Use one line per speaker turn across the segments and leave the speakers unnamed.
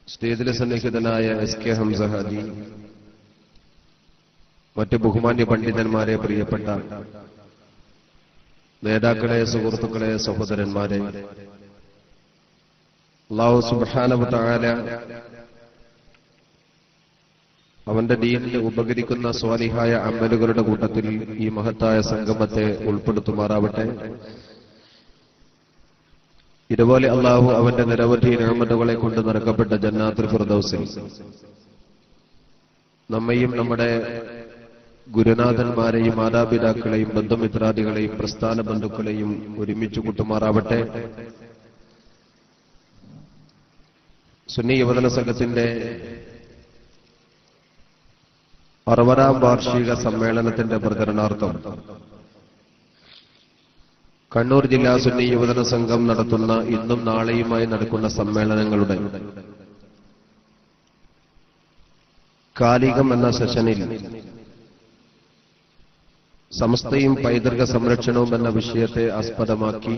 സ്റ്റേജിൽ സന്നിഹിതനായ S K Hamza Haji മറ്റ് ബഹുമാന്യ പണ്ഡിതന്മാരെ പ്രിയപ്പെട്ട നേതാക്കളെ സുഹൃത്തുക്കളെ സഹോദരന്മാരെ അള്ളാഹു സുബ്ഹാനഹു തആല അവന്റെ ദീനിന് ഉപകരിക്കുന്ന സ്വാലിഹായ അമലുകളുടെ കൂട്ടത്തിൽ ഈ മഹത്തായ സംഗമത്തെ ഉൾപ്പെടുത്തുമാറാവട്ടെ ഇതുപോലെ അള്ളാഹു അവന്റെ നിരവധി നിയമതകളെ കൊണ്ട് നിറക്കപ്പെട്ട ജന്നാത്തുൽ ഫിർദൗസിൽ നമ്മയും നമ്മുടെ ഗുരുനാഥന്മാരെയും മാതാപിതാക്കളെയും ബന്ധുമിത്രാദികളെയും പ്രസ്ഥാന ബന്ധുക്കളെയും ഒരുമിച്ച് കൂട്ടുമാറാവട്ടെ സുന്നി യുവജന സംഘത്തിന്റെ അറുപതാം വാർഷിക സമ്മേളനത്തിന്റെ പ്രചരണാർത്ഥം കണ്ണൂർ ജില്ലാ സുന്നി യുവജന സംഘം നടത്തുന്ന ഇന്നും നാളെയുമായി നടക്കുന്ന സമ്മേളനങ്ങളുടെ കാലികം എന്ന സെഷനിൽ സമസ്തയും പൈതൃക സംരക്ഷണവും എന്ന വിഷയത്തെ ആസ്പദമാക്കി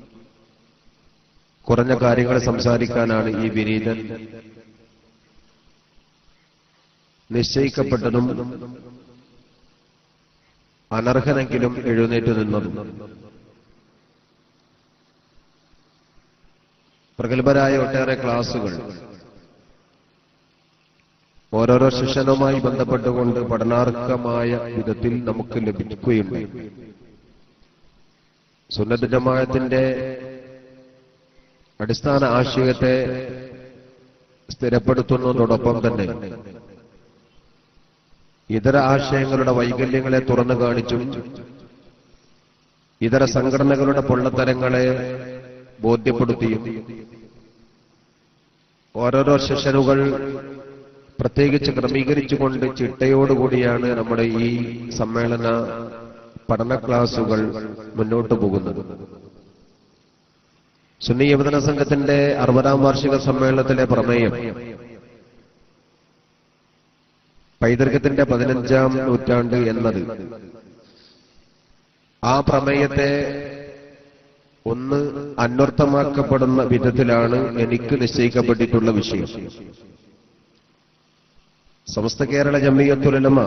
കുറഞ്ഞ കാര്യങ്ങൾ സംസാരിക്കാനാണ് ഈ വിനീതൻ നിശ്ചയിക്കപ്പെട്ടതും അനർഹനെങ്കിലും എഴുന്നേറ്റ് നിന്നതും പ്രഗത്ഭരായ ഒട്ടേറെ ക്ലാസുകൾ ഓരോരോ ശിക്ഷണവുമായി ബന്ധപ്പെട്ടുകൊണ്ട് പഠനാർഹമായ വിധത്തിൽ നമുക്ക് ലഭിക്കുകയുണ്ട് സുന്നത്ത് ജമാഅത്തിന്റെ അടിസ്ഥാന ആശയത്തെ സ്ഥിരപ്പെടുത്തുന്നതോടൊപ്പം തന്നെ ഇതര ആശയങ്ങളുടെ വൈകല്യങ്ങളെ തുറന്നു കാണിച്ചും ഇതര സംഘടനകളുടെ പൊള്ളത്തരങ്ങളെ ബോധ്യപ്പെടുത്തിയും ഓരോരോ സെഷനുകൾ പ്രത്യേകിച്ച് ക്രമീകരിച്ചുകൊണ്ട് ചിട്ടയോടുകൂടിയാണ് നമ്മുടെ ഈ സമ്മേളന പഠന ക്ലാസുകൾ മുന്നോട്ടു പോകുന്നത് സുന്നി യുവജന സംഘത്തിന്റെ അറുപതാം വാർഷിക സമ്മേളനത്തിലെ പ്രമേയം പൈതൃകത്തിന്റെ പതിനഞ്ചാം നൂറ്റാണ്ട് എന്നത് ആ പ്രമേയത്തെ ഒന്ന് അന്വർത്ഥമാക്കപ്പെടുന്ന വിധത്തിലാണ് എനിക്ക് നിശ്ചയിക്കപ്പെട്ടിട്ടുള്ള വിഷയം സമസ്ത കേരള ജമിയത്തുലമ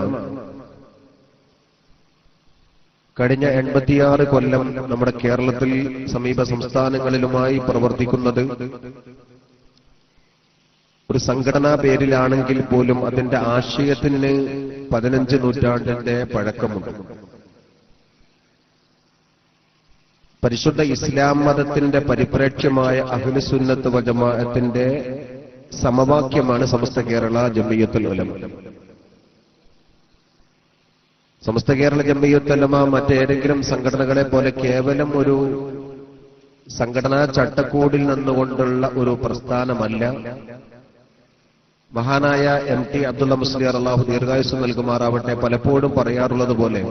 കഴിഞ്ഞ എൺപത്തിയാറ് കൊല്ലം നമ്മുടെ കേരളത്തിൽ സമീപ സംസ്ഥാനങ്ങളിലുമായി പ്രവർത്തിക്കുന്നത് ഒരു സംഘടനാ പേരിലാണെങ്കിൽ പോലും അതിന്റെ ആശയത്തിന് പതിനഞ്ച് നൂറ്റാണ്ടിന്റെ പഴക്കമുണ്ട് പരിശുദ്ധ ഇസ്ലാം മതത്തിന്റെ പരിപ്രേക്ഷ്യമായ അഖിലുസുന്നത്ത് വജമാഅത്തിന്റെ സമവാക്യമാണ് സമസ്ത കേരള ജമ്മിയത്തുൽ ഉലമ സമസ്ത കേരള ജമ്മിയത്തുലമ മറ്റേതെങ്കിലും സംഘടനകളെ പോലെ കേവലം ഒരു സംഘടനാ ചട്ടക്കൂടിൽ നിന്നുകൊണ്ടുള്ള ഒരു പ്രസ്ഥാനമല്ല മഹാനായ എം ടി അബ്ദുള്ള മുസ്ലിയാർ അള്ളാഹു ദീർഘായുസ് നൽകുമാറാവട്ടെ പലപ്പോഴും പറയാറുള്ളത് പോലെ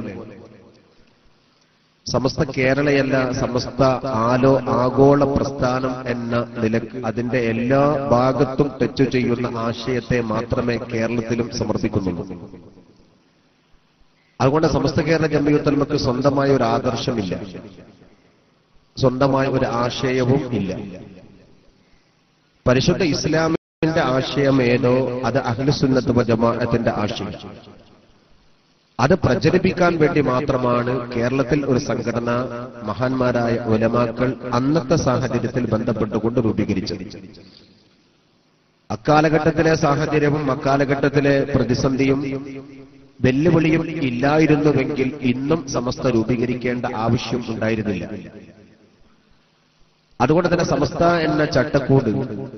സമസ്ത കേരളയല്ല സമസ്ത ആലോ ആഗോള പ്രസ്ഥാനം എന്ന നിലക്ക് അതിന്റെ എല്ലാ ഭാഗത്തും ടച്ച് ചെയ്യുന്ന ആശയത്തെ മാത്രമേ കേരളത്തിലും സമർപ്പിക്കുന്നുള്ളൂ അതുകൊണ്ട് സമസ്ത കേരള ജമ്മിയുത്തൽമക്ക് സ്വന്തമായ ഒരു ആദർശമില്ല സ്വന്തമായ ഒരു ആശയവും ഇല്ല പരിശുദ്ധ ഇസ്ലാമിന്റെ ആശയം ഏതോ അത് അഹ്ലുസുന്നത്ത് ജമാഅത്തിന്റെ ആശയം അത് പ്രചരിപ്പിക്കാൻ വേണ്ടി മാത്രമാണ് കേരളത്തിൽ ഒരു സംഘടന മഹാന്മാരായ ഉലമാക്കൾ അന്നത്തെ സാഹചര്യത്തിൽ ബന്ധപ്പെട്ടുകൊണ്ട് രൂപീകരിച്ചത് അക്കാലഘട്ടത്തിലെ സാഹചര്യവും അക്കാലഘട്ടത്തിലെ പ്രതിസന്ധിയും വെല്ലുവിളിയും ഇല്ലായിരുന്നുവെങ്കിൽ ഇന്നും സമസ്ത രൂപീകരിക്കേണ്ട ആവശ്യം ഉണ്ടായിരുന്നില്ല അതുകൊണ്ട് തന്നെ സമസ്ത എന്ന ചട്ടക്കൂട്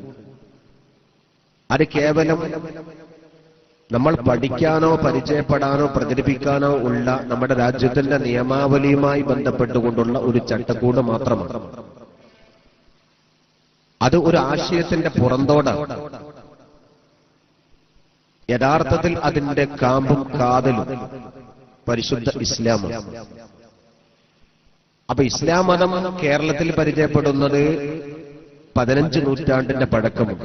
അത് കേവലം നമ്മൾ പഠിക്കാനോ പരിചയപ്പെടാനോ പ്രചരിപ്പിക്കാനോ ഉള്ള നമ്മുടെ രാജ്യത്തിന്റെ നിയമാവലിയുമായി ബന്ധപ്പെട്ടുകൊണ്ടുള്ള ഒരു ചട്ടക്കൂട് മാത്രമാണ് അത് ഒരു ആശയത്തിന്റെ പുറന്തോടാണ് യഥാർത്ഥത്തിൽ അതിന്റെ കാമ്പും കാതലും പരിശുദ്ധ ഇസ്ലാമാണ് അപ്പൊ ഇസ്ലാം മതം കേരളത്തിൽ പരിചയപ്പെടുന്നത് പതിനഞ്ച് നൂറ്റാണ്ടിന്റെ പഴക്കമുണ്ട്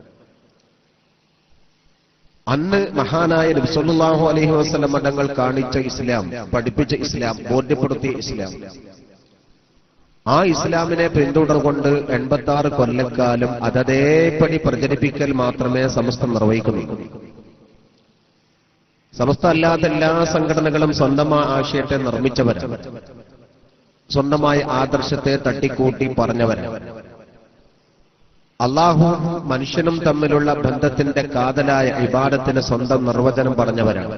അന്ന് മഹാനായ നബിസല്ലാഹു അലൈഹി വസ്ലം മതങ്ങൾ കാണിച്ച ഇസ്ലാം പഠിപ്പിച്ച ഇസ്ലാം ബോധ്യപ്പെടുത്തിയ ഇസ്ലാം ആ ഇസ്ലാമിനെ പിന്തുടർകൊണ്ട് എൺപത്തി ആറ് കൊല്ലക്കാലം അതതേപടി പ്രചരിപ്പിക്കൽ മാത്രമേ സമസ്ത നിർവഹിക്കുന്നുള്ളൂ സമസ്ത അല്ലാത്ത എല്ലാ സംഘടനകളും സ്വന്തമായ ആശയത്തെ നിർമ്മിച്ചവരാണ് സ്വന്തമായ ആദർശത്തെ തട്ടിക്കൂട്ടി പറഞ്ഞവരാണ് അള്ളാഹു മനുഷ്യനും തമ്മിലുള്ള ബന്ധത്തിന്റെ കാതലായ ഇബാദത്തിന് സ്വന്തം നിർവചനം പറഞ്ഞവരാണ്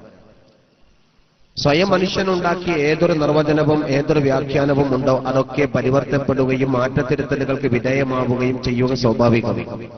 സ്വയം മനുഷ്യനുണ്ടാക്കിയ ഏതൊരു നിർവചനവും ഏതൊരു വ്യാഖ്യാനവും ഉണ്ടോ അതൊക്കെ പരിവർത്തപ്പെടുകയും മാറ്റത്തിരുത്തലുകൾക്ക് വിധേയമാവുകയും ചെയ്യുക സ്വാഭാവികമാണ്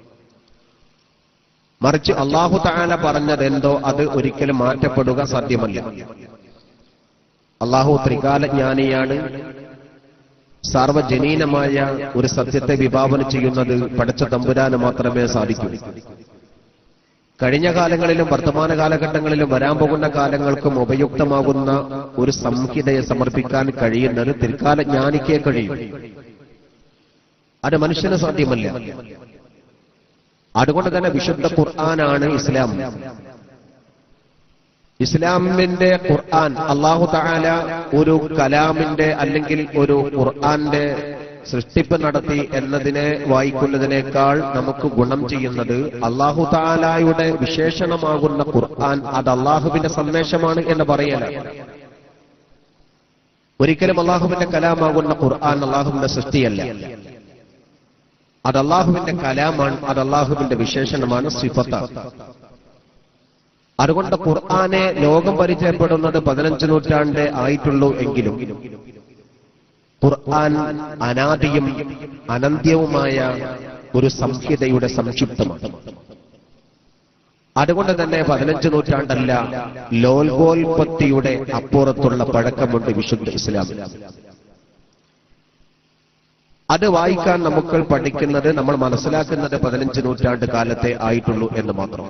മറിച്ച് അള്ളാഹു താല പറഞ്ഞതെന്തോ അത് ഒരിക്കലും മാറ്റപ്പെടുക സാധ്യമല്ല അള്ളാഹു ത്രികാലജ്ഞാനിയാണ് സാർവജനീനമായ ഒരു സത്യത്തെ വിഭാവന ചെയ്യുന്നത് പഠിച്ച തമ്പുരാന് മാത്രമേ സാധിക്കൂ കഴിഞ്ഞ കാലങ്ങളിലും വർത്തമാന കാലഘട്ടങ്ങളിലും വരാൻ പോകുന്ന കാലങ്ങൾക്കും ഉപയുക്തമാകുന്ന ഒരു സംഹിതയെ സമർപ്പിക്കാൻ കഴിയുന്നത് തിരുക്കാല ജ്ഞാനിക്കേ കഴിയും അത് മനുഷ്യന് സാധ്യമല്ല അതുകൊണ്ട് തന്നെ വിശുദ്ധ ഖുർആനാണ് ഇസ്ലാം ഇസ്ലാമിന്റെ ഖുർആൻ അള്ളാഹു താല ഒരു കലാമിന്റെ അല്ലെങ്കിൽ ഒരു ഖുർആന്റെ സൃഷ്ടിപ്പ് നടത്തി എന്നതിനെ വായിക്കുന്നതിനേക്കാൾ നമുക്ക് ഗുണം ചെയ്യുന്നത് അള്ളാഹു താലായുടെ വിശേഷണമാകുന്ന ഖുർആൻ അത് അള്ളാഹുവിന്റെ സന്ദേശമാണ് എന്ന് പറയലാണ് ഒരിക്കലും അള്ളാഹുവിന്റെ കലാമാകുന്ന ഖുർആൻ അള്ളാഹുവിന്റെ സൃഷ്ടിയല്ല അത് അള്ളാഹുവിന്റെ കലാമാണ് അത് അള്ളാഹുവിന്റെ വിശേഷണമാണ് സിഫത്താണ് അതുകൊണ്ട് ഖുർആനെ ലോകം പരിചയപ്പെടുന്നത് പതിനഞ്ച് നൂറ്റാണ്ട് ആയിട്ടുള്ളൂ എങ്കിലും ഖുർആൻ അനാദിയും അനന്ത്യവുമായ ഒരു സംഹിതയുടെ സംക്ഷിപ്തമാണ് അതുകൊണ്ട് തന്നെ പതിനഞ്ച് നൂറ്റാണ്ടല്ല ലോൽഗോൽപത്തിയുടെ അപ്പുറത്തുള്ള പഴക്കമുണ്ട് വിശുദ്ധ ഇസ്ലാമിൽ അത് വായിക്കാൻ നമുക്ക് പഠിക്കുന്നത് നമ്മൾ മനസ്സിലാക്കുന്നത് പതിനഞ്ച് നൂറ്റാണ്ട് കാലത്തെ ആയിട്ടുള്ളൂ എന്ന് മാത്രം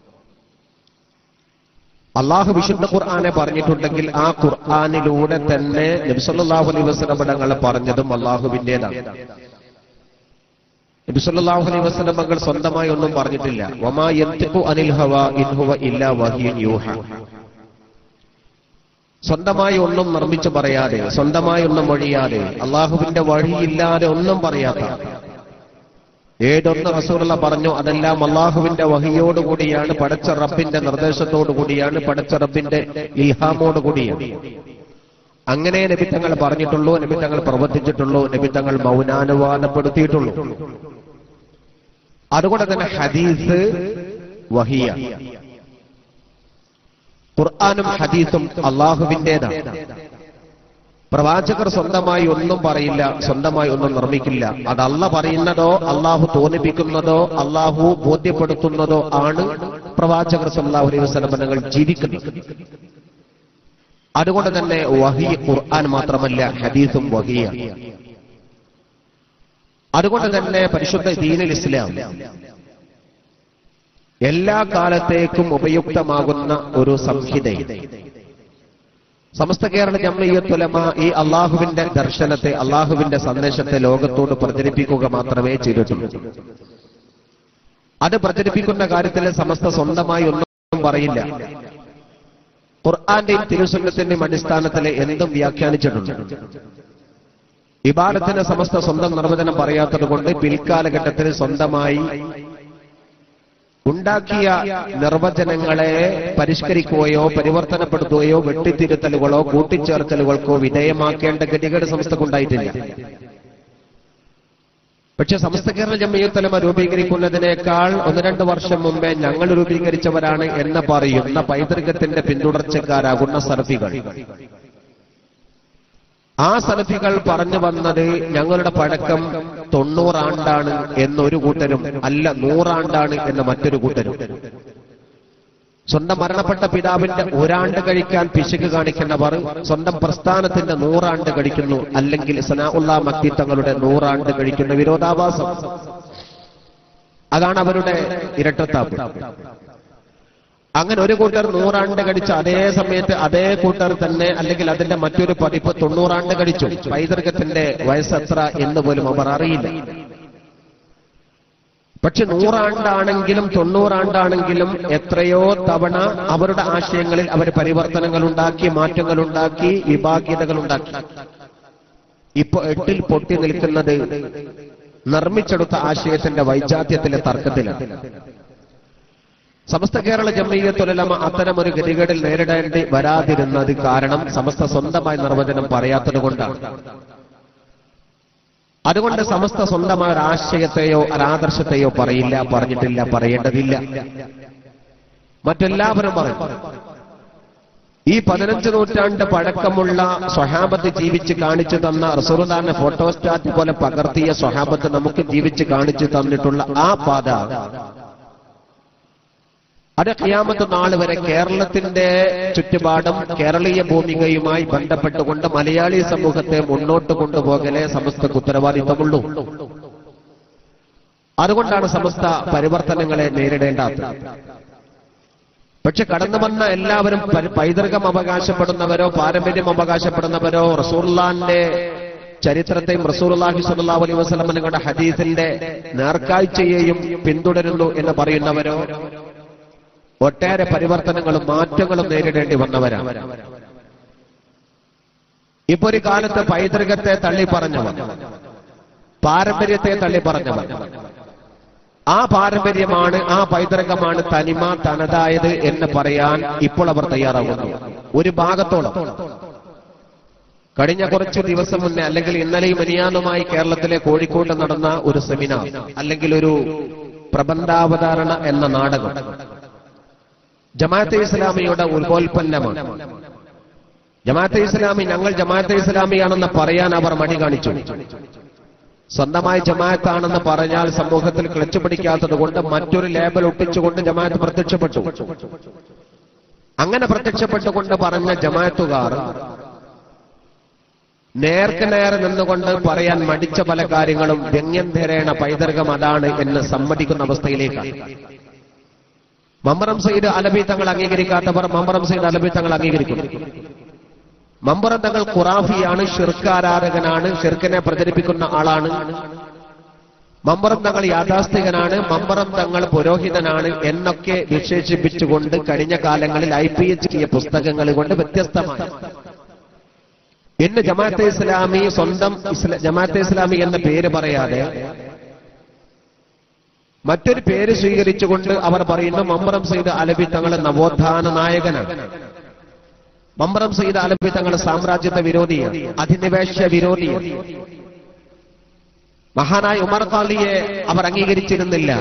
അള്ളാഹു വിശുദ്ധ ഖുർആനെ പറഞ്ഞിട്ടുണ്ടെങ്കിൽ ആ ഖുർആനിലൂടെ തന്നെ നബിസല്ലാഹു അലൈ വസ്ലമടങ്ങളെ പറഞ്ഞതും അള്ളാഹുവിന്റേതാണ് നബിസല്ലാഹു അലൈ വസ്ലമകൾ സ്വന്തമായി ഒന്നും പറഞ്ഞിട്ടില്ല വമാ യന്തിഖു അനിൽ ഹവ ഇൻഹുവ ഇല്ല വഹിയൻ യൂഹ സ്വന്തമായി ഒന്നും നിർമ്മിച്ചു പറയാതെ സ്വന്തമായി ഒന്നും മൊഴിയാതെ അള്ളാഹുവിന്റെ വഴിയില്ലാതെ ഒന്നും പറയാത്ത ഏതൊന്ന് റസൂലുള്ള പറഞ്ഞു അതെല്ലാം അള്ളാഹുവിന്റെ വഹിയോടുകൂടിയാണ് പടച്ച റബ്ബിന്റെ നിർദ്ദേശത്തോടു കൂടിയാണ് പടച്ച റബ്ബിന്റെ ഇൽഹാമോട് കൂടിയാണ് അങ്ങനെ നബിത്തങ്ങൾ പറഞ്ഞിട്ടുള്ളൂ നബിത്തങ്ങൾ പ്രവർത്തിച്ചിട്ടുള്ളൂ നബിത്തങ്ങൾ മൗനാനുവാദപ്പെടുത്തിയിട്ടുള്ളൂ അതുകൊണ്ട് തന്നെ ഹദീസ് വഹിയ ഖുർആാനും ഹദീസും അള്ളാഹുവിന്റേതാണ് പ്രവാചകർ സ്വന്തമായി ഒന്നും പറയില്ല സ്വന്തമായി ഒന്നും നിർമ്മിക്കില്ല അത് അല്ല പറയുന്നതോ അള്ളാഹു തോന്നിപ്പിക്കുന്നതോ അള്ളാഹു ബോധ്യപ്പെടുത്തുന്നതോ ആണ് പ്രവാചകർ സല്ലാഹു അലൈഹി വസ്ലമനങ്ങൾ ജീവിക്കുന്നത് അതുകൊണ്ട് തന്നെ വഹി ഖുർആൻ മാത്രമല്ല ഹദീസും വഹിയ അതുകൊണ്ട് തന്നെ പരിശുദ്ധ ദീനുൽ ഇസ്ലാം എല്ലാ കാലത്തേക്കും ഉപയുക്തമാകുന്ന ഒരു സംഹിതയും സമസ്ത കേരള ജമ്മിയത്തുലമ ഈ അള്ളാഹുവിന്റെ ദർശനത്തെ അള്ളാഹുവിന്റെ സന്ദേശത്തെ ലോകത്തോട് പ്രചരിപ്പിക്കുക മാത്രമേ ചെയ്തിട്ടുള്ളൂ അത് പ്രചരിപ്പിക്കുന്ന കാര്യത്തിൽ സമസ്ത സ്വന്തമായി ഒന്നും പറയില്ല ഖുർആന്റെയും തിരുസുന്നത്തിന്റെയും അടിസ്ഥാനത്തിൽ എന്തും വ്യാഖ്യാനിച്ചിട്ടുണ്ട് ഇബാദത്തിന് സമസ്ത സ്വന്തം നിർവചനം പറയാത്തത് കൊണ്ട് പിൽക്കാലഘട്ടത്തിൽ സ്വന്തമായി ഉണ്ടാക്കിയ നിർവചനങ്ങളെ പരിഷ്കരിക്കുകയോ പരിവർത്തനപ്പെടുത്തുകയോ വെട്ടിത്തിരുത്തലുകളോ കൂട്ടിച്ചേർക്കലുകൾക്കോ വിധേയമാക്കേണ്ട ഗതികേട് സംസ്ഥക്കുണ്ടായിട്ടില്ല പക്ഷെ സമസ്ത കേരള ജമ്മിയത്തലമ രൂപീകരിക്കുന്നതിനേക്കാൾ ഒന്ന് രണ്ട് വർഷം മുമ്പേ ഞങ്ങൾ രൂപീകരിച്ചവരാണ് എന്ന് പറയുന്ന പൈതൃകത്തിന്റെ പിന്തുടർച്ചക്കാരാകുന്ന സർഫികൾ ആ സലഫികൾ പറഞ്ഞു വന്നത് ഞങ്ങളുടെ പഴക്കം തൊണ്ണൂറാണ്ടാണ് എന്നൊരു കൂട്ടരും അല്ല നൂറാണ്ടാണ് എന്ന് മറ്റൊരു കൂട്ടരും സ്വന്തം മരണപ്പെട്ട പിതാവിന്റെ ഒരാണ്ട് കഴിക്കാൻ പിശുക്ക് കാണിക്കുന്നവർ സ്വന്തം പ്രസ്ഥാനത്തിന്റെ നൂറാണ്ട് കഴിക്കുന്നു അല്ലെങ്കിൽ സനാഉള്ള മക്തി തങ്ങളുടെ നൂറാണ്ട് കഴിക്കുന്ന വിരോധാഭാസം അതാണ് അവരുടെ ഇരട്ടത്താപ്പ് അങ്ങനെ ഒരു കൂട്ടർ നൂറാണ്ട് കടിച്ചു അതേ സമയത്ത് അതേ കൂട്ടർ തന്നെ അല്ലെങ്കിൽ അതിന്റെ മറ്റൊരു പതിപ്പ് തൊണ്ണൂറാണ്ട് കടിച്ചു പൈതൃകത്തിന്റെ വയസ്സെത്ര എന്ന് പോലും അവർ അറിയില്ല പക്ഷെ നൂറാണ്ടാണെങ്കിലും തൊണ്ണൂറാണ്ടാണെങ്കിലും എത്രയോ തവണ അവരുടെ ആശയങ്ങളിൽ അവർ പരിവർത്തനങ്ങൾ ഉണ്ടാക്കി മാറ്റങ്ങൾ ഉണ്ടാക്കി വിഭാഗ്യതകൾ ഉണ്ടാക്കി ഇപ്പൊ എട്ടിൽ പൊട്ടി നിൽക്കുന്നത് നിർമ്മിച്ചെടുത്ത ആശയത്തിന്റെ വൈജാത്യത്തിലെ തർക്കത്തിലാണ് സമസ്ത കേരള ജമ്മീയത്തുലമ അത്തരമൊരു ഗതികേടിൽ നേരിടേണ്ടി വരാതിരുന്നത് കാരണം സമസ്ത സ്വന്തമായി നിർവചനം പറയാത്തത് കൊണ്ടാണ് അതുകൊണ്ട് സമസ്ത സ്വന്തമായ ഒരു ആശയത്തെയോ ഒരാദർശത്തെയോ പറയില്ല പറഞ്ഞിട്ടില്ല പറയേണ്ടതില്ല മറ്റെല്ലാവരും പറയും ഈ പതിനഞ്ച് നൂറ്റാണ്ട് പഴക്കമുള്ള സ്വഹാബത്ത് ജീവിച്ച് കാണിച്ചു തന്ന റസൂറുദാന്റെ ഫോട്ടോസ്റ്റാറ്റ് പോലെ പകർത്തിയ സ്വഹാബത്ത് നമുക്ക് ജീവിച്ച് കാണിച്ചു തന്നിട്ടുള്ള ആ പാത അത് ഖിയാമത്ത് നാൾ വരെ കേരളത്തിന്റെ ചുറ്റുപാടും കേരളീയ ഭൂമികയുമായി ബന്ധപ്പെട്ടുകൊണ്ട് മലയാളി സമൂഹത്തെ മുന്നോട്ട് കൊണ്ടുപോകലേ സമസ്തക്ക് ഉത്തരവാദിത്തമുള്ളൂ അതുകൊണ്ടാണ് സമസ്ത പരിവർത്തനങ്ങളെ നേരിടേണ്ടാത്തത് പക്ഷെ കടന്നു വന്ന എല്ലാവരും പ- പൈതൃകം അവകാശപ്പെടുന്നവരോ പാരമ്പര്യം അവകാശപ്പെടുന്നവരോ റസൂർലാന്റെ ചരിത്രത്തെയും റസൂർലാഹി സല്ലാ അലൈ വസ്ലം നിങ്ങളുടെ ഹദീസിന്റെ നേർക്കാഴ്ചയെയും പിന്തുടരുന്നു എന്ന് പറയുന്നവരോ ഒട്ടേറെ പരിവർത്തനങ്ങളും മാറ്റങ്ങളും നേരിടേണ്ടി വന്നവരാണ് ഇപ്പൊ ഒരു കാലത്ത് പൈതൃകത്തെ തള്ളി പറഞ്ഞവർ പാരമ്പര്യത്തെ തള്ളി പറഞ്ഞവർ ആ പാരമ്പര്യമാണ് ആ പൈതൃകമാണ് തനിമ തനതായത് എന്ന് പറയാൻ ഇപ്പോൾ അവർ തയ്യാറാകുന്നു ഒരു ഭാഗത്തോളം കഴിഞ്ഞ കുറച്ച് ദിവസം മുന്നേ അല്ലെങ്കിൽ ഇന്നലെയും മിനിയാന്നുമായി കേരളത്തിലെ കോഴിക്കോട്ട് നടന്ന ഒരു സെമിനാർ അല്ലെങ്കിൽ ഒരു പ്രബന്ധാവതാരണ എന്ന നാടകം ജമാഅത്തെ ഇസ്ലാമിയുടെ ഉപോൽപ്പന്നമാണ് ജമാഅത്തെ ഇസ്ലാമി ഞങ്ങൾ ജമാഅത്തെ ഇസ്ലാമിയാണെന്ന് പറയാൻ അവർ മടി കാണിച്ചു സ്വന്തമായി ജമാഅത്താണെന്ന് പറഞ്ഞാൽ സമൂഹത്തിൽ ക്ലച്ച് പിടിക്കാത്തത് കൊണ്ട് മറ്റൊരു ലേബൽ ഒട്ടിച്ചുകൊണ്ട് ജമാഅത്ത് പ്രത്യക്ഷപ്പെട്ടു അങ്ങനെ പ്രത്യക്ഷപ്പെട്ടുകൊണ്ട് പറഞ്ഞ ജമാഅത്തുകാർ നേർക്ക് നേരെ നിന്നുകൊണ്ട് പറയാൻ മടിച്ച പല കാര്യങ്ങളും വ്യംഗ്യം ധരേണ പൈതൃകം അതാണ് എന്ന് സമ്മതിക്കുന്ന അവസ്ഥയിലേക്കാണ് മമ്പറം സയ്യിദ് അലബി തങ്ങൾ അംഗീകരിക്കാത്തവർ മമ്പറം സയ്യിദ് അലബി തങ്ങൾ അംഗീകരിക്കുന്നു മമ്പറം തങ്ങൾ ഖുറാഫിയാണ് ഷിർക്ക് ആരാധകനാണ് ഷിർക്കിനെ പ്രചരിപ്പിക്കുന്ന ആളാണ് മമ്പറം തങ്ങൾ യാഥാസ്ഥികനാണ് മമ്പറം തങ്ങൾ പുരോഹിതനാണ് എന്നൊക്കെ വിശേഷിപ്പിച്ചുകൊണ്ട് കഴിഞ്ഞ കാലങ്ങളിൽ ഐ പി എച്ച് പുസ്തകങ്ങൾ കൊണ്ട് വ്യത്യസ്തമാണ് ഇന്ന് ജമാഅത്തെ ഇസ്ലാമി സ്വന്തം ഇസ്ല- ജമാഅത്തെ ഇസ്ലാമി എന്ന പേര് പറയാതെ മറ്റൊരു പേര് സ്വീകരിച്ചുകൊണ്ട് അവർ പറയുന്നു മമ്പറം സെയ്ദ് അലബി തങ്ങൾ നവോത്ഥാന നായകനാണ് മമ്പറം സെയ്ദ് അലബി തങ്ങൾ സാമ്രാജ്യത്വ വിരോധിയാണ് അധിനിവേശ വിരോധിയാണ് മഹാനായ ഉമർ ഖാലിയെ അവർ അംഗീകരിച്ചിരുന്നില്ല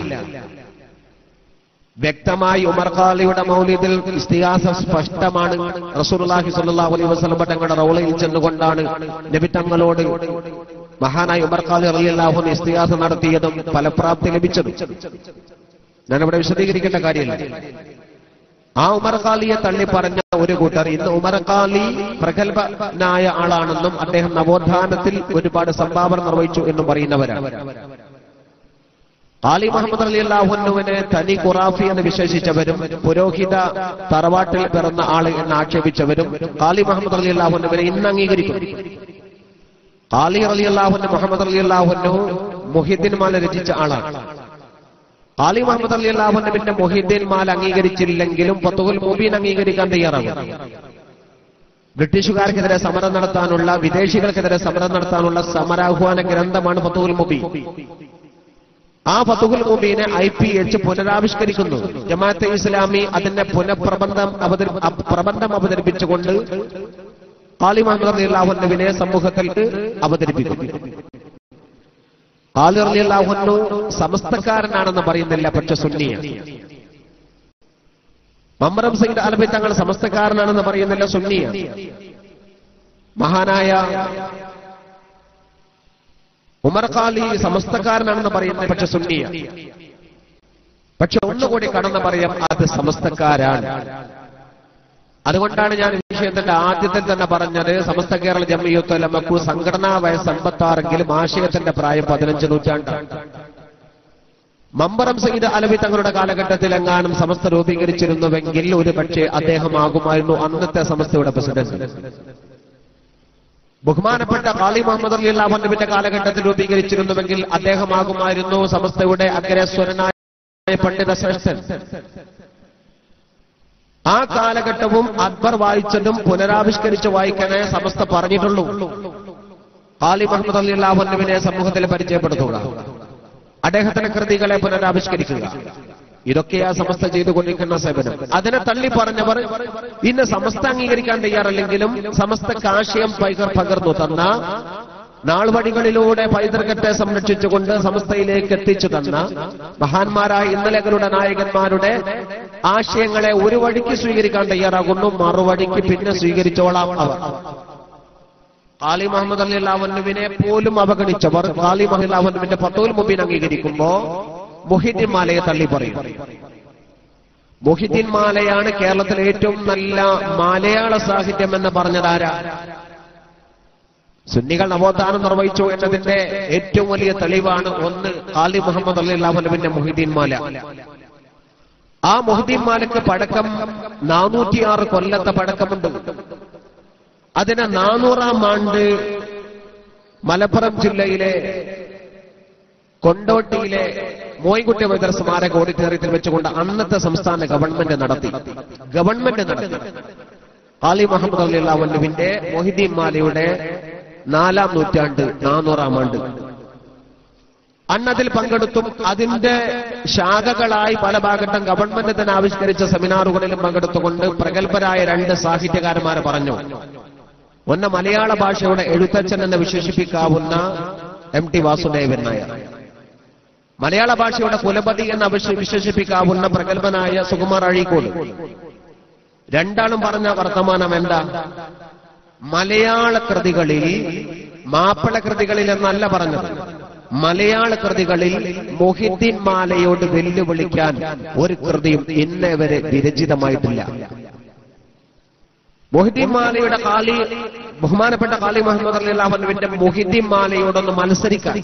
വ്യക്തമായി ഉമർ ഖാലിയുടെ മൗലിദിൽ ഇസ്തിഹാസ സ്പഷ്ടമാണ് റസൂലുള്ളാഹി സ്വല്ലല്ലാഹു അലൈഹി വസല്ലം തങ്ങളുടെ റൗളയിൽ ചെന്നുകൊണ്ടാണ് നബി തങ്ങളോട് മഹാനായ ഉമർ ഖാലി റളിയല്ലാഹു അൻഹു ഇസ്തിഹാസ നടത്തിയതും ഫലപ്രാപ്തി ലഭിച്ചതും ഞാനിവിടെ വിശദീകരിക്കേണ്ട കാര്യമില്ല ആ ഉമർ ഖാലിയെ തള്ളി പറഞ്ഞ ഒരു കൂട്ടർ ഇന്ന് ഉമർ ഖാലി പ്രഗത്ഭനായ ആളാണെന്നും അദ്ദേഹം നവോത്ഥാനത്തിൽ ഒരുപാട് സംഭാവന നിർവഹിച്ചു എന്നും പറയുന്നവരാണ് ഖാലി മുഹമ്മദ് അലി അള്ളാഹുനുവിനെ തനി ഖുറാഫി എന്ന് വിശേഷിച്ചവരും പുരോഹിത തറവാട്ടിൽ പിറന്ന ആള് എന്ന് ആക്ഷേപിച്ചവരും ഖാലി മുഹമ്മദ് അലി അള്ളാഹുനുവിനെ ഇന്ന് അംഗീകരിക്കും ഖാലി അലി അള്ളാഹുന് മുഹമ്മദ് അലി അള്ളാഹുനു മുഹിദ്ദീൻ മാല രചിച്ച ആളാണ് ഖാലി മുഹമ്മദ് അലി അള്ളാഹുനബിന്റെ മൊഹിദ്ദീൻ മാൽ അംഗീകരിച്ചില്ലെങ്കിലും ഫത്തുഹുൽ മുബീൻ അംഗീകരിക്കാൻ തയ്യാറാകും ബ്രിട്ടീഷുകാർക്കെതിരെ സമരം നടത്താനുള്ള വിദേശികൾക്കെതിരെ സമരം നടത്താനുള്ള സമരാഹ്വാന ഗ്രന്ഥമാണ് ഫത്തുഹുൽ മുബീൻ ആ ഫത്തുഹുൽ മുബീനെ ഐ പി എച്ച് പുനരാവിഷ്കരിക്കുന്നു ജമാഅത്തെ ഇസ്ലാമി അതിന്റെ പുനഃപ്രബന്ധം അവതരി അ- പ്രബന്ധം അവതരിപ്പിച്ചുകൊണ്ട് ഖാലി മുഹമ്മദ് അലി അള്ളാഹുനബിനെ സമൂഹത്തിൽ അവതരിപ്പിക്കുന്നു ഖാലി അലി അള്ളാഹുനു സമസ്തക്കാരനാണെന്ന് പറയുന്നില്ല പക്ഷെ സുന്നിയാണ് മമ്രം സയ്യിദ് അലബി തങ്ങൾ സമസ്തക്കാരനാണെന്ന് പറയുന്നില്ല സുന്നിയാണ് മഹാനായ ഉമർ ഖാലി സമസ്തക്കാരനാണെന്ന് പറയുന്നത് പക്ഷെ സുന്നിയാണ് പക്ഷെ ഒന്നുകൂടി കടന്നു പറയാം അത് സമസ്തക്കാരാണ് അതുകൊണ്ടാണ് ഞാൻ ഈ വിഷയത്തിന്റെ ആദ്യത്തിൽ തന്നെ പറഞ്ഞത് സമസ്ത കേരള ജമ്മിയുത്തലമക്കു സംഘടനാ വയസ്സ് അമ്പത്താറെങ്കിലും ആശയത്തിന്റെ പ്രായം പതിനഞ്ച് നൂറ്റാണ്ടാണ് മമ്പറം സയ്യിദ് അലവി തങ്ങളുടെ കാലഘട്ടത്തിൽ എങ്ങാനും സമസ്ത രൂപീകരിച്ചിരുന്നുവെങ്കിൽ ഒരു പക്ഷേ അദ്ദേഹമാകുമായിരുന്നു അന്നത്തെ സമസ്തയുടെ പ്രസിഡന്റ് ബഹുമാനപ്പെട്ട ഖാലി മുഹമ്മദ് അലി അള്ളാഹുവിന്റെ കാലഘട്ടത്തിൽ രൂപീകരിച്ചിരുന്നുവെങ്കിൽ അദ്ദേഹമാകുമായിരുന്നു സമസ്തയുടെ അഗ്രസ്വരനായ പണ്ഡിത ശ്രേഷ്ഠൻ ആ കാലഘട്ടവും അക്ബർ വായിച്ചതും പുനരാവിഷ്കരിച്ച് വായിക്കാനേ സമസ്ത പറഞ്ഞിട്ടുള്ളൂ ഖാലി മുഹമ്മദ് അലി അള്ളാഹുവിനെ സമൂഹത്തിൽ പരിചയപ്പെടുത്തുക അദ്ദേഹത്തിന്റെ കൃതികളെ പുനരാവിഷ്കരിക്കുക ഇതൊക്കെയാ സമസ്ത ചെയ്തുകൊണ്ടിരിക്കുന്ന സേവനം അതിനെ തള്ളി പറഞ്ഞവർ ഇന്ന് സമസ്ത അംഗീകരിക്കാൻ തയ്യാറല്ലെങ്കിലും സമസ്തക്ക് ആശയം പൈകർ പകർന്നു തന്ന നാൾവഴികളിലൂടെ പൈതൃകത്തെ സംരക്ഷിച്ചുകൊണ്ട് സമസ്തയിലേക്ക് എത്തിച്ചു തന്ന മഹാന്മാരായ ഇന്നലകളുടെ നായകന്മാരുടെ ആശയങ്ങളെ ഒരു വഴിക്ക് സ്വീകരിക്കാൻ തയ്യാറാകുന്നു മറുവഴിക്ക് പിന്നെ സ്വീകരിച്ചോളാം അവർ ഖാലി മുഹമ്മദ് അലി അള്ളാഹുവിനെ പോലും അവഗണിച്ചവർ ഖാലി മുഹമ്മദ് അള്ളാഹുവിന്റെ പത്തോൽ മുബീൻ അംഗീകരിക്കുമ്പോ മൊഹിദ്ദീൻ മാലയെ തള്ളി പറയും മൊഹിദ്ദീൻ മാലയാണ് കേരളത്തിലെ ഏറ്റവും നല്ല മലയാള സാഹിത്യം എന്ന് പറഞ്ഞതാരാ സുന്നികൾ നവോത്ഥാനം നിർവഹിച്ചു എന്നതിന്റെ ഏറ്റവും വലിയ തെളിവാണ് ഒന്ന് ഖാലി മുഹമ്മദ് അലി അള്ളാഹുവിന്റെ മൊഹിദ്ദീൻ മാല ആ മൊഹിദ്ദീൻ മാലക്ക് പഴക്കം നാനൂറ്റിയാറ് കൊല്ലത്തെ പഴക്കമുണ്ട് അതിന് നാനൂറാം ആണ്ട് മലപ്പുറം ജില്ലയിലെ കൊണ്ടോട്ടിയിലെ മോയിൻകുട്ടി വൈദ്യർ സ്മാരക ഓഡിറ്റോറിയത്തിൽ വെച്ചുകൊണ്ട് അന്നത്തെ സംസ്ഥാന ഗവൺമെന്റ് നടത്തി ഗവൺമെന്റ് നടത്തി ഖാലി മുഹമ്മദ് അലി അള്ളാഹുവിന്റെ മൊഹിദ്ദീൻ മാലയുടെ നാലാം നൂറ്റാണ്ട് നാനൂറാം ആണ്ട് അന്നതിൽ പങ്കെടുത്തും അതിന്റെ ശാഖകളായി പല ഭാഗത്തും ഗവൺമെന്റ് തന്നെ ആവിഷ്കരിച്ച സെമിനാറുകളിലും പങ്കെടുത്തുകൊണ്ട് പ്രഗത്ഭരായ രണ്ട് സാഹിത്യകാരന്മാരെ പറഞ്ഞു ഒന്ന് മലയാള ഭാഷയുടെ എഴുത്തച്ഛൻ എന്ന് വിശേഷിപ്പിക്കാവുന്ന എം ടി വാസുദേവൻ നായർ മലയാള ഭാഷയുടെ കുലപതി എന്ന് വിശ- വിശേഷിപ്പിക്കാവുന്ന പ്രഗത്ഭനായ സുകുമാർ അഴീക്കോട് രണ്ടാളും പറഞ്ഞ വർത്തമാനം എന്താ മലയാള കൃതികളിൽ മാപ്പിള കൃതികളിൽ എന്നല്ല പറഞ്ഞത് മലയാള കൃതികളിൽ മൊഹിദ്ദീൻ മാലയോട് വെല്ലുവിളിക്കാൻ ഒരു കൃതിയും ഇന്നേ വരെ വിരചിതമായിട്ടില്ല മൊഹിദ്ദീൻ മാലയുടെ കാലി ബഹുമാനപ്പെട്ട കാലി മുഹമ്മദ് അലി അള്ളാഹുവിന്റെ മൊഹിദ്ദീൻ മാലയോടൊന്ന് മത്സരിക്കാൻ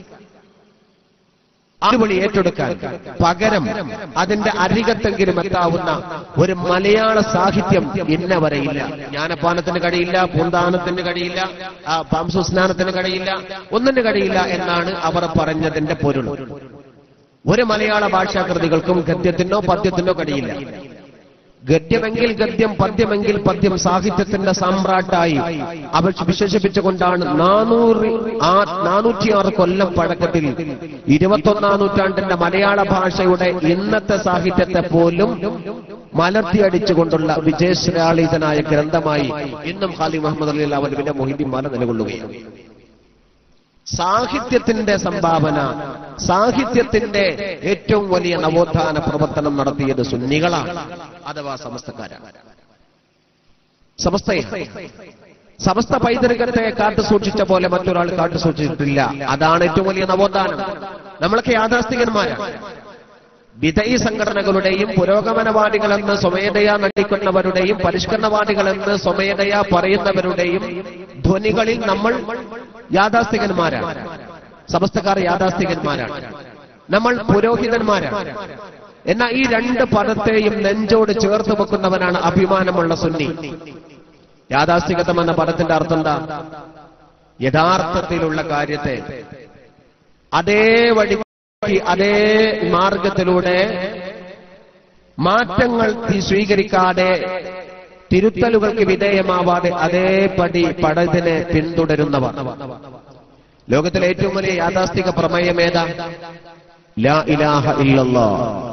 അതുവഴി ഏറ്റെടുക്കാൻ പകരം അതിന്റെ അരികത്തെങ്കിലും എത്താവുന്ന ഒരു മലയാള സാഹിത്യം ഇന്ന വരെയില്ല ജ്ഞാനപാനത്തിന് കഴിയില്ല പൂന്താനത്തിന് കഴിയില്ല ആ, പാംസു സ്നാനത്തിന് കഴിയില്ല ഒന്നിന് കഴിയില്ല എന്നാണ് അവർ പറഞ്ഞതിന്റെ പൊരുൾ ഒരു മലയാള ഭാഷാകൃതികൾക്കും ഗദ്യത്തിനോ പദ്യത്തിനോ കഴിയില്ല ഗദ്യമെങ്കിൽ ഗദ്യം പദ്യമെങ്കിൽ പദ്യം സാഹിത്യത്തിന്റെ സാമ്രാട്ടായി അവർ വിശേഷിപ്പിച്ചുകൊണ്ടാണ് നാനൂറ് ആ നാനൂറ്റിയാറ് കൊല്ലം പഴക്കത്തിൽ ഇരുപത്തൊന്നാം നൂറ്റാണ്ടിന്റെ മലയാള ഭാഷയുടെ ഇന്നത്തെ സാഹിത്യത്തെ പോലും മലർത്തിയടിച്ചുകൊണ്ടുള്ള വിജയശ്രാളിതനായ ഗ്രന്ഥമായി ഇന്നും ഖാലി മുഹമ്മദ് അലി അള്ളാഹുവിന്റെ മൊഹിദ്ദീൻ മാല നിലകൊള്ളുകയാണ് സാഹിത്യത്തിന്റെ സംഭാവന സാഹിത്യത്തിന്റെ ഏറ്റവും വലിയ നവോത്ഥാന പ്രവർത്തനം നടത്തിയത് സുന്നികളാണ് അഥവാ സമസ്തക്കാരാണ് സമസ്തയാണ് സമസ്ത പൈതൃകത്തെ കാത്തു സൂക്ഷിച്ച പോലെ മറ്റൊരാൾ കാത്തു സൂക്ഷിച്ചിട്ടില്ല അതാണ് ഏറ്റവും വലിയ നവോത്ഥാനം നമ്മളൊക്കെ യാഥാസ്ഥികന്മാരാണ് വിധയി സംഘടനകളുടെയും പുരോഗമനവാദികളെന്ന് സ്വമേധയാ നടിക്കുന്നവരുടെയും പരിഷ്കരണവാദികളെന്ന് സ്വമേധയാ പറയുന്നവരുടെയും ധ്വനികളിൽ നമ്മൾ യാഥാസ്ഥികന്മാരാണ് സമസ്തക്കാർ യാഥാസ്ഥികന്മാരാണ് നമ്മൾ പുരോഹിതന്മാരാണ് എന്നാൽ ഈ രണ്ട് പദത്തെയും നെഞ്ചോട് ചേർത്ത് വെക്കുന്നവനാണ് അഭിമാനമുള്ള സുന്നി യാഥാസ്ഥികത്വം എന്ന പദത്തിന്റെ അർത്ഥം എന്താ യഥാർത്ഥത്തിലുള്ള കാര്യത്തെ അതേ വഴി അതേ മാർഗത്തിലൂടെ മാറ്റങ്ങൾ തി- സ്വീകരിക്കാതെ തിരുത്തലുകൾക്ക് വിധേയമാവാതെ അതേപടി പടതിനെ പിന്തുടരുന്നവർ ലോകത്തിലെ ഏറ്റവും വലിയ യാഥാസ്ഥിക പ്രമേയം ഏതാ ലാ ഇലാഹ ഇല്ലല്ലാ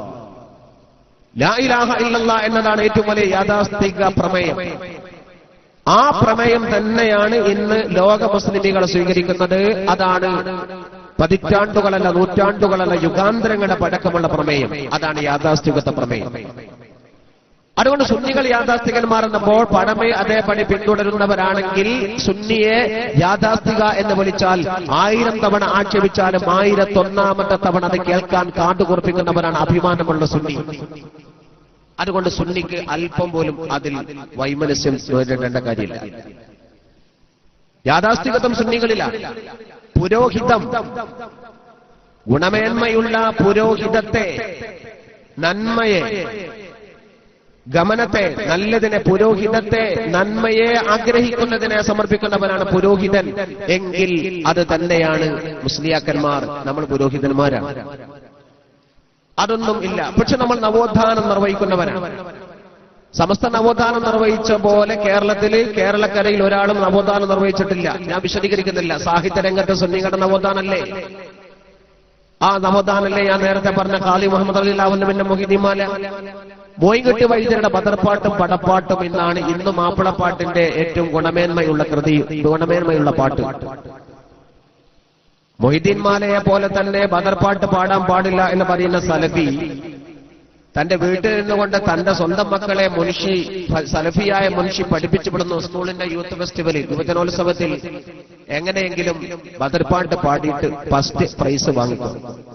ലാ ഇലാഹ ഇല്ലല്ലാ എന്നതാണ് ഏറ്റവും വലിയ യാഥാസ്ഥിക പ്രമേയം ആ പ്രമേയം തന്നെയാണ് ഇന്ന് ലോക മുസ്ലിമികൾ സ്വീകരിക്കുന്നത് അതാണ് പതിറ്റാണ്ടുകളല്ല നൂറ്റാണ്ടുകളല്ല യുഗാന്തരങ്ങളുടെ പഴക്കമുള്ള പ്രമേയം അതാണ് യാഥാസ്ഥികത്വ പ്രമേയം അതുകൊണ്ട് സുന്നികൾ യാഥാസ്ഥികന്മാർ എന്നപ്പോൾ പടമേ അതേപടി പിന്തുടരുന്നവരാണെങ്കിൽ സുന്നിയെ യാഥാസ്ഥിക എന്ന് വിളിച്ചാൽ ആയിരം തവണ ആക്ഷേപിച്ചാലും ആയിരത്തൊന്നാമത്തെ തവണ അത് കേൾക്കാൻ കാണ്ടുകുറിപ്പിക്കുന്നവരാണ് അഭിമാനമുള്ള സുന്നി അതുകൊണ്ട് സുന്നിക്ക് അല്പം പോലും അതിൽ വൈമനസ്യം നേരിടേണ്ട കാര്യമില്ല യാഥാസ്ഥികത്വം സുന്നികളിലാണ് പുരോഹിതം ഗുണമേന്മയുള്ള പുരോഹിതത്തെ നന്മയെ ഗമനത്തെ നല്ലതിനെ പുരോഹിതത്തെ നന്മയെ ആഗ്രഹിക്കുന്നതിനെ സമർപ്പിക്കുന്നവനാണ് പുരോഹിതൻ എങ്കിൽ അത് തന്നെയാണ് മുസ്ലിയാക്കന്മാർ നമ്മൾ പുരോഹിതന്മാരാണ് അതൊന്നും ഇല്ല പക്ഷെ നമ്മൾ നവോത്ഥാനം നിർവഹിക്കുന്നവരാണ് സമസ്ത നവോത്ഥാനം നിർവഹിച്ച പോലെ കേരളത്തിൽ കേരളക്കരയിൽ ഒരാളും നവോത്ഥാനം നിർവഹിച്ചിട്ടില്ല ഞാൻ വിശദീകരിക്കുന്നില്ല സാഹിത്യ രംഗത്തെ സുന്നികളുടെ നവോത്ഥാനല്ലേ ആ നവോത്ഥാനല്ലേ ഞാൻ നേരത്തെ പറഞ്ഞ കാളി മുഹമ്മദ് അലി ലാവുന്നവിന്റെ മൊഹിദിമാല മോയിൻകുട്ടി വൈദ്യരുടെ ബദർപ്പാട്ടും പടപ്പാട്ടും ഇന്നാണ് ഇന്ന് മാപ്പിളപ്പാട്ടിന്റെ ഏറ്റവും ഗുണമേന്മയുള്ള കൃതി ഗുണമേന്മയുള്ള പാട്ട് മൊഹിദ്ദീൻ മാലയെ പോലെ തന്നെ ബദർപ്പാട്ട് പാടാൻ പാടില്ല എന്ന് പറയുന്ന സലഫി തന്റെ വീട്ടിൽ നിന്നുകൊണ്ട് തന്റെ സ്വന്തം മക്കളെ മുൻഷി സലഫിയായ മുൻഷി പഠിപ്പിച്ചുവിടുന്നു സ്കൂളിന്റെ യൂത്ത് ഫെസ്റ്റിവലിൽ യുവജനോത്സവത്തിൽ എങ്ങനെയെങ്കിലും ബദർപ്പാട്ട് പാടിയിട്ട് ഫസ്റ്റ് പ്രൈസ് വാങ്ങിക്കും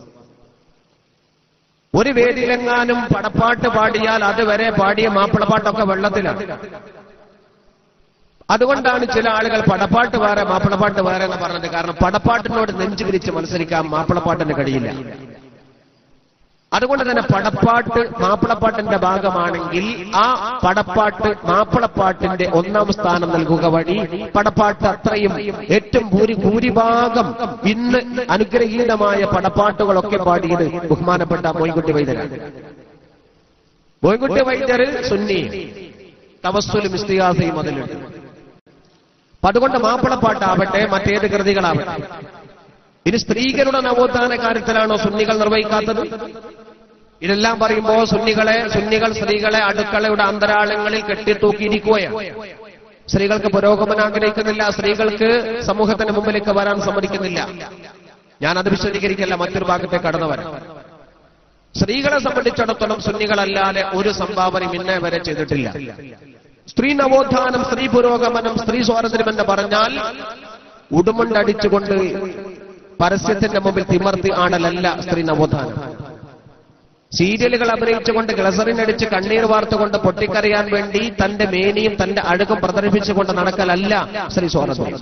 ഒരു വേദിയിലെങ്ങാനും പടപ്പാട്ട് പാടിയാൽ അതുവരെ പാടിയ മാപ്പിളപ്പാട്ടൊക്കെ വെള്ളത്തിലാണ് അതുകൊണ്ടാണ് ചില ആളുകൾ പടപ്പാട്ട് വേറെ മാപ്പിളപ്പാട്ട് വേറെ എന്ന് പറഞ്ഞത് കാരണം പടപ്പാട്ടിനോട് നെഞ്ചു വിരിച്ച് മത്സരിക്കാൻ മാപ്പിളപ്പാട്ടിന് കഴിയില്ല അതുകൊണ്ട് തന്നെ പടപ്പാട്ട് മാപ്പിളപ്പാട്ടിന്റെ ഭാഗമാണെങ്കിൽ ആ പടപ്പാട്ട് മാപ്പിളപ്പാട്ടിന്റെ ഒന്നാം സ്ഥാനം നൽകുക വഴി പടപ്പാട്ട് അത്രയും ഏറ്റവും ഭൂരി ഭൂരിഭാഗം ഇന്ന് അനുഗ്രഹീതമായ പടപ്പാട്ടുകളൊക്കെ പാടിയത് ബഹുമാനപ്പെട്ട മോയിൻകുട്ടി വൈദ്യരാണ് മോയിൻകുട്ടി വൈദ്യർ സുന്നി തവസ്സുലും ഇസ്തിഹാസയും അതിലുണ്ട് അപ്പൊ അതുകൊണ്ട് മാപ്പിളപ്പാട്ടാവട്ടെ മറ്റേത് കൃതികളാവട്ടെ ഇനി സ്ത്രീകളുടെ നവോത്ഥാന കാര്യത്തിലാണോ സുന്നികൾ നിർവഹിക്കാത്തത് ഇതെല്ലാം പറയുമ്പോ സുന്നികളെ സുന്നികൾ സ്ത്രീകളെ അടുക്കളയുടെ അന്തരാളങ്ങളിൽ കെട്ടിത്തൂക്കിയിരിക്കുകയാണ് സ്ത്രീകൾക്ക് പുരോഗമനം ആഗ്രഹിക്കുന്നില്ല സ്ത്രീകൾക്ക് സമൂഹത്തിന് മുമ്പിലേക്ക് വരാൻ സമ്മതിക്കുന്നില്ല ഞാനത് വിശദീകരിക്കല്ല മറ്റൊരു ഭാഗത്തെ കടന്നു വരാം സ്ത്രീകളെ സംബന്ധിച്ചിടത്തോളം സുന്നികളല്ലാതെ ഒരു സംഭാവനയും ഇന്നേ വരെ ചെയ്തിട്ടില്ല സ്ത്രീ നവോത്ഥാനം സ്ത്രീ പുരോഗമനം സ്ത്രീ സ്വാതന്ത്ര്യം എന്ന് പറഞ്ഞാൽ ഉടുമുണ്ടടിച്ചുകൊണ്ട് പരസ്യത്തിന്റെ മുമ്പിൽ തിമർത്തി ആണലല്ല സ്ത്രീ നവോത്ഥാനം സീരിയലുകൾ അഭിനയിച്ചുകൊണ്ട് ഗ്ലസറിനടിച്ച് കണ്ണീർ വാർത്തുകൊണ്ട് പൊട്ടിക്കരയാൻ വേണ്ടി തന്റെ മേനിയും തന്റെ അഴുകും പ്രദർശിപ്പിച്ചുകൊണ്ട് നടക്കലല്ല സ്ത്രീ സ്വാതന്ത്ര്യം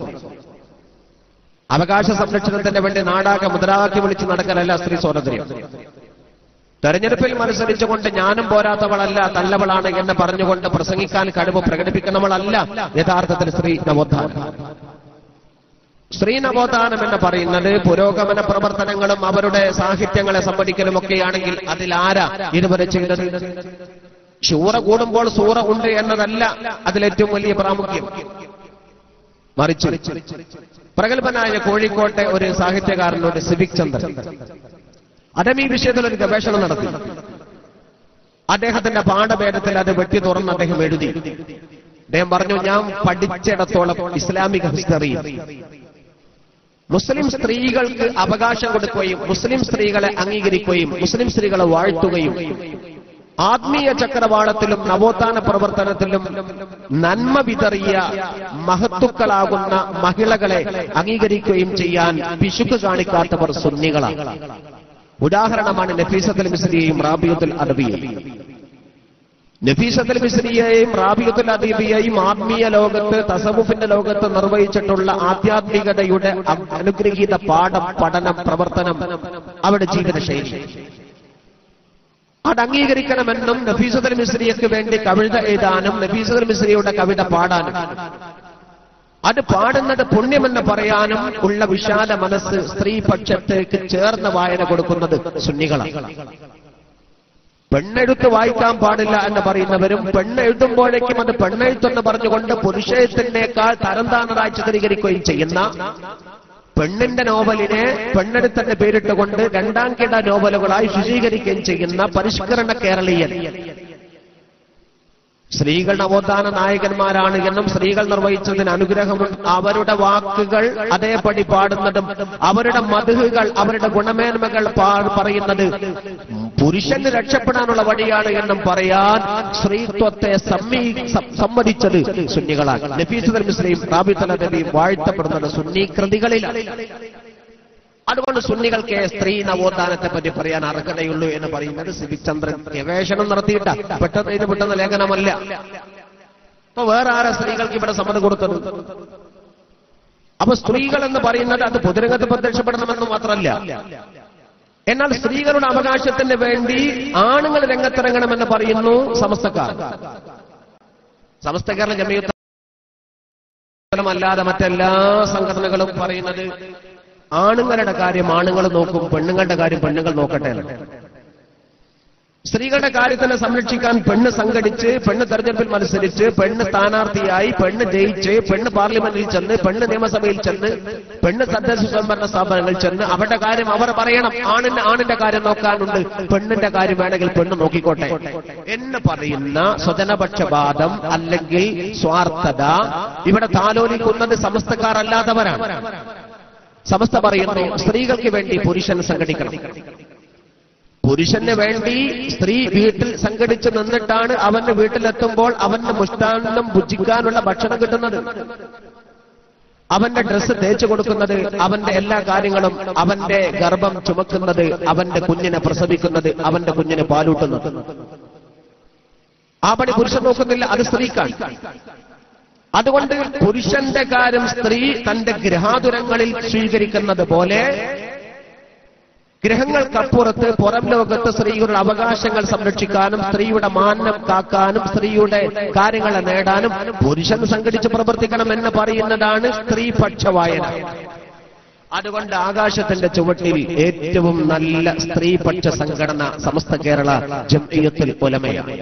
അവകാശ സംരക്ഷണത്തിന് വേണ്ടി നാടാകെ മുദ്രാവാക്യം വിളിച്ച് നടക്കലല്ല സ്ത്രീ സ്വാതന്ത്ര്യം തെരഞ്ഞെടുപ്പിൽ മത്സരിച്ചുകൊണ്ട് ഞാനും പോരാത്തവളല്ല തല്ലവളാണ് എന്ന് പറഞ്ഞുകൊണ്ട് പ്രസംഗിക്കാൻ കഴിവ് പ്രകടിപ്പിക്കുന്നവളല്ല യഥാർത്ഥത്തിൽ സ്ത്രീ നവോത്ഥാനം സ്ത്രീ നവോത്ഥാനം എന്ന് പറയുന്നത് പുരോഗമന പ്രവർത്തനങ്ങളും അവരുടെ സാഹിത്യങ്ങളെ സംബന്ധിക്കലും ഒക്കെയാണെങ്കിൽ അതിലാരാ ഇതുവരെ ചെയ്തത് ശൂറ കൂടുമ്പോൾ സൂറ ഉണ്ട് എന്നതല്ല അതിലേറ്റവും വലിയ പ്രാമുഖ്യം മറിച്ച് പ്രഗത്ഭനായ കോഴിക്കോട്ടെ ഒരു സാഹിത്യകാരനോട് സിവിക് ചന്ദ്രൻ അദ്ദേഹം ഈ വിഷയത്തിൽ ഒരു ഗവേഷണം നടത്തി അദ്ദേഹത്തിന്റെ പാഠഭേദത്തിൽ അത് വെട്ടി തുറന്ന് അദ്ദേഹം എഴുതി അദ്ദേഹം പറഞ്ഞു ഞാൻ പഠിച്ചിടത്തോളം ഇസ്ലാമിക ഹിസ്റ്ററി മുസ്ലിം സ്ത്രീകൾക്ക് അവകാശം കൊടുക്കുകയും മുസ്ലിം സ്ത്രീകളെ അംഗീകരിക്കുകയും മുസ്ലിം സ്ത്രീകളെ വാഴ്ത്തുകയും ആത്മീയ ചക്രവാളത്തിലും നവോത്ഥാന പ്രവർത്തനത്തിലും നന്മ വിതറിയ മഹത്തുക്കളാകുന്ന മഹിളകളെ അംഗീകരിക്കുകയും ചെയ്യാൻ പിശുക്ക് കാണിക്കാത്തവർ സുന്നികളാണ് ഉദാഹരണമാണ് നഫീസത്തുൽ മിസ്രിയെയും റാബിയത്തുൽ അറബിയെയും നഫീസത്തുൽ മിസ്രിയെയും റാബിയത്തുൽ അദീബിയെയും ആത്മീയ ലോകത്ത് തസവുഫിന്റെ ലോകത്ത് നിർവഹിച്ചിട്ടുള്ള ആധ്യാത്മികതയുടെ അനുഗ്രഹീത പാഠം പഠനം പ്രവർത്തനം അവരുടെ ജീവിത ശൈലി അത് അംഗീകരിക്കണമെന്നും നഫീസത്തുൽ മിസ്രിയക്ക് വേണ്ടി കവിത എഴുതാനും നഫീസത്തുൽ മിസ്രിയുടെ കവിത പാടാനും അത് പാടുന്നത് പുണ്യമെന്ന് പറയാനും ഉള്ള വിശാല മനസ്സ് സ്ത്രീപക്ഷത്തേക്ക് ചേർന്ന വായന കൊടുക്കുന്നത് സുന്നികളാണ് പെണ്ണെഴുത്ത് വായിക്കാൻ പാടില്ല എന്ന് പറയുന്നവരും പെണ്ണെഴുതുമ്പോഴേക്കും അത് പെണ്ണെഴുത്തെന്ന് പറഞ്ഞുകൊണ്ട് പുരുഷത്തിനേക്കാൾ തരംതാണതായി ചിത്രീകരിക്കുകയും ചെയ്യുന്ന പെണ്ണിന്റെ നോവലിനെ പെണ്ണെടുത്തന്റെ പേരിട്ടുകൊണ്ട് രണ്ടാം കിട നോവലുകളായി ശുചീകരിക്കുകയും ചെയ്യുന്ന പരിഷ്കരണ കേരളീയൻ സ്ത്രീകൾ നവോത്ഥാന നായകന്മാരാണ് എന്നും സ്ത്രീകൾ നിർവഹിച്ചതിന് അനുഗ്രഹമുണ്ട് അവരുടെ വാക്കുകൾ അതേപടി പാടുന്നതും അവരുടെ മധുഹുകൾ അവരുടെ ഗുണമേന്മകൾ പാ- പറയുന്നത് പുരുഷന് രക്ഷപ്പെടാനുള്ള വഴിയാണ് എന്നും പറയാൻ സ്ത്രീത്വത്തെ സമ്മീ- സം- സമ്മതിച്ചത് സുന്നികളാണ് നഫീസുൽ മുസ്ലിം റാബിത്തല നബിയും വാഴ്ത്തപ്പെടുന്നത് സുന്നി കൃതികളിലാണ് അതുകൊണ്ട് സുന്നികൾക്ക് സ്ത്രീ നവോത്ഥാനത്തെ പറ്റി പറയാൻ അർഹതയുള്ളൂ എന്ന് പറയുന്നത് സിബിക് ചന്ദ്രൻ ഗവേഷണം നടത്തിയിട്ട പെട്ടെന്ന് ഇത് പെട്ടെന്ന് ലേഖനമല്ല അപ്പൊ വേറെ ആരാ സ്ത്രീകൾക്ക് ഇവിടെ സമ്മതം കൊടുത്തത് അപ്പൊ സ്ത്രീകൾ എന്ന് പറയുന്നത് അത് പൊതുരംഗത്ത് പ്രത്യക്ഷപ്പെടണമെന്ന് മാത്രമല്ല എന്നാൽ സ്ത്രീകളുടെ അവകാശത്തിന് വേണ്ടി ആണുങ്ങൾ രംഗത്തിറങ്ങണമെന്ന് പറയുന്നു സമസ്തക്കാർ സമസ്ത കേരള ജമീയത്ത് അല്ലാതെ മറ്റെല്ലാ സംഘടനകളും പറയുന്നത് ആണുങ്ങളുടെ കാര്യം ആണുങ്ങൾ നോക്കും പെണ്ണുങ്ങളുടെ കാര്യം പെണ്ണുങ്ങൾ നോക്കട്ടെ എന്ന്. സ്ത്രീകളുടെ കാര്യത്തിനെ സംരക്ഷിക്കാൻ പെണ്ണ് സംഘടിച്ച് പെണ്ണ് തെരഞ്ഞെടുപ്പിൽ മത്സരിച്ച് പെണ്ണ് സ്ഥാനാർത്ഥിയായി പെണ്ണ് ജയിച്ച് പെണ്ണ് പാർലമെന്റിൽ ചെന്ന് പെണ്ണ് നിയമസഭയിൽ ചെന്ന് പെണ്ണ് തദ്ദേശ സ്വയംഭരണ സ്ഥാപനങ്ങളിൽ ചെന്ന് അവരുടെ കാര്യം അവർ പറയണം ആണിന് ആണിന്റെ കാര്യം നോക്കാനുണ്ട് പെണ്ണിന്റെ കാര്യം വേണമെങ്കിൽ പെണ്ണ് നോക്കിക്കോട്ടെ എന്ന് പറയുന്ന സ്വജനപക്ഷപാതം അല്ലെങ്കിൽ സ്വാർത്ഥത ഇവിടെ താലോലിക്കുന്നത് സമസ്തക്കാരല്ലാത്തവരാണ് സമസ്ത പറയുന്നു സ്ത്രീകൾക്ക് വേണ്ടി പുരുഷൻ സംഘടിക്കണം പുരുഷന് വേണ്ടി സ്ത്രീ വീട്ടിൽ സംഘടിച്ച് നിന്നിട്ടാണ് അവന്റെ വീട്ടിലെത്തുമ്പോൾ അവന്റെ മുഷ്ടാന്നം ഭുജിക്കാനുള്ള ഭക്ഷണം കിട്ടുന്നത് അവന്റെ ഡ്രസ്സ് തേച്ചു കൊടുക്കുന്നത് അവന്റെ എല്ലാ കാര്യങ്ങളും അവന്റെ ഗർഭം ചുമക്കുന്നത് അവന്റെ കുഞ്ഞിനെ പ്രസവിക്കുന്നത് അവന്റെ കുഞ്ഞിനെ പാലൂട്ടുന്നത് ആ പണി പുരുഷൻ നോക്കുന്നില്ല അത് സ്ത്രീക്കാണ് അതുകൊണ്ട് പുരുഷന്റെ കാര്യം സ്ത്രീ തന്റെ ഗൃഹാതുരങ്ങളിൽ സ്വീകരിക്കുന്നത് പോലെ ഗ്രഹങ്ങൾക്കപ്പുറത്ത് പുറം ലോകത്ത് സ്ത്രീകളുടെ അവകാശങ്ങൾ സംരക്ഷിക്കാനും സ്ത്രീയുടെ മാന്നം കാക്കാനും സ്ത്രീയുടെ കാര്യങ്ങളെ നേടാനും പുരുഷൻ സംഘടിച്ച് പ്രവർത്തിക്കണം എന്ന് പറയുന്നതാണ് സ്ത്രീപക്ഷ വായന അതുകൊണ്ട് ആകാശത്തിന്റെ ചുവട്ടിൽ ഏറ്റവും നല്ല സ്ത്രീപക്ഷ സംഘടന സമസ്ത കേരള ജംഇയ്യത്തുൽ ഉലമയാണ്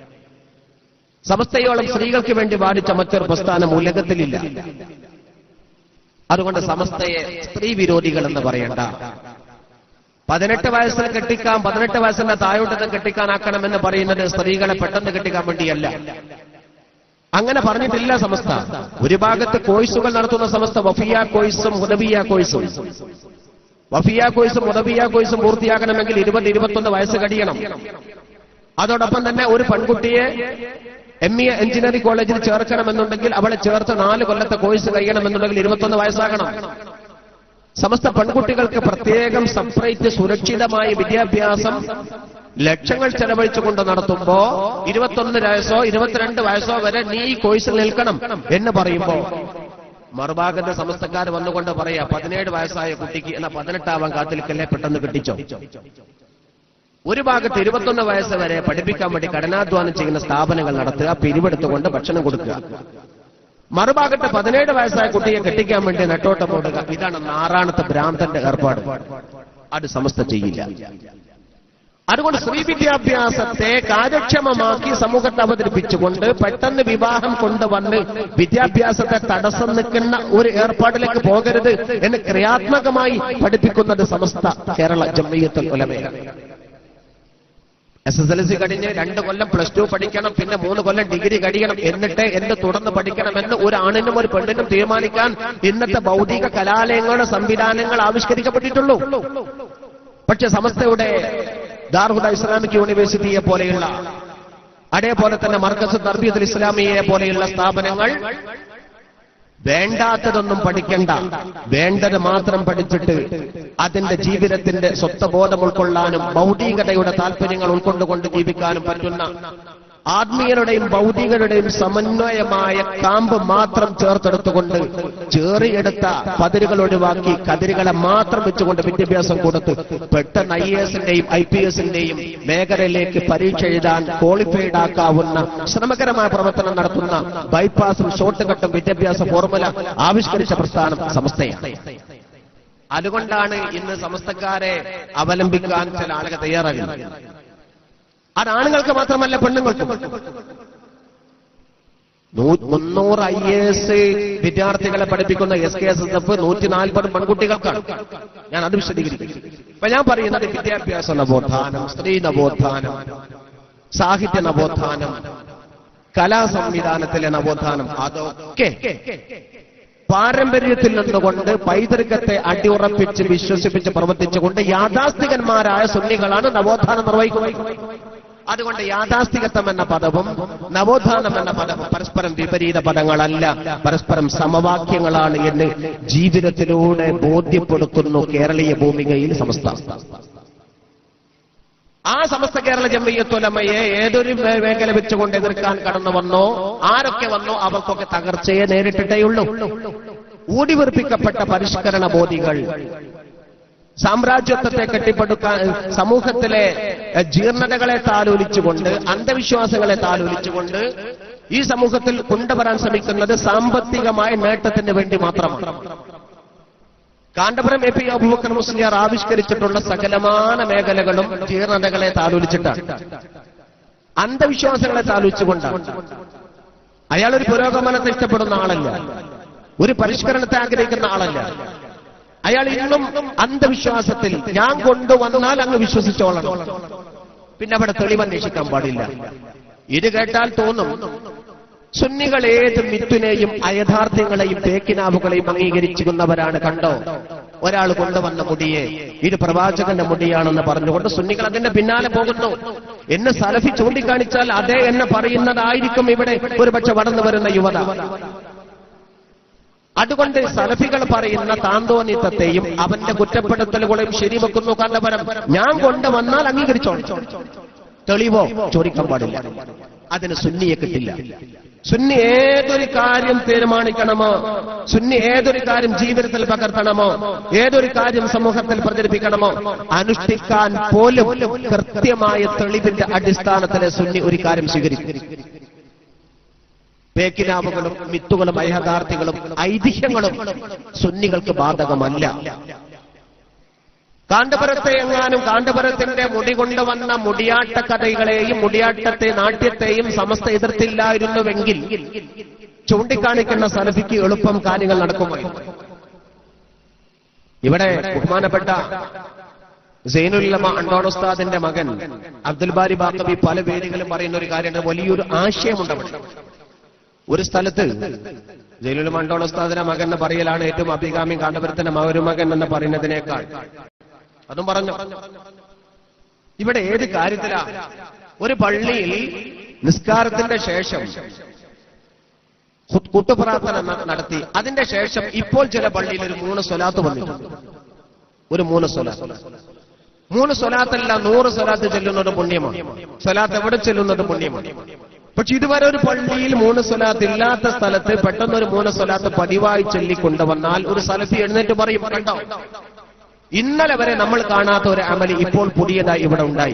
സമസ്തയോളം സ്ത്രീകൾക്ക് വേണ്ടി വാദിച്ച മറ്റൊരു പ്രസ്ഥാനം ഉലകത്തിലില്ല അതുകൊണ്ട് സമസ്തയെ സ്ത്രീ വിരോധികൾ എന്ന് പറയണ്ട പതിനെട്ട് വയസ്സിൽ കെട്ടിക്കാൻ പതിനെട്ട് വയസ്സിന്റെ താഴോട്ടം കെട്ടിക്കാനാക്കണമെന്ന് പറയുന്നത് സ്ത്രീകളെ പെട്ടെന്ന് കെട്ടിക്കാൻ വേണ്ടിയല്ല അങ്ങനെ പറഞ്ഞിട്ടില്ല സമസ്ത ഒരു ഭാഗത്ത് കോഴ്സുകൾ നടത്തുന്ന സമസ്ത വഫിയ കോഴ്സും ഹുദബിയ കോഴ്സും വഫിയ കോഴ്സും ഹുദബിയ കോഴ്സും പൂർത്തിയാക്കണമെങ്കിൽ ഇരുപത് ഇരുപത്തൊന്ന് വയസ്സ് കഴിയണം അതോടൊപ്പം തന്നെ ഒരു പെൺകുട്ടിയെ എം ഇ എഞ്ചിനീയറിംഗ് കോളേജിൽ ചേർക്കണമെന്നുണ്ടെങ്കിൽ അവളെ ചേർത്ത് നാല് കൊല്ലത്തെ കോഴ്സ് കഴിയണമെന്നുണ്ടെങ്കിൽ ഇരുപത്തൊന്ന് വയസ്സാകണം സമസ്ത പെൺകുട്ടികൾക്ക് പ്രത്യേകം സെപ്പറേറ്റ് സുരക്ഷിതമായ വിദ്യാഭ്യാസം ലക്ഷങ്ങൾ ചെലവഴിച്ചുകൊണ്ട് നടത്തുമ്പോ ഇരുപത്തൊന്ന് വയസ്സോ ഇരുപത്തിരണ്ട് വയസ്സോ വരെ നീ ഈ കോഴ്സിൽ നിൽക്കണം എന്ന് പറയുമ്പോ മറുഭാഗത്തെ സമസ്തക്കാർ വന്നുകൊണ്ട് പറയാ പതിനേഴ് വയസ്സായ കുട്ടിക്ക് എന്ന പതിനെട്ടാവാൻ കാത്തിരിക്കല്ലേ പെട്ടെന്ന് കിട്ടിച്ചോ ഒരു ഭാഗത്ത് ഇരുപത്തൊന്ന് വയസ്സ് വരെ പഠിപ്പിക്കാൻ വേണ്ടി കഠിനാധ്വാനം ചെയ്യുന്ന സ്ഥാപനങ്ങൾ നടത്തുക പിരിവെടുത്തുകൊണ്ട് ഭക്ഷണം കൊടുക്കുക മറുഭാഗത്ത് പതിനേഴ് വയസ്സായ കുട്ടിയെ കെട്ടിക്കാൻ വേണ്ടി നെട്ടോട്ടം ഓടുക ഇതാണ് നാറാണത്തെ ഭ്രാന്തന്റെ ഏർപ്പാട് അത് സമസ്ത ചെയ്യില്ല അതുകൊണ്ട് സ്ത്രീ വിദ്യാഭ്യാസത്തെ കാര്യക്ഷമമാക്കി സമൂഹത്തെ അവതരിപ്പിച്ചുകൊണ്ട് പെട്ടെന്ന് വിവാഹം കൊണ്ടുവന്ന് വിദ്യാഭ്യാസത്തെ തടസ്സം നിൽക്കുന്ന ഒരു ഏർപ്പാടിലേക്ക് പോകരുത് എന്ന് ക്രിയാത്മകമായി പഠിപ്പിക്കുന്നത് സമസ്ത കേരള ജമ്മയത്തുൽ ഉലമയാണ് എസ് എസ് എൽ സി കഴിഞ്ഞ് രണ്ട് കൊല്ലം പ്ലസ് ടു പഠിക്കണം പിന്നെ മൂന്ന് കൊല്ലം ഡിഗ്രി കഴിയണം എന്നിട്ട് എന്ത് തുടർന്ന് പഠിക്കണമെന്ന് ഒരു ആണിനും ഒരു പെണ്ണിനും തീരുമാനിക്കാൻ ഇന്നത്തെ ഭൗതിക കലാലയങ്ങളുടെ സംവിധാനങ്ങൾ ആവിഷ്കരിക്കപ്പെട്ടിട്ടുള്ളൂ പക്ഷെ സമസ്തയുടെ ദാർഹുദ ഇസ്ലാമിക് യൂണിവേഴ്സിറ്റിയെ പോലെയുള്ള അതേപോലെ തന്നെ മർക്കസ് തർബീദുൽ ഇസ്ലാമിയെ പോലെയുള്ള സ്ഥാപനങ്ങൾ വേണ്ടാത്തതൊന്നും പഠിക്കണ്ട വേണ്ടത് മാത്രം പഠിച്ചിട്ട് അതിന്റെ ജീവിതത്തിന്റെ സ്വത്വബോധം ഉൾക്കൊള്ളാനും ഭൗതികതയുടെ താല്പര്യങ്ങൾ ഉൾക്കൊണ്ടുകൊണ്ട് ജീവിക്കാനും പറ്റുന്ന ആത്മീയരുടെയും ഭൗതികരുടെയും സമന്വയമായ കാമ്പ് മാത്രം ചേർത്തെടുത്തുകൊണ്ട് ചേറിയെടുത്ത പതിരുകൾ ഒഴിവാക്കി കതിരുകളെ മാത്രം വെച്ചുകൊണ്ട് വിദ്യാഭ്യാസം കൊടുത്ത് പെട്ടെന്ന് ഐ എസിന്റെയും ഐ പി എസിന്റെയും മേഖലയിലേക്ക് പരീക്ഷ എഴുതാൻ ക്വാളിഫൈഡ് ആക്കാവുന്ന ശ്രമകരമായ പ്രവർത്തനം നടത്തുന്ന ബൈപ്പാസും ഷോർട്ട് കട്ടും വിദ്യാഭ്യാസ ഫോർമുല ആവിഷ്കരിച്ച പ്രസ്ഥാനം സമസ്തയാണ് അതുകൊണ്ടാണ് ഇന്ന് സമസ്തക്കാരെ അവലംബിക്കാൻ ചില ആളുകൾ തയ്യാറാകുന്നത് അത് ആണുങ്ങൾക്ക് മാത്രമല്ല പെണ്ണുങ്ങൾക്കും നൂ- മുന്നൂറ് ഐ എസ് വിദ്യാർത്ഥികളെ പഠിപ്പിക്കുന്ന S K S S F നൂറ്റി നാൽപ്പത് പെൺകുട്ടികൾക്കാണ് ഞാൻ അത് വിശദീകരിക്കും ഇപ്പൊ ഞാൻ പറയുന്നത് വിദ്യാഭ്യാസ നവോത്ഥാനം സ്ത്രീ നവോത്ഥാനം സാഹിത്യ നവോത്ഥാനം കലാ സംവിധാനത്തിലെ നവോത്ഥാനം അതൊക്കെ പാരമ്പര്യത്തിൽ നിന്നുകൊണ്ട് പൈതൃകത്തെ അടിയുറപ്പിച്ച് വിശ്വസിപ്പിച്ച് പ്രവർത്തിച്ചുകൊണ്ട് യാഥാസ്ഥികന്മാരായ സുന്നികളാണ് നവോത്ഥാനം നിർവഹിക്കുന്നത് അതുകൊണ്ട് യാഥാസ്ഥികത്വം എന്ന പദവും നവോത്ഥാനം എന്ന പദവും പരസ്പരം വിപരീത പദങ്ങളല്ല പരസ്പരം സമവാക്യങ്ങളാണ് എന്ന് ജീവിതത്തിലൂടെ ബോധ്യപ്പെടുത്തുന്നു കേരളീയ ഭൂമികയിൽ സമസ്ത ആ സമസ്ത കേരള ജമ്മയ്യത്തുലമയെ ഏതൊരു മേ- മേഖല വെച്ചുകൊണ്ട് എതിർക്കാൻ കടന്നു വന്നോ ആരൊക്കെ വന്നോ അവർക്കൊക്കെ തകർച്ചയെ നേരിട്ടിട്ടേയുള്ളൂ ഊടിവെറുപ്പിക്കപ്പെട്ട പരിഷ്കരണ ബോധികൾ സാമ്രാജ്യത്വത്തെ കെട്ടിപ്പടുക്കാൻ സമൂഹത്തിലെ എഹ്, ജീർണതകളെ താലോലിച്ചുകൊണ്ട് അന്ധവിശ്വാസങ്ങളെ താലോലിച്ചുകൊണ്ട് ഈ സമൂഹത്തിൽ കൊണ്ടുവരാൻ ശ്രമിക്കുന്നത് സാമ്പത്തികമായ നേട്ടത്തിന് വേണ്ടി മാത്രമാണ് കാന്തപുരം എ പി അബൂബക്കർ മുസ്ലിയാർ ആവിഷ്കരിച്ചിട്ടുള്ള സകലമാന മേഖലകളും ജീർണതകളെ താലോലിച്ചിട്ടാണ് അന്ധവിശ്വാസങ്ങളെ താലോലിച്ചുകൊണ്ടാണ് അയാൾ ഒരു പുരോഗമനത്തെ ഇഷ്ടപ്പെടുന്ന ആളല്ല ഒരു പരിഷ്കരണത്തെ ആഗ്രഹിക്കുന്ന ആളല്ല അയാൾ ഇന്നും അന്ധവിശ്വാസത്തിൽ ഞാൻ കൊണ്ടുവന്നാൽ അങ്ങ് വിശ്വസിച്ചോളണം പിന്നെ അവിടെ തെളിവന്വേഷിക്കാൻ പാടില്ല ഇത് കേട്ടാൽ തോന്നും സുന്നികൾ ഏത് മിത്തുനെയും അയഥാർത്ഥ്യങ്ങളെയും തേക്കിനാവുകളെയും അംഗീകരിച്ചിരുന്നവരാണ് കണ്ടോ ഒരാൾ കൊണ്ടുവന്ന മുടിയെ ഇത് പ്രവാചകന്റെ മുടിയാണെന്ന് പറഞ്ഞുകൊണ്ട് സുന്നികൾ അതിന്റെ പിന്നാലെ പോകുന്നു എന്ന് സലഫി ചൂണ്ടിക്കാണിച്ചാൽ അതേ എന്നെ പറയുന്നതായിരിക്കും ഇവിടെ ഒരുപക്ഷെ വളർന്നു വരുന്ന യുവത അതുകൊണ്ട് സലഫികൾ പറയുന്ന താന്തോന്നിത്തത്തെയും അവന്റെ കുറ്റപ്പെടുത്തലുകളെയും ശരിവെക്കുന്നു കണ്ടപരം ഞാൻ കൊണ്ടുവന്നാൽ അംഗീകരിച്ചോളാം തെളിവോ ചോദിക്കാൻ പാടില്ല അതിന് സുന്നിയെ കിട്ടില്ല സുന്നി ഏതൊരു കാര്യം തീരുമാനിക്കണമോ സുന്നി ഏതൊരു കാര്യം ജീവിതത്തിൽ പകർത്തണമോ ഏതൊരു കാര്യം സമൂഹത്തിൽ പ്രചരിപ്പിക്കണമോ അനുഷ്ഠിക്കാൻ പോലും കൃത്യമായ തെളിവിന്റെ അടിസ്ഥാനത്തിലെ സുന്നി ഒരു കാര്യം സ്വീകരിക്കും പേക്കിനാവുകളും മിത്തുകളും അയഥാർത്ഥികളും ഐതിഹ്യങ്ങളും സുന്നികൾക്ക് ബാധകമല്ല കാന്തപുരത്തെ എങ്ങാനും കാന്തപുരത്തിന്റെ മുടി കൊണ്ടുവന്ന മുടിയാട്ട കഥകളെയും മുടിയാട്ടത്തെ നാട്യത്തെയും സമസ്ത എതിർത്തില്ലായിരുന്നുവെങ്കിൽ ചൂണ്ടിക്കാണിക്കുന്ന സലഫിക്ക് എളുപ്പം കാര്യങ്ങൾ നടക്കുമായിരുന്നു ഇവിടെ ബഹുമാനപ്പെട്ട സൈനുല്ലമ അണ്ടോണുസ്താദിന്റെ മകൻ അബ്ദുൽ ബാരി ബാക്കബി പല വേദികളും പറയുന്ന ഒരു കാര്യമുണ്ട് വലിയൊരു ആശയമുണ്ട് അവിടെ ഒരു സ്ഥലത്ത് ജയിലുൽ മണ്ടോൾ ഉസ്താദിന്റെ മകൻ എന്ന് പറയലാണ് ഏറ്റവും അഭികാമി കാണ്ടപുരത്തിന്റെ മകൻ എന്ന് പറയുന്നതിനേക്കാൾ അതും പറഞ്ഞു ഇവിടെ ഏത് കാര്യത്തിലാ ഒരു പള്ളിയിൽ നിസ്കാരത്തിന്റെ ശേഷം ഹുത്- കൂട്ടുപ്രാർത്ഥന ന- നടത്തി അതിന്റെ ശേഷം ഇപ്പോൾ ചില പള്ളിയിൽ ഒരു മൂന്ന് സ്വലാത്ത് വന്നിട്ടുണ്ട് ഒരു മൂന്ന് സ്വലാത്ത് മൂന്ന് സ്വലാത്തല്ല നൂറ് സ്വലാത്ത് ചെല്ലുന്നത് പുണ്യമാണ് സ്വലാത്ത് എവിടെ ചെല്ലുന്നത് പുണ്യമാണ് പക്ഷെ ഇതുവരെ ഒരു പള്ളിയിൽ മൂന്ന് സ്വലാത്ത് ഇല്ലാത്ത സ്ഥലത്ത് പെട്ടെന്ന് ഒരു മൂന്ന് സ്വലാത്ത് പതിവായി ചൊല്ലിക്കൊണ്ടുവന്നാൽ ഒരു സലഫി എഴുന്നേറ്റ് പറയും കണ്ടോ ഇന്നലെ വരെ നമ്മൾ കാണാത്ത ഒരു അമലി ഇപ്പോൾ പുതിയതായി ഇവിടെ ഉണ്ടായി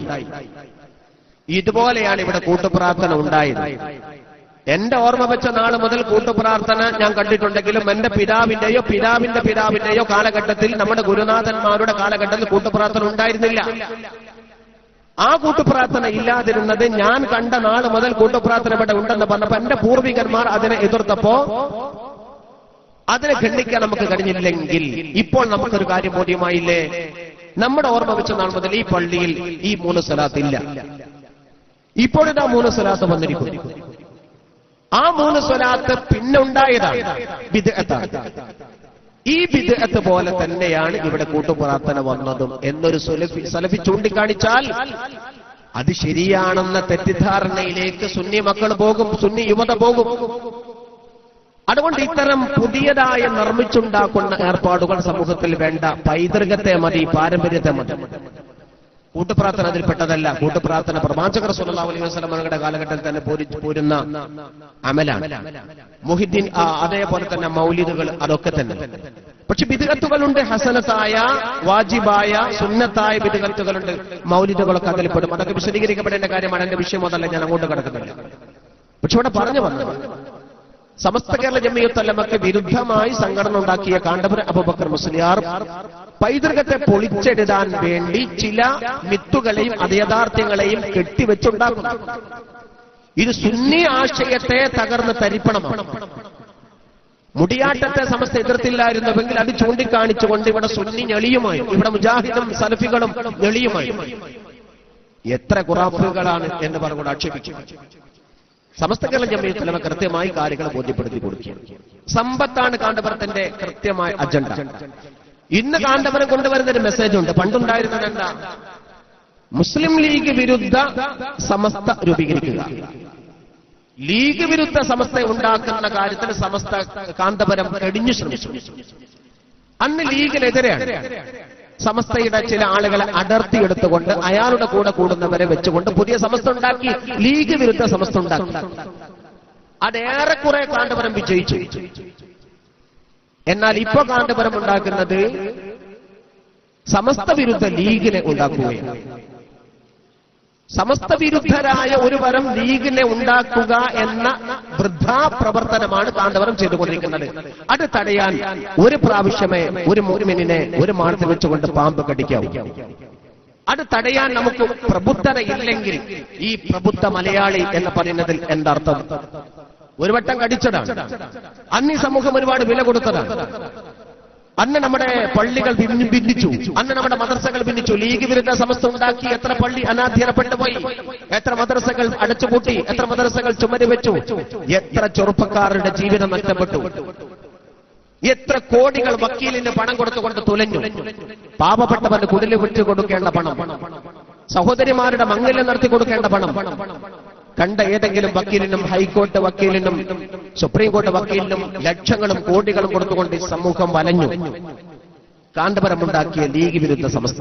ഇതുപോലെയാണ് ഇവിടെ കൂട്ടുപ്രാർത്ഥന ഉണ്ടായത് എന്റെ ഓർമ്മ വെച്ച നാള് മുതൽ കൂട്ടുപ്രാർത്ഥന ഞാൻ കണ്ടിട്ടുണ്ടെങ്കിലും എന്റെ പിതാവിന്റെയോ പിതാവിന്റെ പിതാവിന്റെയോ കാലഘട്ടത്തിൽ നമ്മുടെ ഗുരുനാഥന്മാരുടെ കാലഘട്ടത്തിൽ കൂട്ടുപ്രാർത്ഥന ഉണ്ടായിരുന്നില്ല ആ കൂട്ടുപ്രാർത്ഥന ഇല്ലാതിരുന്നത് ഞാൻ കണ്ട നാള് മുതൽ കൂട്ടുപ്രാർത്ഥന ഇവിടെ ഉണ്ടെന്ന് പറഞ്ഞപ്പോ എന്റെ പൂർവികന്മാർ അതിനെ എതിർത്തപ്പോ അതിനെ ഖണ്ഡിക്കാൻ നമുക്ക് കഴിഞ്ഞില്ലെങ്കിൽ ഇപ്പോൾ നമുക്കൊരു കാര്യം ബോധ്യമായില്ലേ നമ്മുടെ ഓർമ്മ വെച്ച നാൾ മുതൽ ഈ പള്ളിയിൽ ഈ മൂന്ന് സ്വലാത്ത് ഇല്ല ഇപ്പോഴിതാ മൂന്ന് സ്വലാത്ത് വന്നിരിക്കുന്നു ആ മൂന്ന് സ്വലാത്ത് പിന്നെ ഉണ്ടായതാണ് ബിദ്അത്താണ് ഈ ബിദ്അത്ത് പോലെ തന്നെയാണ് ഇവിടെ കൂട്ടുപ്രാർത്ഥന വന്നതും എന്നൊരു സുലഫി സലഫി ചൂണ്ടിക്കാണിച്ചാൽ അത് ശരിയാണെന്ന തെറ്റിദ്ധാരണയിലേക്ക് സുന്നി മക്കൾ പോകും സുന്നി യുവത പോകും അതുകൊണ്ട് ഇത്തരം പുതിയതായി നിർമ്മിച്ചുണ്ടാക്കുന്ന ഏർപ്പാടുകൾ സമൂഹത്തിൽ വേണ്ട പൈതൃകത്തെ മതി പാരമ്പര്യത്തെ മതി കൂട്ടുപ്രാർത്ഥന അതിൽപ്പെട്ടതല്ല കൂട്ടുപ്രാർത്ഥന പ്രവാചകർ സല്ലല്ലാഹു അലൈഹി വസല്ലം അവരുടെ കാലഘട്ടത്തിൽ തന്നെ പോരി- പോരുന്ന അമലാണ് മുഹിദ്ദീൻ ആ, അതേപോലെ തന്നെ മൗലിദുകൾ അതൊക്കെ തന്നെ പക്ഷെ ബിദുകത്തുകളുണ്ട് ഹസനത്തായ വാജിബായ സുന്നത്തായ ബിദുകത്തുകളുണ്ട് മൗലിദുകളൊക്കെ അതിൽപ്പെടും അതൊക്കെ വിശദീകരിക്കപ്പെടേണ്ട കാര്യമാണ് എന്റെ വിഷയം അതല്ല ഞാൻ അങ്ങോട്ട് കിടക്കുന്നില്ല പക്ഷെ ഇവിടെ പറഞ്ഞു വന്നത് സമസ്ത കേരള ജമിയത്തല്ലമക്ക് വിരുദ്ധമായി സംഘടന ഉണ്ടാക്കിയ കാണ്ടപുര അബുബക്കർ മുസ്ലിയാർ പൈതൃകത്തെ പൊളിച്ചെഴുതാൻ വേണ്ടി ചില മിത്തുകളെയും അതയഥാർത്ഥ്യങ്ങളെയും കെട്ടിവെച്ചുണ്ടാക്കുന്നു ഇത് സുന്നി ആശയത്തെ തകർന്ന് തരിപ്പണമാണ് മുടിയാട്ടത്തെ സമസ്ത എതിർത്തില്ലായിരുന്നുവെങ്കിൽ അത് ചൂണ്ടിക്കാണിച്ചുകൊണ്ട് ഇവിടെ സുന്നി ഞെളിയുമായി ഇവിടെ മുജാഹിദും സലഫികളും ഞെളിയുമായി എത്ര ഖുറാഫുകളാണ് എന്ന് പറഞ്ഞുകൊണ്ട് ആക്ഷേപിക്കും സമസ്ത കേരള ജമയത്തിലമ കൃത്യമായി കാര്യങ്ങൾ ബോധ്യപ്പെടുത്തി കൊടുക്കുകയാണ് സമ്പത്താണ് കാന്തപുരത്തിന്റെ കൃത്യമായ അജണ്ട ഇന്ന് കാന്തപുരം കൊണ്ടുവരുന്ന ഒരു മെസ്സേജ് ഉണ്ട് പണ്ടുണ്ടായിരുന്നത് എന്താ മുസ്ലിം ലീഗ് വിരുദ്ധ സമസ്ത രൂപീകരിക്കുക ലീഗ് വിരുദ്ധ സമസ്ത ഉണ്ടാക്കുന്ന കാര്യത്തിൽ സമസ്ത കാന്തപുരം കടിഞ്ഞു ശ്രമിച്ചു അന്ന് ലീഗിനെതിരെയാണ് സമസ്തയുടെ ചില ആളുകളെ അടർത്തിയെടുത്തുകൊണ്ട് അയാളുടെ കൂടെ കൂടുന്നവരെ വെച്ചുകൊണ്ട് പുതിയ സമസ്ത ഉണ്ടാക്കി ലീഗ് വിരുദ്ധ സമസ്ത ഉണ്ടാക്കി അതേറെക്കുറെ കാന്തപുരം വിജയിച്ചു എന്നാൽ ഇപ്പൊ കാന്തപുരം ഉണ്ടാക്കുന്നത് സമസ്ത വിരുദ്ധ ലീഗിനെ ഉണ്ടാക്കുകയാണ് സമസ്ത വിരുദ്ധരായ ഒരു വരം ലീഗിനെ ഉണ്ടാക്കുക എന്ന വൃദ്ധാ പ്രവർത്തനമാണ് കാന്തവരം ചെയ്തുകൊണ്ടിരിക്കുന്നത് അത് തടയാൻ ഒരു പ്രാവശ്യമേ ഒരു മുരുമിനെ ഒരു മാളത്തിൽ വെച്ചുകൊണ്ട് പാമ്പ് കടിക്കാവൂ അത് തടയാൻ നമുക്ക് പ്രബുദ്ധത ഇല്ലെങ്കിൽ ഈ പ്രബുദ്ധ മലയാളി എന്ന് പറയുന്നതിൽ എന്തർത്ഥം ഒരു വട്ടം കടിച്ചതാണ് അന്ന് ഈ സമൂഹം ഒരുപാട് വില കൊടുത്തതാണ് അന്ന് നമ്മുടെ പള്ളികൾ ഭിന്നി- ഭിന്നിച്ചു അന്ന് നമ്മുടെ മദ്രസകൾ ഭിന്നിച്ചു ലീഗ് വിരുദ്ധ സമസ്ത ഉണ്ടാക്കി എത്ര പള്ളി അനാധ്യനപ്പെട്ടു പോയി എത്ര മദ്രസകൾ അടച്ചുപൂട്ടി എത്ര മദ്രസകൾ ചുമരി വെച്ചു എത്ര ചെറുപ്പക്കാരുടെ ജീവിതം നഷ്ടപ്പെട്ടു എത്ര കോടികൾ വക്കീലിന് പണം കൊടുത്തുകൊണ്ട് തുലഞ്ഞു പാവപ്പെട്ടവന് കുടില് വിട്ടു കൊടുക്കേണ്ട പണം സഹോദരിമാരുടെ മംഗല്യം നടത്തി കൊടുക്കേണ്ട പണം കണ്ട ഏതെങ്കിലും വക്കീലിനും ഹൈക്കോർട്ട് വക്കീലിനും സുപ്രീം കോടതി വക്കീലിനും ലക്ഷങ്ങളും കോടികളും കൊടുത്തുകൊണ്ട് ഈ സമൂഹം വലഞ്ഞു കാന്തപുരമുണ്ടാക്കിയ ലീഗ് വിരുദ്ധ സംസ്ഥ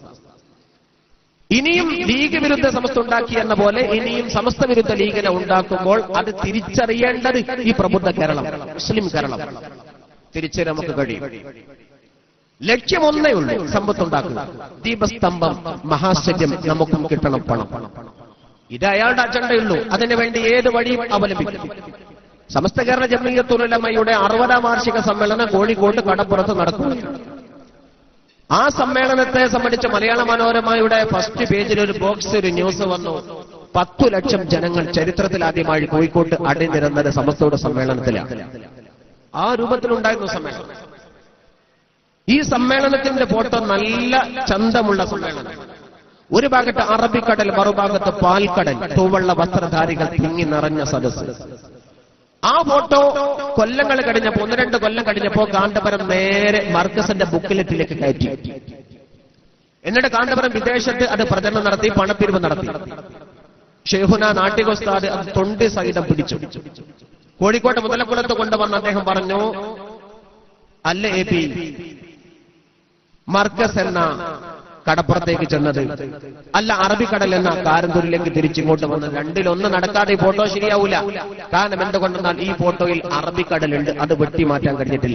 ഇനിയും ലീഗ് വിരുദ്ധ സമസ്ത ഉണ്ടാക്കി എന്ന പോലെ ഇനിയും സമസ്ത വിരുദ്ധ ലീഗിനെ ഉണ്ടാക്കുമ്പോൾ അത് തിരിച്ചറിയേണ്ടത് ഈ പ്രബുദ്ധ കേരളം മുസ്ലിം കേരളം തിരിച്ചറിയാൻ നമുക്ക് കഴിയും ലക്ഷ്യം ഒന്നേ ഉള്ളൂ സമ്പത്തുണ്ടാക്കുക ദീപസ്തംഭം മഹാശല്യം നമുക്കും കിട്ടണം പണം ഇത് അയാളുടെ അജണ്ടയുള്ളൂ അതിനുവേണ്ടി ഏത് വഴിയും അവലംബിക്കും സമസ്ത കേരള ജമീയത്തുലമയുടെ അറുപതാം വാർഷിക സമ്മേളനം കോഴിക്കോട് കടപ്പുറത്ത് നടക്കുകയാണ് ആ സമ്മേളനത്തെ സംബന്ധിച്ച് മലയാള മനോരമയുടെ ഫസ്റ്റ് പേജിൽ ഒരു ബോക്സ് ഒരു ന്യൂസ് വന്നു പത്തു ലക്ഷം ജനങ്ങൾ ചരിത്രത്തിൽ ആദ്യമായി കോഴിക്കോട്ട് അണിനിരന്നത് സമസ്തയുടെ സമ്മേളനത്തിലാണ് ആ രൂപത്തിലുണ്ടായിരുന്നു സമ്മേളനം ഈ സമ്മേളനത്തിന്റെ ഫോട്ടോ നല്ല ചന്തമുള്ള സമ്മേളനം ഒരു ഭാഗത്ത് അറബിക്കടൽ മറുഭാഗത്ത് പാൽക്കടൽ തൂവള്ള വസ്ത്രധാരികൾ തിങ്ങി നിറഞ്ഞ സദസ്സ് ആ ഫോട്ടോ കൊല്ലങ്ങൾ കഴിഞ്ഞപ്പോ ഒന്ന് രണ്ട് കൊല്ലം കഴിഞ്ഞപ്പോ കാന്തപുരം നേരെ മർക്കസിന്റെ ബുക്കിലെറ്റിലേക്ക് കയറ്റി എന്നിട്ട് കാന്തപുരം വിദേശത്ത് അത് പ്രചരണം നടത്തി പണപ്പിരിവ് നടത്തി ഷെയ്ഹുന നാട്ടികോസ്താദ് അത് തൊണ്ടി സഹിതം പിടിച്ചു കോഴിക്കോട്ട് മുതലക്കുളത്ത് കൊണ്ടുവന്ന് അദ്ദേഹം പറഞ്ഞു അല്ല എ പി മർക്കസ് എന്ന കടപ്പുറത്തേക്ക് ചെന്നത് അല്ല അറബിക്കടൽ എന്ന കാരന്തൂരിലേക്ക് തിരിച്ചിങ്ങോട്ട് വന്ന് രണ്ടിലൊന്ന് നടക്കാതെ ഈ ഫോട്ടോ ശരിയാവൂല കാരണം എന്തുകൊണ്ടെന്നാൽ ഈ ഫോട്ടോയിൽ അറബിക്കടലുണ്ട് അത് വെട്ടിമാറ്റാൻ കഴിഞ്ഞിട്ടില്ല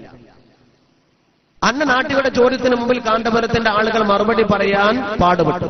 അന്ന് നാട്ടിയുടെ ചോദ്യത്തിന് മുമ്പിൽ കാന്തപുരത്തിന്റെ ആളുകൾ മറുപടി പറയാൻ പാടുപെട്ടു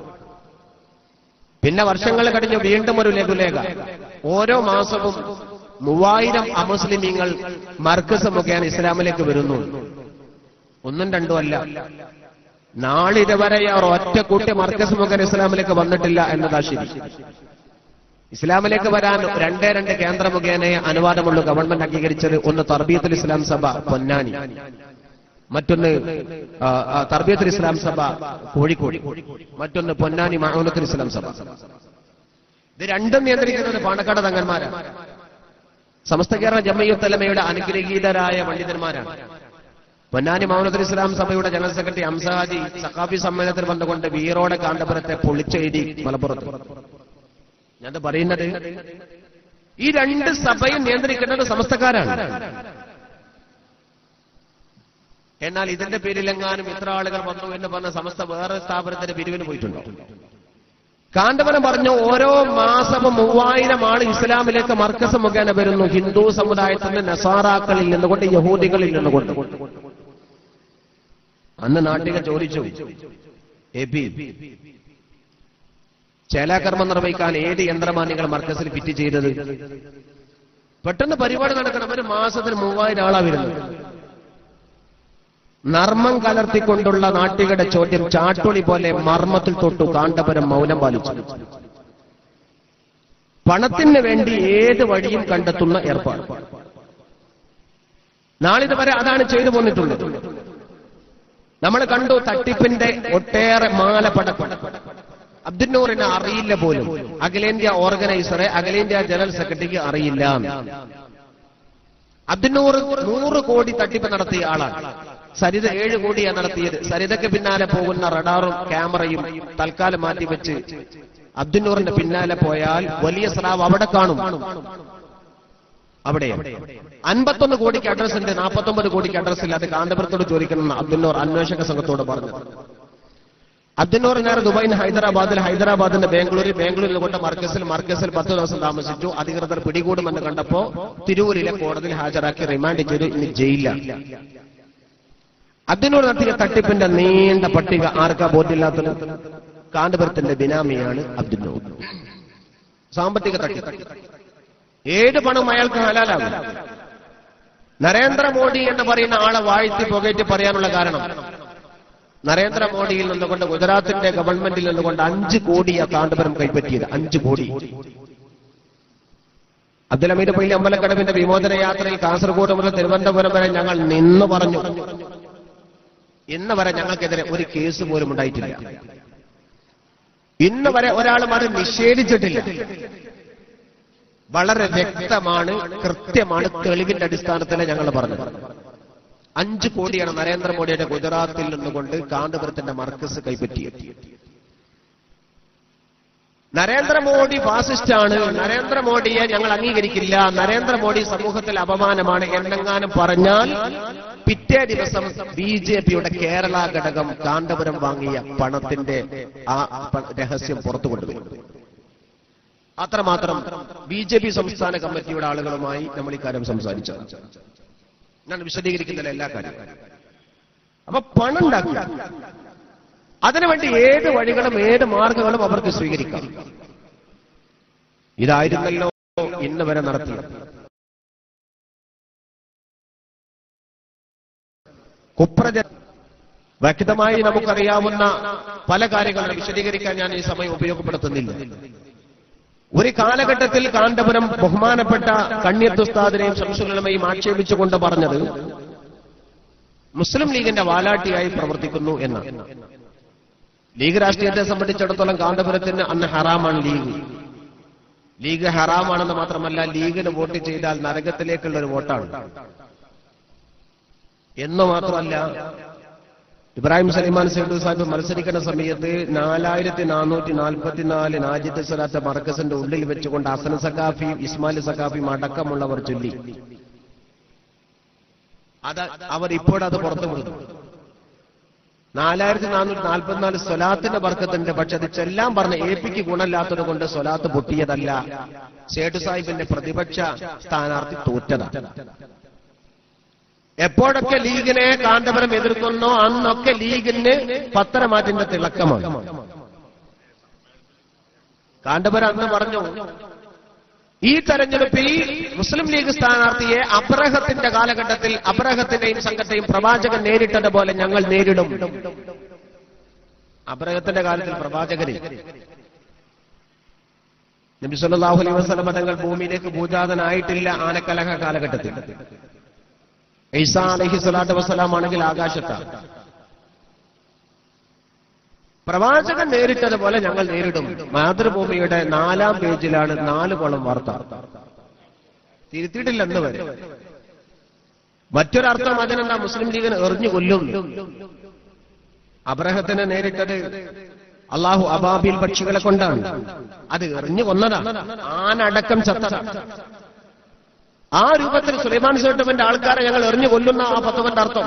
പിന്നെ വർഷങ്ങൾ കഴിഞ്ഞ് വീണ്ടും ഒരു ലഘുലേഖ ഓരോ മാസവും മൂവായിരം അമുസ്ലിമീങ്ങൾ മർക്കസ് മുഖേന ഇസ്ലാമിലേക്ക് വരുന്നു ഒന്നും രണ്ടും അല്ല നാളിതുവരെ അവർ ഒറ്റ കൂട്ടി മർക്കസ് മുഖേന ഇസ്ലാമിലേക്ക് വന്നിട്ടില്ല എന്നതാ ശരി ഇസ്ലാമിലേക്ക് വരാൻ രണ്ടേ രണ്ട് കേന്ദ്ര മുഖേന അനുവാദമുള്ളൂ ഗവൺമെന്റ് അംഗീകരിച്ചത് ഒന്ന് തർബീയത്തുൽ ഇസ്ലാം സഭ പൊന്നാനി മറ്റൊന്ന് ആ, ആ, തർബീയത്തുൽ ഇസ്ലാം സഭ കോഴിക്കോട് മറ്റൊന്ന് പൊന്നാനി മഹൂനത്തുൽ ഇസ്ലാം സഭ ഇത് രണ്ടും നിയന്ത്രിക്കുന്നത് പാണക്കാട് തങ്ങന്മാരാണ് സമസ്ത കേരള ജമ്മയ്യുത്തലമയുടെ അനുഗ്രഹീതരായ പണ്ഡിതന്മാരാണ് പൊന്നാനി മൗനത്തുൽ ഇസ്ലാം സഭയുടെ ജനറൽ സെക്രട്ടറി അംസഹാജി സഖാഫി സമ്മേളനത്തിൽ വന്നുകൊണ്ട് വീറോടെ കാന്തപുരത്തെ പൊളിച്ചെഴുതി മലപ്പുറത്ത് ഞാൻ പറയുന്നത് ഈ രണ്ട് സഭയും നിയന്ത്രിക്കുന്നത് സമസ്തക്കാരാണ് എന്നാൽ ഇതിന്റെ പേരിലെങ്ങാനും ഇത്ര ആളുകൾ വന്നു എന്ന് പറഞ്ഞ സമസ്ത വേറെ സ്ഥാപനത്തിന്റെ പിരിവിന് പോയിട്ടുണ്ടോ കാന്തപുരം പറഞ്ഞു ഓരോ മാസവും മൂവായിരം ആൾ ഇസ്ലാമിലേക്ക് മർക്കസ് മുഖേന വരുന്നു ഹിന്ദു സമുദായത്തിന്റെ നസാറാക്കളിൽ നിന്നുകൊണ്ട് യഹൂദികളിൽ നിന്നുകൊണ്ട് അന്ന് നാട്ടിക ചോദിച്ചു എ പി ചേലാകർമ്മം നിർവഹിക്കാൻ ഏത് യന്ത്രമാണ് നിങ്ങൾ മർക്കസിൽ ഫിറ്റ് ചെയ്തത് പെട്ടെന്ന് പരിപാടി നടക്കണം ഒരു മാസത്തിൽ മൂവായിരം ആളാ വരുന്നത് നർമ്മം കലർത്തിക്കൊണ്ടുള്ള നാട്ടികയുടെ ചോദ്യം ചാട്ടുളി പോലെ മർമ്മത്തിൽ തൊട്ടു കാണ്ടപുരം മൗനം പാലിച്ചു പണത്തിന് വേണ്ടി ഏത് വഴിയും കണ്ടെത്തുന്ന ഏർപ്പാട് നാളിതുവരെ അതാണ് ചെയ്തു പോന്നിട്ടുള്ളത് നമ്മൾ കണ്ടു തട്ടിപ്പിന്റെ ഒട്ടേറെ മാലപ്പടക്കം അബ്ദുന്നൂറിനെ അറിയില്ല പോലും അഖിലേന്ത്യാ ഓർഗനൈസറെ അഖിലേന്ത്യാ ജനറൽ സെക്രട്ടറിക്ക് അറിയില്ല അബ്ദുന്നൂർ നൂറ് കോടി തട്ടിപ്പ് നടത്തിയ ആളാണ് സരിത ഏഴ് കോടിയാണ് നടത്തിയത് സരിതയ്ക്ക് പിന്നാലെ പോകുന്ന റഡാറും ക്യാമറയും തൽക്കാലം മാറ്റിവെച്ച് അബ്ദുന്നൂറിന്റെ പിന്നാലെ പോയാൽ വലിയ സ്രാവ് അവിടെ കാണും അവിടെ അൻപത്തൊന്ന് കോടിക്ക് അഡ്രസ് ഉണ്ട് നാൽപ്പത്തൊമ്പത് കോടിക്ക് അഡ്രസ് ഇല്ല അത് കാന്തപുരത്തോട് ചോദിക്കണമെന്ന് അബ്ദുന്നൂർ അന്വേഷക സംഘത്തോട് പറഞ്ഞത് അബ്ദുന്നൂർ നേരെ ദുബായിന് ഹൈദരാബാദിൽ ഹൈദരാബാദിന്റെ ബാംഗ്ലൂരിൽ ബാംഗ്ലൂരിൽ കൊണ്ട് മർക്കസിൽ മർക്കസിൽ പത്ത് ദിവസം താമസിച്ചു അധികൃതർ പിടികൂടുമെന്ന് കണ്ടപ്പോ തിരൂരിലെ കോടതിയിൽ ഹാജരാക്കി റിമാൻഡ് ചെയ്തു ഇനി ജയിലിലാണ് അബ്ദുന്നൂർ നടത്തിയ തട്ടിപ്പിന്റെ നീണ്ട പട്ടിക ആർക്കാ ബോധ്യമില്ലാത്തത് കാന്തപുരത്തിന്റെ ബിനാമിയാണ് അബ്ദുൽ നൂർ സാമ്പത്തിക തട്ടിപ്പ് ഏത് പണം അയാൾക്ക് ഹലാലാകും നരേന്ദ്രമോദി എന്ന് പറയുന്ന ആളെ വാഴ്ത്തി പുകയറ്റി പറയാനുള്ള കാരണം നരേന്ദ്രമോദിയിൽ നിന്നുകൊണ്ട് ഗുജറാത്തിന്റെ ഗവൺമെന്റിൽ നിന്നുകൊണ്ട് അഞ്ച് കോടിയാ കാന്തപുരം കൈപ്പറ്റിയത് അഞ്ച് കോടി അബ്ദുൽ ഹമീദ് പള്ളി അമ്പലക്കടവിന്റെ വിമോചന യാത്രയിൽ കാസർഗോഡ് മുതൽ തിരുവനന്തപുരം വരെ ഞങ്ങൾ നിന്ന് പറഞ്ഞു ഇന്ന് വരെ ഞങ്ങൾക്കെതിരെ ഒരു കേസ് പോലും ഉണ്ടായിട്ടില്ല ഇന്ന് വരെ ഒരാളും അത് നിഷേധിച്ചിട്ടില്ല വളരെ വ്യക്തമാണ് കൃത്യമാണ് തെളിവിന്റെ അടിസ്ഥാനത്തിൽ ഞങ്ങൾ പറഞ്ഞത് അഞ്ചു കോടിയാണ് നരേന്ദ്രമോദിയുടെ ഗുജറാത്തിൽ നിന്നുകൊണ്ട് കാന്തപുരത്തിന്റെ മർക്കസ് കൈപ്പറ്റിയത് നരേന്ദ്രമോദി ഫാസിസ്റ്റാണ് നരേന്ദ്രമോദിയെ ഞങ്ങൾ അംഗീകരിക്കില്ല നരേന്ദ്രമോദി സമൂഹത്തിൽ അപമാനമാണ് എന്നെങ്ങാനും പറഞ്ഞാൽ പിറ്റേ ദിവസം ബി ജെ പിയുടെ കേരള ഘടകം കാന്തപുരം വാങ്ങിയ പണത്തിന്റെ ആ പ- രഹസ്യം പുറത്തു കൊണ്ടുവരും അത്രമാത്രം ബി ജെ പി സംസ്ഥാന കമ്മിറ്റിയുടെ ആളുകളുമായി നമ്മൾ ഇക്കാര്യം സംസാരിച്ചത് ഞാൻ വിശദീകരിക്കുന്നില്ല എല്ലാ കാര്യവും അപ്പൊ പണം ഉണ്ടാക്കുക അതിനുവേണ്ടി ഏത് വഴികളും ഏത് മാർഗങ്ങളും അവർക്ക് സ്വീകരിക്കാം ഇതായിരുന്നല്ലോ ഇന്ന് വരെ നടത്തിയത് കുപ്രജ വ്യക്തമായി നമുക്കറിയാവുന്ന പല കാര്യങ്ങളും വിശദീകരിക്കാൻ ഞാൻ ഈ സമയം ഉപയോഗപ്പെടുത്തുന്നില്ല ഒരു കാലഘട്ടത്തിൽ കാന്തപുരം ബഹുമാനപ്പെട്ട കണ്യത്തുസ്താദിനെയും ശംസുലമയും ആക്ഷേപിച്ചുകൊണ്ട് പറഞ്ഞത് മുസ്ലിം ലീഗിന്റെ വാലാട്ടിയായി പ്രവർത്തിക്കുന്നു എന്നാണ് ലീഗ് രാഷ്ട്രീയത്തെ സംബന്ധിച്ചിടത്തോളം കാന്തപുരത്തിന് അന്ന് ഹറാമാണ് ലീഗ് ലീഗ് ഹറാമാണെന്ന് മാത്രമല്ല ലീഗിന് വോട്ട് ചെയ്താൽ നരകത്തിലേക്കുള്ള ഒരു വോട്ടാണ് എന്ന് മാത്രമല്ല ഇബ്രാഹിം സലിമാൻ സൈദ് സാഹിബ് മത്സരിക്കുന്ന സമയത്ത് നാലായിരത്തി നാനൂറ്റി നാൽപ്പത്തിനാല് നാജിദ് സ്വലാത്ത മർക്കസിന്റെ ഉള്ളിൽ വെച്ചുകൊണ്ട് അസൻ സക്കാഫിയും ഇസ്മായിൽ സക്കാഫിയും അടക്കമുള്ളവർ ചൊല്ലി അത് അവർ ഇപ്പോഴത് പുറത്തു വിടുന്നു നാലായിരത്തി നാനൂറ്റി നാൽപ്പത്തിനാല് സ്വലാത്തിന്റെ വർക്കത്തുണ്ട് പക്ഷെ അത് ചെല്ലാൻ പറഞ്ഞ എ പിക്ക് ഗുണമില്ലാത്തത് കൊണ്ട് സ്വലാത്ത് പൊട്ടിയതല്ല സേഠു സാഹിബിന്റെ പ്രതിപക്ഷ സ്ഥാനാർത്ഥി തോറ്റതാണ് എപ്പോഴൊക്കെ ലീഗിനെ കാന്തപുരം എതിർക്കുന്നോ അന്നൊക്കെ ലീഗിന് പത്തരമാറ്റിന്റെ തിളക്കമാണ് കാന്തപുരം അന്ന് പറഞ്ഞു ഈ തെരഞ്ഞെടുപ്പിൽ മുസ്ലിം ലീഗ് സ്ഥാനാർത്ഥിയെ അബ്രഹത്തിന്റെ കാലഘട്ടത്തിൽ അബ്രഹത്തിന്റെയും സംഘത്തെയും പ്രവാചകൻ നേരിട്ടതുപോലെ ഞങ്ങൾ നേരിടും അബ്രഹത്തിന്റെ കാലത്തിൽ പ്രവാചകരെ നബി സല്ലല്ലാഹു അലൈഹി വസല്ലം തങ്ങൾ ഭൂമിയിലേക്ക് ഭൂജാതനായിട്ടില്ല ആനക്കലഹ കാലഘട്ടത്തിൽ ഈസാ അലൈഹി സ്വലാത്തു വസ്സലാം ആണെങ്കിൽ ആകാശത്താണ് പ്രവാചകൻ നേരിട്ടതുപോലെ ഞങ്ങൾ നേരിടും മാതൃഭൂമിയുടെ നാലാം പേജിലാണ് നാല് കോളം വാർത്ത തിരുത്തിയിട്ടില്ല എന്ന് വരെ മറ്റൊരർത്ഥം അതിനെന്താ മുസ്ലിം ലീഗിന് എറിഞ്ഞു കൊല്ലും അബ്രഹത്തിനെ നേരിട്ടത് അള്ളാഹു അബാബിൽ പക്ഷികളെ കൊണ്ടാണ് അത് എറിഞ്ഞു കൊന്നതാ ആനടക്കം ചത്ത ആ രൂപത്തിൽ സുലൈമാൻ സേട്ടുവിന്റെ ആൾക്കാരെ ഞങ്ങൾ എറിഞ്ഞു കൊല്ലുന്ന ആ പത്തവന്റെ അർത്ഥം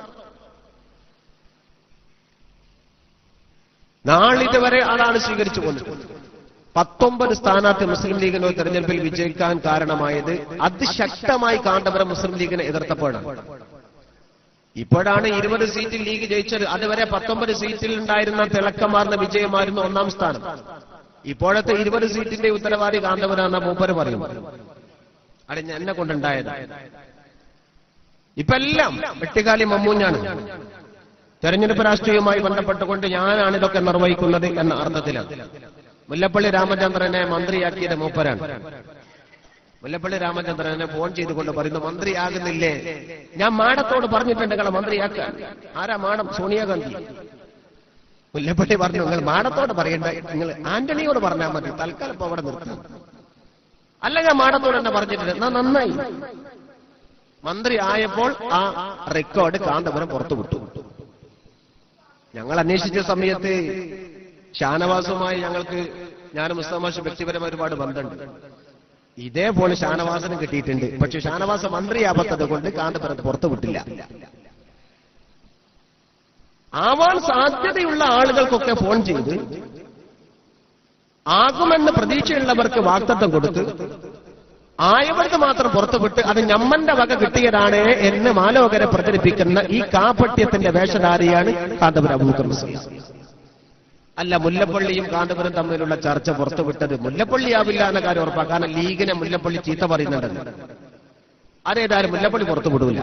നാളിതുവരെ അതാണ് സ്വീകരിച്ചു കൊണ്ടത് പത്തൊമ്പത് സ്ഥാനാർത്ഥി മുസ്ലിം ലീഗിന്റെ ഒരു തെരഞ്ഞെടുപ്പിൽ വിജയിക്കാൻ കാരണമായത് അതിശക്തമായി കാന്തപുരം മുസ്ലിം ലീഗിനെ എതിർത്തപ്പോഴാണ് ഇപ്പോഴാണ് ഇരുപത് സീറ്റിൽ ലീഗ് ജയിച്ചത് അതുവരെ പത്തൊമ്പത് സീറ്റിൽ ഉണ്ടായിരുന്ന തിളക്കമാർന്ന വിജയമായിരുന്നു ഒന്നാം സ്ഥാനം ഇപ്പോഴത്തെ ഇരുപത് സീറ്റിന്റെ ഉത്തരവാദി കാന്തപുരം എന്ന മൂപ്പര് പറയും അത് എന്നെ കൊണ്ടുണ്ടായത് ഇപ്പൊ എല്ലാം വെട്ടിക്കാലി മമ്മൂഞ്ഞാണ് തെരഞ്ഞെടുപ്പ് രാഷ്ട്രീയവുമായി ബന്ധപ്പെട്ടുകൊണ്ട് ഞാനാണ് ഇതൊക്കെ നിർവഹിക്കുന്നത് എന്ന അർത്ഥത്തിലാണ് മുല്ലപ്പള്ളി രാമചന്ദ്രനെ മന്ത്രിയാക്കിയത് മൂപ്പരാണ് മുല്ലപ്പള്ളി രാമചന്ദ്രനെ ഫോൺ ചെയ്തുകൊണ്ട് പറയുന്നു മന്ത്രിയാകുന്നില്ലേ ഞാൻ മാഡത്തോട് പറഞ്ഞിട്ടുണ്ട് നിങ്ങളെ മന്ത്രിയാക്കാൻ ആരാ മാഡം സോണിയാഗാന്ധി മുല്ലപ്പള്ളി പറഞ്ഞു നിങ്ങൾ മാഡത്തോട് പറയണ്ട നിങ്ങൾ ആന്റണിയോട് പറഞ്ഞാൽ മതി തൽക്കാലം ഇപ്പൊ അവിടെ നിർത്താം അല്ല ഞാൻ മാഡത്തോട് തന്നെ പറഞ്ഞിട്ടുണ്ട് എന്നാ നന്നായി മന്ത്രി ആയപ്പോൾ ആ റെക്കോർഡ് കാന്തപുരം പുറത്തു വിട്ടു ഞങ്ങൾ അന്വേഷിച്ച സമയത്ത് ഷാനവാസുമായി ഞങ്ങൾക്ക് ഞാൻ മുസ്തമാഷ് വ്യക്തിപരമായ ഒരുപാട് ബന്ധമുണ്ട് ഇതേപോലെ ഷാനവാസനും കിട്ടിയിട്ടുണ്ട് പക്ഷെ ഷാനവാസ മന്ത്രിയാപത്തത് കൊണ്ട് കാന്തപുരത്ത് പുറത്തു വിട്ടില്ല ആവാൻ സാധ്യതയുള്ള ആളുകൾക്കൊക്കെ ഫോൺ ചെയ്ത് ആകുമെന്ന് പ്രതീക്ഷയുള്ളവർക്ക് വാക്തത്വം കൊടുത്ത് ആയവർക്ക് മാത്രം പുറത്തുവിട്ട് അത് ഞമ്മന്റെ വക കിട്ടിയതാണ് എന്ന് മാലോകരെ പ്രചരിപ്പിക്കുന്ന ഈ കാപട്യത്തിന്റെ വേഷധാരിയാണ് കാന്തപുര അബൂബക്കർ മുസ്ലിം അല്ല മുല്ലപ്പള്ളിയും കാന്തപുരം തമ്മിലുള്ള ചർച്ച പുറത്തുവിട്ടത് മുല്ലപ്പള്ളിയാവില്ല എന്ന കാര്യം ഉറപ്പാ കാരണം ലീഗിനെ മുല്ലപ്പള്ളി ചീത്ത പറയുന്നുണ്ട് അതേതായാലും മുല്ലപ്പള്ളി പുറത്തു വിടൂല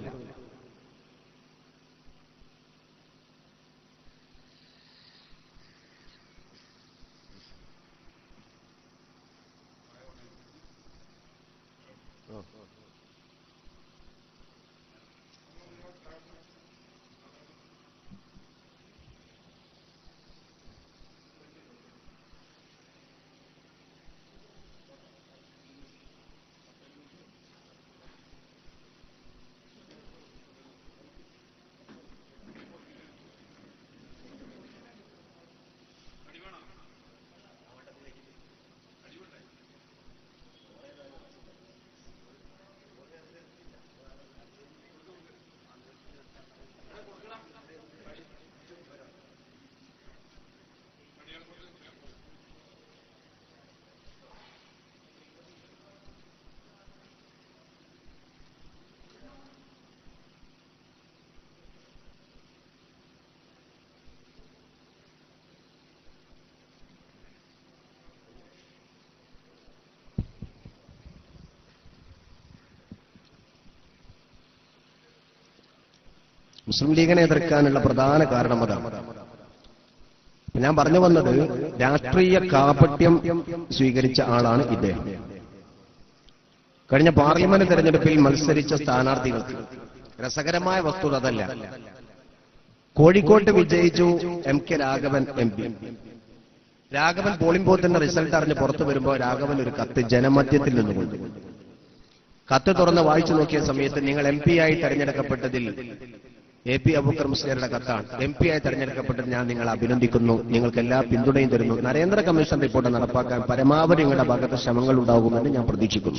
മുസ്ലിം ലീഗിനെ എതിർക്കാനുള്ള പ്രധാന കാരണം അതാണ് ഞാൻ പറഞ്ഞു വന്നത് രാഷ്ട്രീയ കാപട്യം സ്വീകരിച്ച ആളാണ് ഇദ്ദേഹം കഴിഞ്ഞ പാർലമെന്റ് തെരഞ്ഞെടുപ്പിൽ മത്സരിച്ച സ്ഥാനാർത്ഥികൾക്ക് രസകരമായ വസ്തുത അതല്ല കോഴിക്കോട്ട് വിജയിച്ചു M K Raghavan M P Raghavan polling ബൂത്തിന്റെ റിസൾട്ട് അറിഞ്ഞ് പുറത്തു വരുമ്പോൾ രാഘവൻ ഒരു കത്ത് ജനമധ്യത്തിൽ നിന്നുകൊണ്ട് കത്ത് തുറന്ന് വായിച്ചു നോക്കിയ സമയത്ത് നിങ്ങൾ എം പി ആയി തെരഞ്ഞെടുക്കപ്പെട്ടതിൽ എ പി അബൂക്കർ മുസ്ലിയുടെ കത്താണ് എം പി ആയി തെരഞ്ഞെടുക്കപ്പെട്ടത് ഞാൻ നിങ്ങളെ അഭിനന്ദിക്കുന്നു നിങ്ങൾക്ക് എല്ലാ പിന്തുണയും തരുന്നു നരേന്ദ്ര കമ്മീഷൻ റിപ്പോർട്ട് നടപ്പാക്കാൻ പരമാവധി നിങ്ങളുടെ ഭാഗത്ത് ശ്രമങ്ങൾ ഉണ്ടാകുമെന്ന് ഞാൻ പ്രതീക്ഷിക്കുന്നു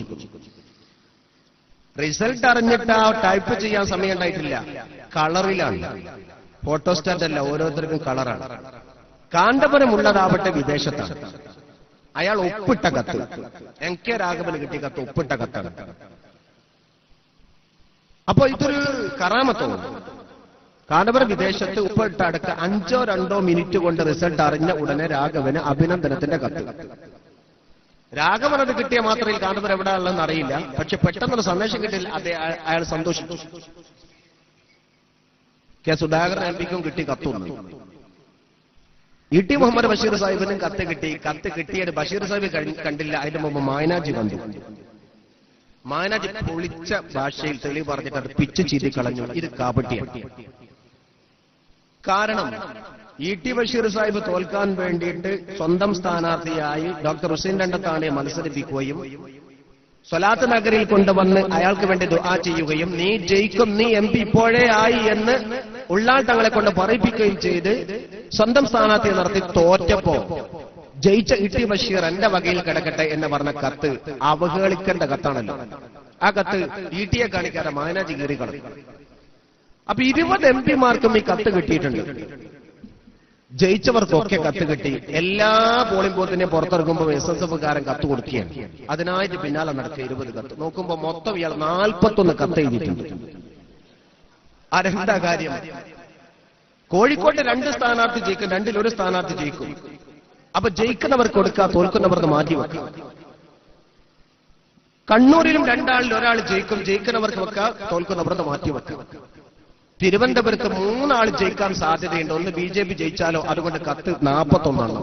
റിസൾട്ട് അറിഞ്ഞിട്ട് ആ ടൈപ്പ് ചെയ്യാൻ സമയം ഉണ്ടായിട്ടില്ല കളറിലാണ് ഫോട്ടോസ്റ്റാറ്റ് അല്ല ഓരോരുത്തർക്കും കളറാണ് കാന്തപുരമുള്ളതാവട്ടെ വിദേശത്താണ് അയാൾ ഒപ്പിട്ട കത്ത് എം കെ രാഘവന് കിട്ടിയ കത്ത് ഒപ്പിട്ട കത്താണ് അപ്പൊ ഇതൊരു കറാമത്തോ കാന്തപുരം വിദേശത്ത് ഉപ്പിട്ട അടുക്ക അഞ്ചോ രണ്ടോ മിനിറ്റ് കൊണ്ട് റിസൾട്ട് അറിഞ്ഞ ഉടനെ രാഘവന് അഭിനന്ദനത്തിന്റെ കത്ത് രാഘവൻ അത് കിട്ടിയ മാത്രയിൽ കാന്തപുരം എവിടെ ഉള്ളതെന്ന് അറിയില്ല പക്ഷെ പെട്ടെന്നൊരു സന്ദേശം കിട്ടിയില്ല അതെ അയ- അയാൾ സന്തോഷിച്ചു കെ സുധാകരൻ എം പിക്കും കിട്ടി കത്തൊന്നു ഇ ടി മുഹമ്മദ് ബഷീർ സാഹിബിനും കത്ത് കിട്ടി കത്ത് കിട്ടിയത് ബഷീർ സാഹിബ് കഴി- കണ്ടില്ല അതിന്റെ മുമ്പ് മായനാജി കണ്ടു മായനാജി പൊളിച്ച ഭാഷയിൽ തെളിവ് പറഞ്ഞിട്ട് അത് പിച്ചു ചീതി കളഞ്ഞു ഇത് കാപട്യാണ് കാരണം ഇ ടി ബഷീർ സാഹിബ് തോൽക്കാൻ വേണ്ടിയിട്ട് സ്വന്തം സ്ഥാനാർത്ഥിയായി ഡോക്ടർ ഹുസൈൻ രണ്ടത്താണെ മത്സരിപ്പിക്കുകയും സ്വലാത്ത് നഗരിൽ കൊണ്ടുവന്ന് അയാൾക്ക് വേണ്ടി ദുആ ചെയ്യുകയും നീ ജയിക്കും നീ എം പി ഇപ്പോഴേ ആയി എന്ന് ഉള്ളാൾ തങ്ങളെ കൊണ്ട് പറയിപ്പിക്കുകയും ചെയ്ത് സ്വന്തം സ്ഥാനാർത്ഥിയെ നടത്തി തോറ്റപ്പോ ജയിച്ച ഇ ടി ബഷീർ എന്റെ വകയിൽ കിടക്കട്ടെ എന്ന് പറഞ്ഞ കത്ത് അവഹേളിക്കേണ്ട കത്താണല്ലോ ആ കത്ത് ഇ ടിയെ കാണിക്കാതെ മായനാജി കീറി കളഞ്ഞു അപ്പൊ ഇരുപത് എം പിമാർക്കും ഈ കത്ത് കിട്ടിയിട്ടുണ്ട് ജയിച്ചവർക്കൊക്കെ കത്ത് കിട്ടി എല്ലാ പോളിംഗ് ബൂത്തിനെയും പുറത്തിറങ്ങുമ്പോൾ എസ് എസ് എഫുകാരൻ കത്ത് കൊടുക്കുകയാണ് അതിനായിട്ട് പിന്നാലെ നടക്കുക ഇരുപത് കത്ത് നോക്കുമ്പോൾ മൊത്തം ഇയാൾ നാൽപ്പത്തൊന്ന് കത്ത് എഴുതിയിട്ടുണ്ട് ആ രണ്ടാ കാര്യം കോഴിക്കോട്ട് രണ്ട് സ്ഥാനാർത്ഥി ജയിക്കും രണ്ടിൽ ഒരു സ്ഥാനാർത്ഥി ജയിക്കും അപ്പൊ ജയിക്കുന്നവർക്ക് കൊടുക്കുക തോൽക്കുന്നവർക്ക് മാറ്റിവെക്കുക കണ്ണൂരിലും രണ്ടാളിൽ ഒരാൾ ജയിക്കും ജയിക്കുന്നവർക്ക് വെക്കുക തോൽക്കുന്നവർക്ക് മാറ്റിവെക്കുക തിരുവനന്തപുരത്ത് മൂന്നാൾ ജയിക്കാൻ സാധ്യതയുണ്ട് ഒന്ന് ബി ജെ പി ജയിച്ചാലോ അതുകൊണ്ട് കത്ത് നാൽപ്പത്തൊന്നാണ്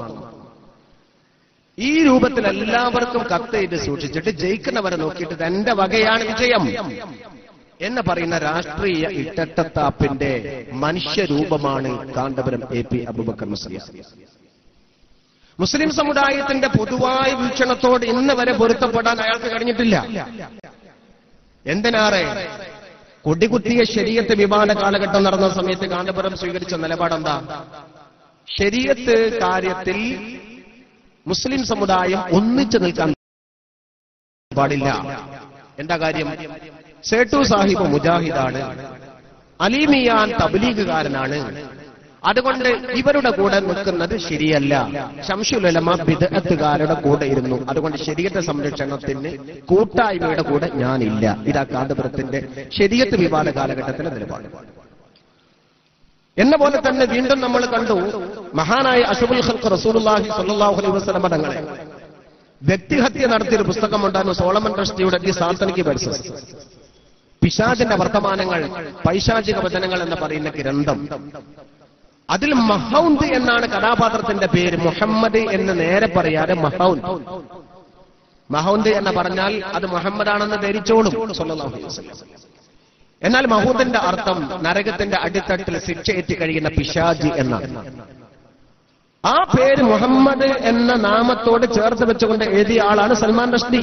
ഈ രൂപത്തിൽ എല്ലാവർക്കും കത്ത് ഇത് സൂക്ഷിച്ചിട്ട് ജയിക്കുന്നവരെ നോക്കിയിട്ട് ഇത് എന്റെ വകയാണ് വിജയം എന്ന് പറയുന്ന രാഷ്ട്രീയ ഇട്ടട്ടത്താപ്പിന്റെ മനുഷ്യരൂപമാണ് കാന്തപുരം എ പി അബുബക്കർ മുസ്ലിം മുസ്ലിം സമുദായത്തിന്റെ പൊതുവായ വീക്ഷണത്തോട് ഇന്ന് വരെ പൊരുത്തപ്പെടാൻ അയാൾക്ക് കഴിഞ്ഞിട്ടില്ല എന്തിനാറെ കൊടികുത്തിയ ശരീരത്ത് വിവാദ കാലഘട്ടം നടന്ന സമയത്ത് കാന്തപുരം സ്വീകരിച്ച നിലപാടെന്താ ശരീരത്ത് കാര്യത്തിൽ മുസ്ലിം സമുദായം ഒന്നിച്ചു നിൽക്കാൻ പാടില്ല എന്താ കാര്യം സേട്ടു സാഹിബ് മുജാഹിദാണ് അലീമിയാൻ തബ്ലീഗുകാരനാണ് അതുകൊണ്ട് ഇവരുടെ കൂടെ നിൽക്കുന്നത് ശരിയല്ല ശംഷുലമ ബിദഅത്തുകാരുടെ കൂടെ ഇരുന്നു അതുകൊണ്ട് ശരീരത്തെ സംരക്ഷണത്തിന് കൂട്ടായ്മയുടെ കൂടെ ഞാനില്ല ഇതാ കാന്തപുരത്തിന്റെ ശരീരത്ത് വിവാദ കാലഘട്ടത്തിലെ നിലപാട് എന്ന പോലെ തന്നെ വീണ്ടും നമ്മൾ കണ്ടു മഹാനായ അഷബുൽ ഖൽഖ് റസൂലുള്ളാഹി സ്വല്ലല്ലാഹു അലൈഹി വസല്ലം തങ്ങളെ വ്യക്തിഹത്യ നടത്തിയൊരു പുസ്തകമുണ്ടായിരുന്നു സോളമൻ ട്രസ്റ്റിയുടെ ദി സാത്തനിക്ക് വേഴ്സസ് പിശാചിന്റെ വർത്തമാനങ്ങൾ പൈശാചിക വചനങ്ങൾ എന്ന് പറയുന്ന ഗ്രന്ഥം അതിൽ മഹൗന്ത് എന്നാണ് കഥാപാത്രത്തിന്റെ പേര് മുഹമ്മദ് എന്ന് നേരെ പറയാതെ മഹൗന്ത് മഹൗന്ത് എന്ന് പറഞ്ഞാൽ അത് മുഹമ്മദാണെന്ന് ധരിച്ചോളും സല്ലല്ലാഹു അലൈഹി വസല്ലം എന്നാൽ മഹൂദിന്റെ അർത്ഥം നരകത്തിന്റെ അടിത്തട്ടിൽ ശിക്ഷയേറ്റ് കഴിയുന്ന പിശാജി എന്നാണ് ആ പേര് മുഹമ്മദ് എന്ന നാമത്തോട് ചേർത്ത് വെച്ചുകൊണ്ട് എഴുതിയ ആളാണ് സൽമാൻ റഷ്ദി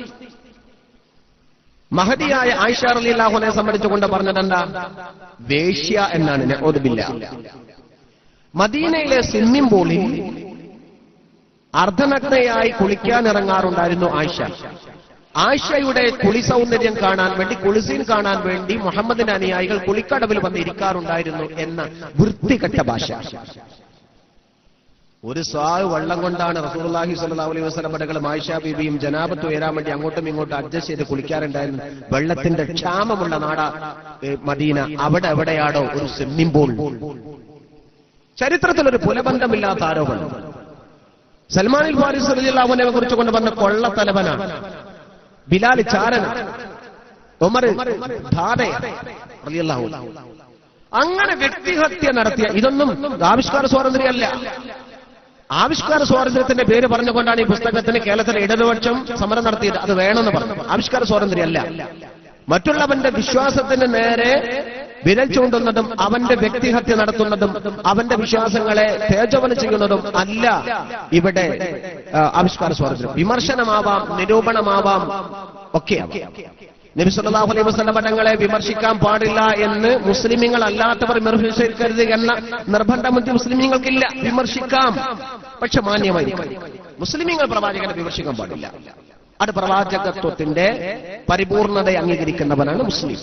മഹതിയായ ആയിഷ റളിയല്ലാഹുവിനെ സംബന്ധിച്ചുകൊണ്ട് പറഞ്ഞതെന്താ വേശ്യ എന്നാണ് നഊദുബില്ല മദീനയിലെ സ്വിമ്മിംഗ് പൂളിൽ അർദ്ധനഗ്നയായി കുളിക്കാൻ ഇറങ്ങാറുണ്ടായിരുന്നു ആയിഷ ആയിഷയുടെ കുളി സൗന്ദര്യം കാണാൻ വേണ്ടി കുളിസീൻ കാണാൻ വേണ്ടി മുഹമ്മദിന്റെ അനുയായികൾ കുളിക്കടവിൽ വന്ന് ഇരിക്കാറുണ്ടായിരുന്നു എന്ന വൃത്തികെട്ട ഭാഷ ഒരു സ്വാവ് വെള്ളം കൊണ്ടാണ് റസൂലുള്ളാഹി സ്വല്ലല്ലാഹു അലൈഹി വസല്ലം പടകളും ആയിഷ ബീബിയും ജനാബത്ത് ഉയരാൻ വേണ്ടി അങ്ങോട്ടും ഇങ്ങോട്ടും അഡ്ജസ്റ്റ് ചെയ്ത് കുളിക്കാറുണ്ടായിരുന്നു വെള്ളത്തിന്റെ ക്ഷാമമുള്ള നാടാ ഏ, മദീന അവിടെ എവിടെയാണോ ഒരു സ്വിമ്മിംഗ് പൂൾ ചരിത്രത്തിൽ ഒരു പുലബന്ധമില്ലാത്ത ആരോപണം സൽമാനിൽ ഫാരിസ് റളിയല്ലാഹുവിനെ കുറിച്ച് കൊണ്ട് പറഞ്ഞ കൊള്ളത്തലവനാണ് ബിലാൽ ചാരൻ ഉമർ ധാതെ റളിയല്ലാഹു അങ്ങനെ വ്യക്തിഹത്യ നടത്തിയ ഇതൊന്നും ആവിഷ്കാര സ്വാതന്ത്ര്യമല്ല ആവിഷ്കാര സ്വാതന്ത്ര്യത്തിന്റെ പേര് പറഞ്ഞുകൊണ്ടാണ് ഈ പുസ്തകത്തിന് കേരളത്തിലെ ഇടതുപക്ഷം സമരം നടത്തിയത് അത് വേണമെന്ന് പറഞ്ഞു ആവിഷ്കാര സ്വാതന്ത്ര്യമല്ല മറ്റുള്ളവന്റെ വിശ്വാസത്തിന് നേരെ വിരൽ ചൂണ്ടുന്നതും അവന്റെ വ്യക്തിഹത്യ നടത്തുന്നതും അവന്റെ വിശ്വാസങ്ങളെ തേജോവനം ചെയ്യുന്നതും അല്ല ഇവിടെ ആ, ആവിഷ്കാര സ്വാതന്ത്ര്യം വിമർശനമാവാം നിരൂപണമാവാം ഒക്കെയാവാം നബി സല്ലല്ലാഹു അലൈഹി വസല്ലം തങ്ങളെ വിമർശിക്കാൻ പാടില്ല എന്ന് മുസ്ലിമീങ്ങൾ അല്ലാത്തവർ വിമർശിക്കരുത് എന്ന നിർബന്ധമൊന്നും മുസ്ലിമീങ്ങൾക്കില്ല വിമർശിക്കാം പക്ഷെ മാന്യമായിരിക്കും മുസ്ലിമീങ്ങൾ പ്രവാചകനെ വിമർശിക്കാൻ പാടില്ല അത് പ്രവാചകത്വത്തിന്റെ പരിപൂർണതയെ അംഗീകരിക്കുന്നവനാണ് മുസ്ലിം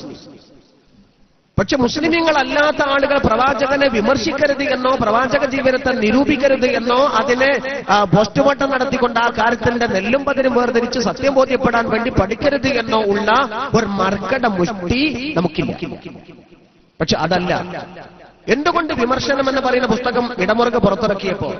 പക്ഷെ മുസ്ലിമീങ്ങളല്ലാത്ത ആളുകൾ പ്രവാചകനെ വിമർശിക്കരുത് എന്നോ പ്രവാചക ജീവിതത്തെ നിരൂപിക്കരുത് എന്നോ അതിനെ ആ, പോസ്റ്റ്മോർട്ടം നടത്തിക്കൊണ്ട് ആ കാര്യത്തിന്റെ നെല്ലും പതിനും വേർതിരിച്ച് സത്യം ബോധ്യപ്പെടാൻ വേണ്ടി പഠിക്കരുത് എന്നോ ഉള്ള ഒരു മർക്കട മുഷ്ടി നമുക്കില്ല പക്ഷെ അതല്ല എന്തുകൊണ്ട് വിമർശനം എന്ന് പറയുന്ന പുസ്തകം ഇടമുറുക പുറത്തിറക്കിയപ്പോ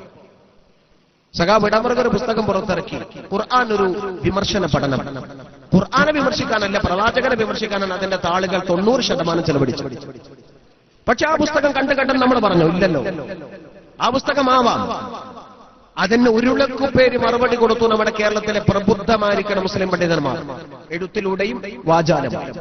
സഖാബ് ഇടമുറുക ഒരു പുസ്തകം പുറത്തിറക്കി ഖുർആൻ ഒരു വിമർശന പഠനം ഖുർആനെ വിമർശിക്കാനല്ല പ്രവാചകനെ വിമർശിക്കാനാണ് അതിന്റെ താളുകൾ തൊണ്ണൂറ് ശതമാനം ചെലവഴിച്ചു പക്ഷെ ആ പുസ്തകം കണ്ടു കണ്ടെന്ന് നമ്മൾ പറഞ്ഞു ഇല്ലല്ലോ ആ പുസ്തകമാവാം അതിന് ഉരുളക്കുപേര് മറുപടി കൊടുത്തു നമ്മുടെ കേരളത്തിലെ പ്രബുദ്ധമായിരിക്കണം മുസ്ലിം പണ്ഡിതന്മാർ എഴുത്തിലൂടെയും വാചാലമായും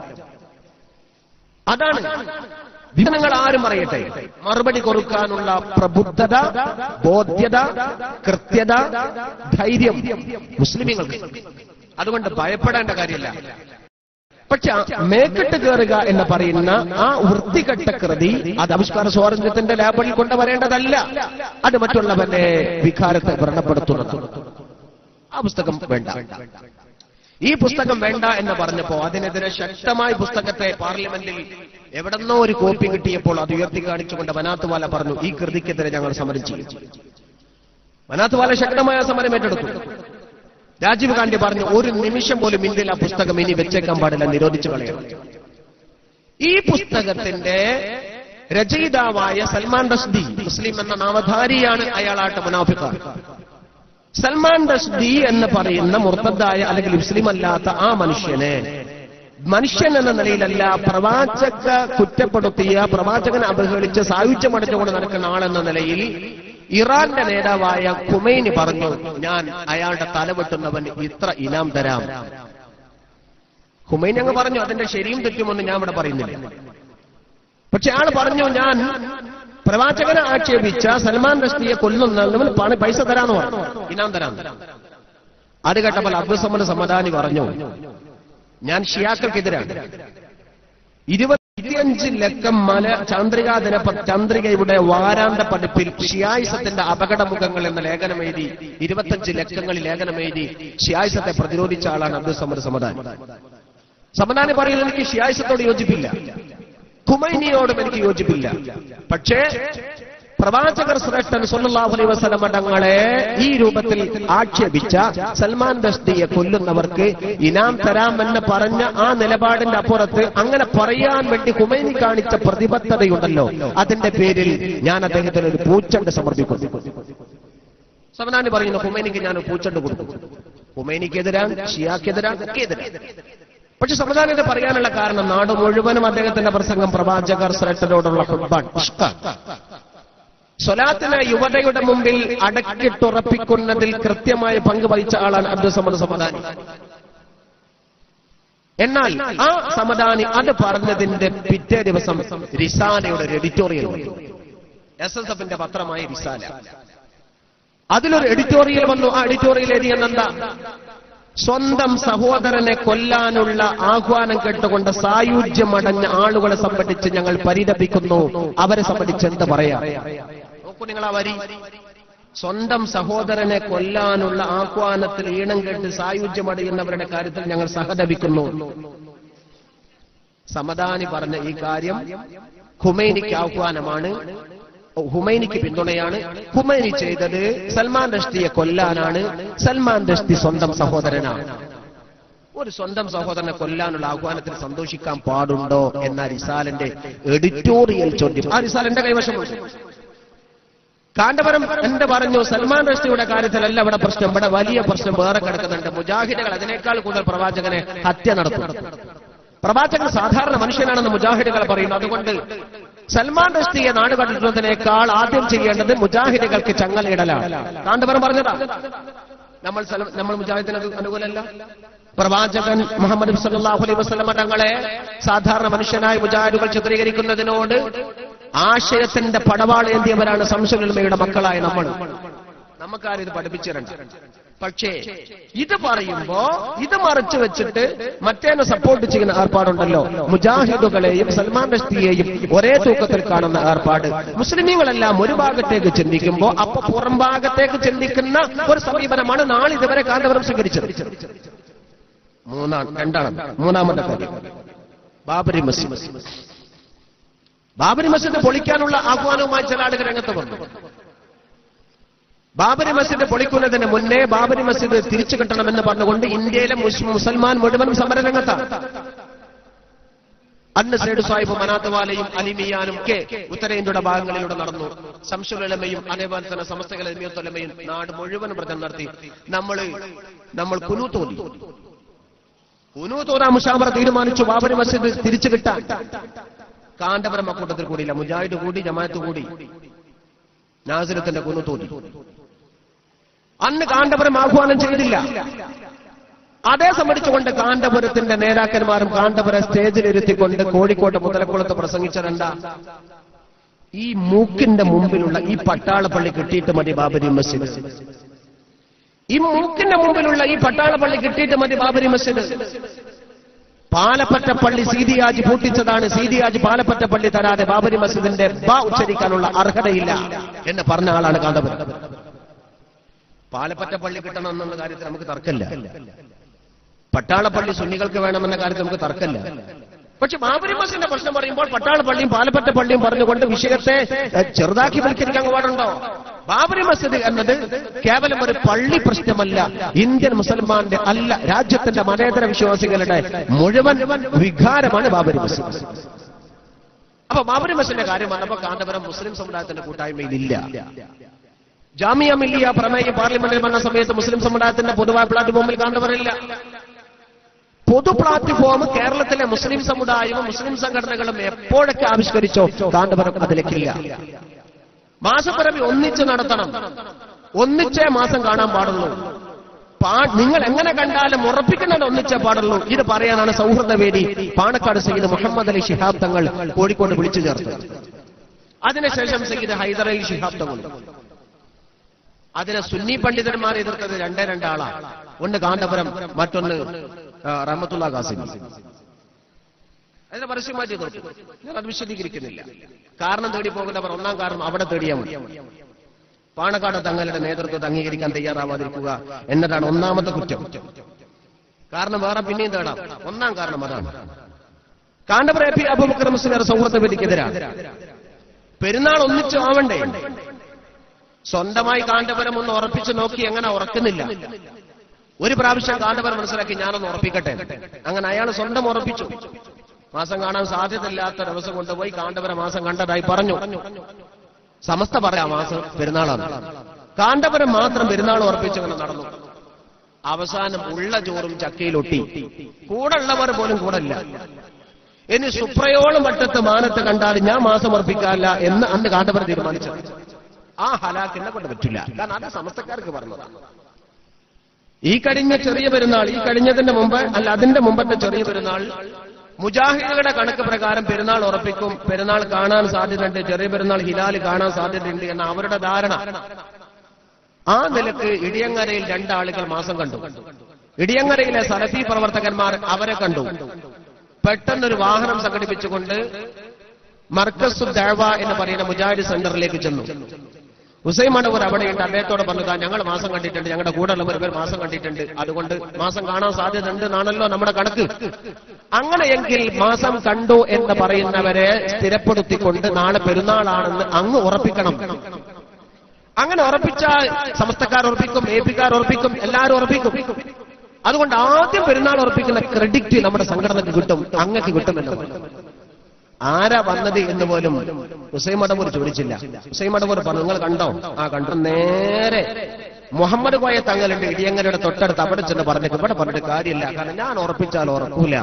അതാണ് വിവരങ്ങൾ ആരും അറിയട്ടെ മറുപടി കൊടുക്കാനുള്ള പ്രബുദ്ധത ബോധ്യത കൃത്യത ധൈര്യം മുസ്ലിമീങ്ങൾക്ക് അതുകൊണ്ട് ഭയപ്പെടേണ്ട കാര്യമില്ല പക്ഷെ ആ മേക്കെട്ട് കയറുക എന്ന് പറയുന്ന ആ വൃത്തികെട്ട കൃതി അത് ആവിഷ്കാര സ്വാതന്ത്ര്യത്തിന്റെ ലാബിൽ കൊണ്ടുവരേണ്ടതല്ല അത് മറ്റുള്ളവന്റെ വികാരത്തെ വ്രണപ്പെടുത്തുന്നതാണ് ആ പുസ്തകം വേണ്ട ഈ പുസ്തകം വേണ്ട എന്ന് പറഞ്ഞപ്പോ അതിനെതിരെ ശക്തമായ പുസ്തകത്തെ പാർലമെന്റിൽ എവിടെന്നോ ഒരു കോപ്പി കിട്ടിയപ്പോൾ അത് ഉയർത്തി കാണിച്ചുകൊണ്ട് വനാത്തുവാല പറഞ്ഞു ഈ കൃതിക്കെതിരെ ഞങ്ങൾ സമരം ചെയ്യും വനാത്തുവാല ശക്തമായ സമരം ഏറ്റെടുത്തു രാജീവ് ഗാന്ധി പറഞ്ഞു ഒരു നിമിഷം പോലും ഇന്ത്യയിൽ ആ പുസ്തകം ഇനി വെച്ചേക്കാൻ പാടില്ല നിരോധിച്ചു കളയണം ഈ പുസ്തകത്തിന്റെ രചയിതാവായ സൽമാൻ റഷ്ദി മുസ്ലിം എന്ന നാമധാരിയാണ് അയാളാട്ട് മുനാഫിക്കാർ സൽമാൻ റഷ്ദി എന്ന് പറയുന്ന മുർത്തദ്ദായ അല്ലെങ്കിൽ മുസ്ലിം അല്ലാത്ത ആ മനുഷ്യനെ മനുഷ്യൻ എന്ന നിലയിലല്ല പ്രവാചക കുറ്റപ്പെടുത്തിയ പ്രവാചകനെ അപഹേളിച്ച് സായുജ്യമടച്ചുകൊണ്ട് നടക്കുന്ന ആളെന്ന നിലയിൽ ഇറാന്റെ നേതാവായ ഖുമൈനി പറഞ്ഞു ഞാൻ അയാളുടെ തലവെട്ടുന്നവന് ഇത്ര ഇനാം തരാം ഖുമൈനി അങ്ങ് പറഞ്ഞു അതിന്റെ ശരിയും തെറ്റുമെന്ന് ഞാൻ ഇവിടെ പറയുന്നില്ല പക്ഷെ ആൾ പറഞ്ഞു ഞാൻ പ്രവാചകനെ ആക്ഷേപിച്ച സൽമാൻ റഷ്ദിയെ കൊല്ലുന്നവന് പണ പൈസ തരാന്ന് പറഞ്ഞു ഇനാം തരാം അത് കേട്ടപ്പോൾ അബ്ദുസമ്മദ് സമദാനി പറഞ്ഞു ഞാൻ ഷിയാക്കൾക്കെതിരാണ് ഇരുപത്തിയഞ്ച് ലക്കം മല ചന്ദ്രികാ ദിനപ ചന്ദ്രികയുടെ വാരാന്ത പതിപ്പിൽ ഷിയായിസത്തിന്റെ അപകടമുഖങ്ങൾ എന്ന ലേഖനം എഴുതി ഇരുപത്തഞ്ച് ലക്കങ്ങളിൽ ലേഖനം എഴുതി ഷിയായിസത്തെ പ്രതിരോധിച്ച ആളാണ് അബ്ദുൽ സമദ് സമദാനി സമദാനി പറയുന്നത് എനിക്ക് ഷിയായിസത്തോട് യോജിപ്പില്ല ഖുമൈനിയോടും എനിക്ക് യോജിപ്പില്ല പക്ഷേ പ്രവാചകർ ശ്രേഷ്ഠൻ സല്ലല്ലാഹു അലൈഹി വസല്ലമ തങ്ങളെ ഈ രൂപത്തിൽ ആക്ഷേപിച്ച സൽമാൻ ദസ്തിയെ കൊല്ലുന്നവർക്ക് ഇനാം തരാമെന്ന് പറഞ്ഞ ആ നിലപാടിന്റെ അപ്പുറത്ത് അങ്ങനെ പറയാൻ വേണ്ടി കുമൈനി കാണിച്ച പ്രതിബദ്ധതയുണ്ടല്ലോ അതിന്റെ പേരിൽ ഞാൻ അദ്ദേഹത്തിന് ഒരു പൂച്ചണ്ട് സമർപ്പിക്കുന്നു സമനാനി പറയുന്നു ഹുമൈനിക്ക് ഞാൻ ഒരു പൂച്ചണ്ട് കൊടുക്കും ഹുമൈനിക്കെതിരാണ് ഷിയാക്കെതിരാണ് ഒക്കെ എതിരാണ് പക്ഷെ സമദാനിത് പറയാനുള്ള കാരണം നാട് മുഴുവനും അദ്ദേഹത്തിന്റെ പ്രസംഗം പ്രവാചകർ ശ്രേഷ്ഠരോടുള്ള ഹുബ്ബാണ് ഇഷ്കാണ് സ്വലാത്തിനെ യുവതയുടെ മുമ്പിൽ അടക്കിട്ടുറപ്പിക്കുന്നതിൽ കൃത്യമായ പങ്ക് വഹിച്ച ആളാണ് അബ്ദുൽ സമദ് സമദാനി എന്നാൽ ആ സമദാനി അത് പറഞ്ഞതിന്റെ പിറ്റേ ദിവസം റിസാലയുടെ ഒരു എഡിറ്റോറിയൽ എസ് എസ് എഫിന്റെ പത്രമായ റിസാല അതിലൊരു എഡിറ്റോറിയൽ വന്നു ആ എഡിറ്റോറിയൽ എഴുതിയെന്നെന്താ സ്വന്തം സഹോദരനെ കൊല്ലാനുള്ള ആഹ്വാനം കേട്ടുകൊണ്ട് സായുജ്യമടഞ്ഞ ആളുകളെ സംബന്ധിച്ച് ഞങ്ങൾ പരിതപിക്കുന്നു അവരെ സംബന്ധിച്ച് എന്ത് പറയാം നോക്കൂ നിങ്ങൾ ആ വരി സ്വന്തം സഹോദരനെ കൊല്ലാനുള്ള ആഹ്വാനത്തിൽ ഈണം കേട്ട് സായുജ്യമടയുന്നവരുടെ കാര്യത്തിൽ ഞങ്ങൾ സഹതപിക്കുന്നു സമദാനി പറഞ്ഞ ഈ കാര്യം ഖുമൈനിക്ക് ആഹ്വാനമാണ് ഹുമൈനിക്ക് പിന്തുണയാണ് ഹുമൈനി ചെയ്തത് സൽമാൻ റഷ്ദിയെ കൊല്ലാനാണ് സൽമാൻ റഷ്ദി സ്വന്തം സഹോദരനാണ് ഒരു സ്വന്തം സഹോദരനെ കൊല്ലാനുള്ള ആഹ്വാനത്തിൽ സന്തോഷിക്കാൻ പാടുണ്ടോ എന്ന റിസാലിന്റെ എഡിറ്റോറിയൽ ചോദ്യം ആ റിസാൽ എന്റെ കൈവശമുണ്ട് കാണ്ടപുരം എന്ത് പറഞ്ഞു സൽമാൻ റഷ്ദിയുടെ കാര്യത്തിലല്ല ഇവിടെ പ്രശ്നം ഇവിടെ വലിയ പ്രശ്നം വേറെ കിടക്കുന്നുണ്ട് മുജാഹിദുകൾ അതിനേക്കാൾ കൂടുതൽ പ്രവാചകനെ ഹത്യ നടത്തും പ്രവാചകൻ സാധാരണ മനുഷ്യനാണെന്ന് മുജാഹിദുകൾ പറയുന്നു അതുകൊണ്ട് സൽമാൻ റഷ്ദിയെ നാട് കടത്തുന്നതിനേക്കാൾ ആദ്യം ചെയ്യേണ്ടത് മുജാഹിദുകൾക്ക് ചങ്ങലയിടലാണ് കാന്തപുരം പറഞ്ഞതാ നമ്മൾ സല- നമ്മൾ മുജാഹിദിന് അത് അനുകൂലമല്ല പ്രവാചകൻ മുഹമ്മദ് സല്ലല്ലാഹു അലൈഹി വസല്ലമ തങ്ങളെ സാധാരണ മനുഷ്യനായ മുജാഹിദുകൾ ചിത്രീകരിക്കുന്നതിനോട് ആശയത്തിന്റെ പടവാളേന്തിയവരാണ് സംശുലമയുടെ മക്കളായ നമ്മൾ നമുക്കാരും ഇത് പഠിപ്പിച്ചിട്ടുണ്ട് പക്ഷേ ഇത് പറയുമ്പോ ഇത് മറച്ചു വെച്ചിട്ട് മറ്റേനെ സപ്പോർട്ട് ചെയ്യുന്ന ഏർപ്പാടുണ്ടല്ലോ മുജാഹിദുകളെയും സൽമാൻ റഷ്ദിയെയും ഒരേ തൂക്കത്തിൽ കാണുന്ന ഏർപ്പാട് മുസ്ലിമീങ്ങളെല്ലാം ഒരു ഭാഗത്തേക്ക് ചിന്തിക്കുമ്പോ അപ്പൊ പുറം ഭാഗത്തേക്ക് ചിന്തിക്കുന്ന ഒരു സമീപനമാണ് നാളിതുവരെ കാന്തപുരം സ്വീകരിച്ചത് മൂന്നാം രണ്ടാണ് മൂന്നാമത്തെ കാര്യം ബാബരി മസ്ജിദ് ബാബരി മസ്ജിദ് പൊളിക്കാനുള്ള ആഹ്വാനവുമായി ചില ആളുകൾ രംഗത്ത് വന്നു ബാബരി മസ്ജിദ് പൊളിക്കുന്നതിന് മുന്നേ ബാബരി മസ്ജിദ് തിരിച്ചു കിട്ടണമെന്ന് പറഞ്ഞുകൊണ്ട് ഇന്ത്യയിലെ മുസ് മുസൽമാൻ മുഴുവനും സമരരംഗത്താണ് അന്ന് സൈഡ് സാഹിബ് മനാത്തവാലയും അലിമിയാനും ഒക്കെ ഉത്തരേന്ത്യയുടെ ഭാഗങ്ങളിലൂടെ നടന്നു സംശുലമയും അതേപോലെ തന്നെ സമസ്തകൾ എമിയത്തൊലമയും നാട് മുഴുവൻ വ്രതം നടത്തി നമ്മൾ നമ്മൾ കുനു തോന്നി കുനു തോന്നാ മുഷാമറ തീരുമാനിച്ചു ബാബരി മസ്ജിദ് തിരിച്ചു കിട്ടാൻ കാന്തപുരം അക്കൂട്ടത്തിൽ കൂടിയില്ല മുജാഹിദ് കൂടി ജമാഅത്ത് കൂടി നാസിരത്തിന്റെ കുന്നു തോന്നി അന്ന് കാന്തപുരം ആഹ്വാനം ചെയ്തില്ല അതേ സംബന്ധിച്ചുകൊണ്ട് കാന്തപുരത്തിന്റെ നേതാക്കന്മാരും കാന്തപുരം സ്റ്റേജിലിരുത്തിക്കൊണ്ട് കോഴിക്കോട്ട് മുതലക്കുളത്ത് പ്രസംഗിച്ചതെന്താ ഈ മൂക്കിന്റെ മുമ്പിലുള്ള ഈ പട്ടാളപ്പള്ളി കിട്ടിയിട്ട് മതി ബാബരി മസ്ജിദ് ഈ മൂക്കിന്റെ മുമ്പിലുള്ള ഈ പട്ടാളപ്പള്ളി കിട്ടിയിട്ട് മതി ബാബരി മസ്ജിദ് പാലപ്പറ്റ പള്ളി സീതിയാജ് പൂട്ടിച്ചതാണ് സീതിയാജ് പാലപ്പറ്റ പള്ളി തരാതെ ബാബരി മസ്ജിദിന്റെ ബ ഉച്ചരിക്കാനുള്ള അർഹതയില്ല എന്ന് പറഞ്ഞ ആളാണ് കാന്തപുരം പാലപ്പറ്റ പള്ളി കിട്ടണം എന്നുള്ള കാര്യത്തിൽ നമുക്ക് തർക്കമില്ല പട്ടാളപ്പള്ളി സുന്നികൾക്ക് വേണമെന്ന കാര്യത്തിൽ നമുക്ക് തർക്കമില്ല പക്ഷെ ബാബരി മസ്ജിദിന്റെ പ്രശ്നം പറയുമ്പോൾ പട്ടാളപ്പള്ളിയും പാലപ്പറ്റ പള്ളിയും പറഞ്ഞുകൊണ്ട് വിഷയത്തെ എഹ്, ചെറുതാക്കി വൽക്കരിക്കാൻ പാടുണ്ടോ ബാബരി മസ്ജിദ് എന്നത് കേവലം ഒരു പള്ളി പ്രശ്നമല്ല ഇന്ത്യൻ മുസൽമാന്റെ അല്ല രാജ്യത്തിന്റെ മതേതര വിശ്വാസികളുടെ മുഴുവൻ വികാരമാണ് ബാബരി മസ്ജിദ് അപ്പൊ ബാബരി മസ്ജിദിന്റെ കാര്യം വന്നപ്പോ കാന്തപുരം മുസ്ലിം സമുദായത്തിന്റെ കൂട്ടായ്മയിലില്ല ജാമിയ മില്ലിയ പ്രമേയം പാർലമെന്റിൽ വന്ന സമയത്ത് മുസ്ലിം സമുദായത്തിന്റെ പൊതുവായ പ്ലാറ്റ്ഫോമിൽ കാന്തപുരമില്ല പൊതു പ്ലാറ്റ്ഫോം കേരളത്തിലെ മുസ്ലിം സമുദായവും മുസ്ലിം സംഘടനകളും എപ്പോഴൊക്കെ ആവിഷ്കരിച്ചോ കാന്തപുരം അതിലേക്കില്ല മാസപ്പിറവി ഒന്നിച്ച് നടത്തണം ഒന്നിച്ചേ മാസം കാണാൻ പാടുള്ളൂ പാ- നിങ്ങൾ എങ്ങനെ കണ്ടാലും ഉറപ്പിക്കുന്നത് ഒന്നിച്ചേ പാടുള്ളൂ ഇത് പറയാനാണ് സൗഹൃദ വേദി പാണക്കാട് സയ്യിദ് മുഹമ്മദ് അലി ശിഹാബ് തങ്ങൾ കോഴിക്കോട് വിളിച്ചു ചേർത്തത് അതിനുശേഷം സയ്യിദ് ഹൈദർ അലി ശിഹാബ് തങ്ങൾ അതിനെ സുന്നി പണ്ഡിതന്മാർ എതിർത്തത് രണ്ടേ രണ്ടാളാണ് ഒന്ന് കാന്തപുരം മറ്റൊന്ന് ആ, റഹ്മത്തുള്ള ഖാസിമി അതിനെ പരസ്യമായിട്ട് എതിർത്തു ഞാൻ അത് വിശദീകരിക്കുന്നില്ല കാരണം തേടി പോകുന്നവർ ഒന്നാം കാരണം അവിടെ തേടിയാൽ മതി പാണക്കാട് തങ്ങളുടെ നേതൃത്വത്തെ അംഗീകരിക്കാൻ തയ്യാറാവാതിരിക്കുക എന്നതാണ് ഒന്നാമത്തെ കുറ്റം കാരണം വേറെ പിന്നെയും തേടാം ഒന്നാം കാരണം അതാണ് കാണ്ടപുര പി അബുബക്കർ മുസ്ലിം സൗഹൃദ വേദിക്കെതിരാണ് പെരുന്നാൾ ഒന്നിച്ചു ആവണ്ടേ സ്വന്തമായി കാന്തപുരം ഒന്ന് ഉറപ്പിച്ച് നോക്കി എങ്ങനെ ഉറക്കുന്നില്ല ഒരു പ്രാവശ്യം കാന്തപുരം മനസ്സിലാക്കി ഞാനൊന്ന് ഉറപ്പിക്കട്ടെ അങ്ങനെ അയാൾ സ്വന്തം ഉറപ്പിച്ചു മാസം കാണാൻ സാധ്യതയില്ലാത്ത ദിവസം കൊണ്ടുപോയി കാന്തപുരം മാസം കണ്ടതായി പറഞ്ഞു സമസ്ത പറയാം മാസം പെരുന്നാളാണ് കാന്തപുരം മാത്രം പെരുന്നാൾ ഉറപ്പിച്ചങ്ങനെ നടന്നു അവസാനം ഉള്ള ചോറും ചക്കയിലൊട്ടി കൂടെ ഉള്ളവർ പോലും കൂടെ ഇല്ല ഇനി സുപ്രയോളം വട്ടത്ത് മാനത്ത് കണ്ടാൽ ഞാൻ മാസം ഉറപ്പിക്കാല്ല എന്ന് അന്ന് കാന്തപുരം തീരുമാനിച്ചത് ആ ഹലാക്കിനെ കൊണ്ട് പറ്റില്ല കാരണം അത് സമസ്തക്കാർക്ക് പറഞ്ഞതാണ് ഈ കഴിഞ്ഞ ചെറിയ പെരുന്നാൾ ഈ കഴിഞ്ഞതിന്റെ മുമ്പ് അല്ല അതിന്റെ മുമ്പത്തെ ചെറിയ പെരുന്നാൾ മുജാഹിദുകളുടെ കണക്ക് പ്രകാരം പെരുന്നാൾ ഉറപ്പിക്കും പെരുന്നാൾ കാണാൻ സാധ്യതയുണ്ട് ചെറിയ പെരുന്നാൾ ഹിലാല് കാണാൻ സാധ്യതയുണ്ട് എന്ന അവരുടെ ധാരണ ആ നിലക്ക് ഇടിയങ്ങരയിൽ രണ്ടാളുകൾ മാസം കണ്ടു ഇടിയങ്ങരയിലെ സലഫി പ്രവർത്തകന്മാർ അവരെ കണ്ടു പെട്ടെന്നൊരു വാഹനം സംഘടിപ്പിച്ചുകൊണ്ട് മർക്കസു ദഴവ എന്ന് പറയുന്ന മുജാഹിദ് സെന്ററിലേക്ക് ചെന്നു ഹുസൈൻ മണവർ അവിടെയുണ്ട് അദ്ദേഹത്തോട് പറഞ്ഞുക ഞങ്ങൾ മാസം കണ്ടിട്ടുണ്ട് ഞങ്ങളുടെ കൂടെ ഉള്ളവർ ഇവർ മാസം കണ്ടിട്ടുണ്ട് അതുകൊണ്ട് മാസം കാണാൻ സാധ്യത ഉണ്ട് എന്നാണല്ലോ നമ്മുടെ കണക്ക് അങ്ങനെയെങ്കിൽ മാസം കണ്ടു എന്ന് പറയുന്നവരെ സ്ഥിരപ്പെടുത്തിക്കൊണ്ട് നാളെ പെരുന്നാളാണെന്ന് അങ്ങ് ഉറപ്പിക്കണം അങ്ങനെ ഉറപ്പിച്ചാൽ സമസ്തക്കാർ ഉറപ്പിക്കും എ പിക്കാർ ഉറപ്പിക്കും എല്ലാവരും ഉറപ്പിക്കും അതുകൊണ്ട് ആദ്യം പെരുന്നാൾ ഉറപ്പിക്കുന്ന ക്രെഡിറ്റ് നമ്മുടെ സംഘടനക്ക് കിട്ടും അങ്ങക്ക് കിട്ടുമല്ലോ ആരാ വന്നത് എന്ന് പോലും ഹുസൈൻ മടവൂർ ചോദിച്ചില്ല ഹുസൈൻ മടവൂർ പറഞ്ഞു നിങ്ങൾ കണ്ടോ ആ കണ്ടു നേരെ മുഹമ്മദ് കോയ തങ്ങളുണ്ട് ഇടിയങ്ങരയുടെ തൊട്ടടുത്ത് അവിടെ ചെന്ന് പറഞ്ഞിട്ട് ഇവിടെ പറഞ്ഞിട്ട് കാര്യമില്ല കാരണം ഞാൻ ഉറപ്പിച്ചാൽ ഉറക്കൂല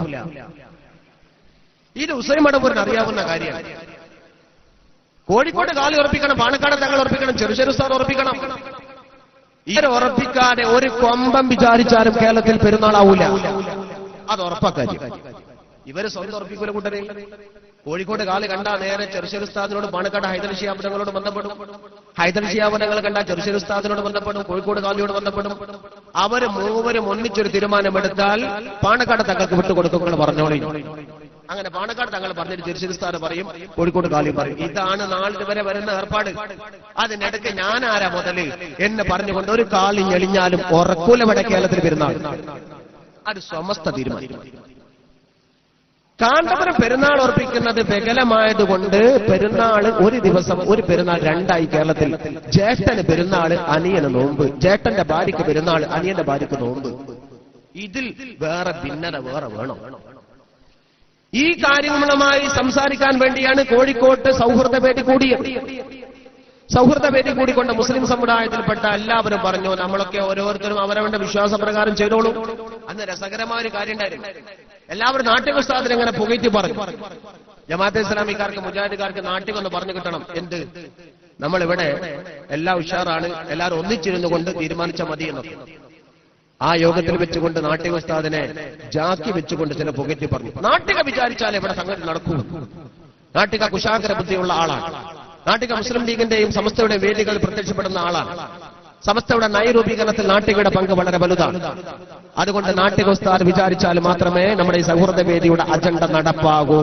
ഇത് ഹുസൈൻ മടവൂരിന് അറിയാവുന്ന കാര്യമാണ് കോഴിക്കോട് കാലി ഉറപ്പിക്കണം പാണക്കാട് തങ്ങൾ ഉറപ്പിക്കണം ചെറുചെറു സാർ ഉറപ്പിക്കണം ഇവരെ ഉറപ്പിക്കാതെ ഒരു കൊമ്പം വിചാരിച്ചാലും കേരളത്തിൽ പെരുന്നാളാവൂല അത് ഉറപ്പാക്കാര്യം ഇവര് സ്വന്തം ഉറപ്പിക്കൂല കൂട്ടരെ കോഴിക്കോട് കാല് കണ്ടാ നേരെ ചെറുശ്ശേരി ഉസ്താദിനോട് പാണക്കാട് ഹൈദർ ഷിയാബനങ്ങളോട് ബന്ധപ്പെടും ഹൈദർ ഷിയാബനങ്ങൾ കണ്ടാ ചെറുശ്ശേരി ഉസ്താദിനോട് ബന്ധപ്പെടും കോഴിക്കോട് കാലിയോട് ബന്ധപ്പെടും അവര് മൂവരും ഒന്നിച്ചൊരു തീരുമാനമെടുത്താൽ പാണക്കാട് തങ്ങൾക്ക് വിട്ടുകൊടുക്കും പറഞ്ഞോളി അങ്ങനെ പാണക്കാട് തങ്ങൾ പറഞ്ഞിട്ട് ചെറുശ്ശേരി ഉസ്താദ് പറയും കോഴിക്കോട് കാലി പറയും ഇതാണ് നാളിത് വരെ വരുന്ന ഏർപ്പാട് അതിനിടയ്ക്ക് ഞാൻ ആരാ മുതല് എന്ന് പറഞ്ഞുകൊണ്ട് ഒരു കാലി ഞെളിഞ്ഞാലും ഉറക്കൂലവിടെ കേരളത്തിൽ പെരുന്നാൾ അത് സമസ്ത തീരുമാനിക്കും കാന്തപുരം പെരുന്നാൾ ഉറപ്പിക്കുന്നത് ബഗലമായതുകൊണ്ട് പെരുന്നാൾ ഒരു ദിവസം ഒരു പെരുന്നാൾ രണ്ടായി കേരളത്തിൽ ജ്യേഷ്ഠന് പെരുന്നാൾ അനിയന് നോമ്പ് ജ്യേഷ്ഠന്റെ ഭാര്യയ്ക്ക് പെരുന്നാൾ അനിയന്റെ ഭാര്യയ്ക്ക് നോമ്പ് ഇതിൽ വേറെ ഭിന്നത വേറെ വേണം ഈ കാര്യങ്ങളുമായി സംസാരിക്കാൻ വേണ്ടിയാണ് കോഴിക്കോട്ട് സൗഹൃദ വേദി കൂടിയത് സൗഹൃദ വേദി കൂടിക്കൊണ്ട് മുസ്ലിം സമുദായത്തിൽപ്പെട്ട എല്ലാവരും പറഞ്ഞു നമ്മളൊക്കെ ഓരോരുത്തരും അവരവന്റെ വിശ്വാസപ്രകാരം ചെയ്തോളൂ അന്ന് രസകരമായ ഒരു കാര്യം ഉണ്ടായിരുന്നു എല്ലാവരും നാട്യകുസ്താദിനെ ഇങ്ങനെ പുകയ്ത്തി പറഞ്ഞു ജമാഅത്തെ ഇസ്ലാമിക്കാർക്ക് മുജാഹിദുകാർക്ക് നാട്ടികൊന്ന് പറഞ്ഞു കിട്ടണം എന്ത് നമ്മളിവിടെ എല്ലാ ഉഷാറാണ് എല്ലാവരും ഒന്നിച്ചിരുന്നു കൊണ്ട് തീരുമാനിച്ച മതി എന്നൊക്കെ ആ യോഗത്തിൽ വെച്ചുകൊണ്ട് നാട്ടിക ഉസ്താദിനെ ജാക്കി വെച്ചുകൊണ്ട് ചില പുകറ്റി പറഞ്ഞു നാട്ടിക വിചാരിച്ചാൽ ഇവിടെ സംഗതി നടക്കൂ നാട്ടിക കുശാഗ്ര ബുദ്ധിയുള്ള ആളാണ് നാട്ടിക മുസ്ലിം ലീഗിന്റെയും സമസ്തയുടെ വേദികളിൽ പ്രത്യക്ഷപ്പെടുന്ന ആളാണ് സമസ്തയുടെ നയരൂപീകരണത്തിൽ നാട്ടികയുടെ പങ്ക് വളരെ വലുതാണ് അതുകൊണ്ട് നാട്ടിക ഉസ്താദ് വിചാരിച്ചാൽ മാത്രമേ നമ്മുടെ ഈ സൗഹൃദ വേദിയുടെ അജണ്ട നടപ്പാകൂ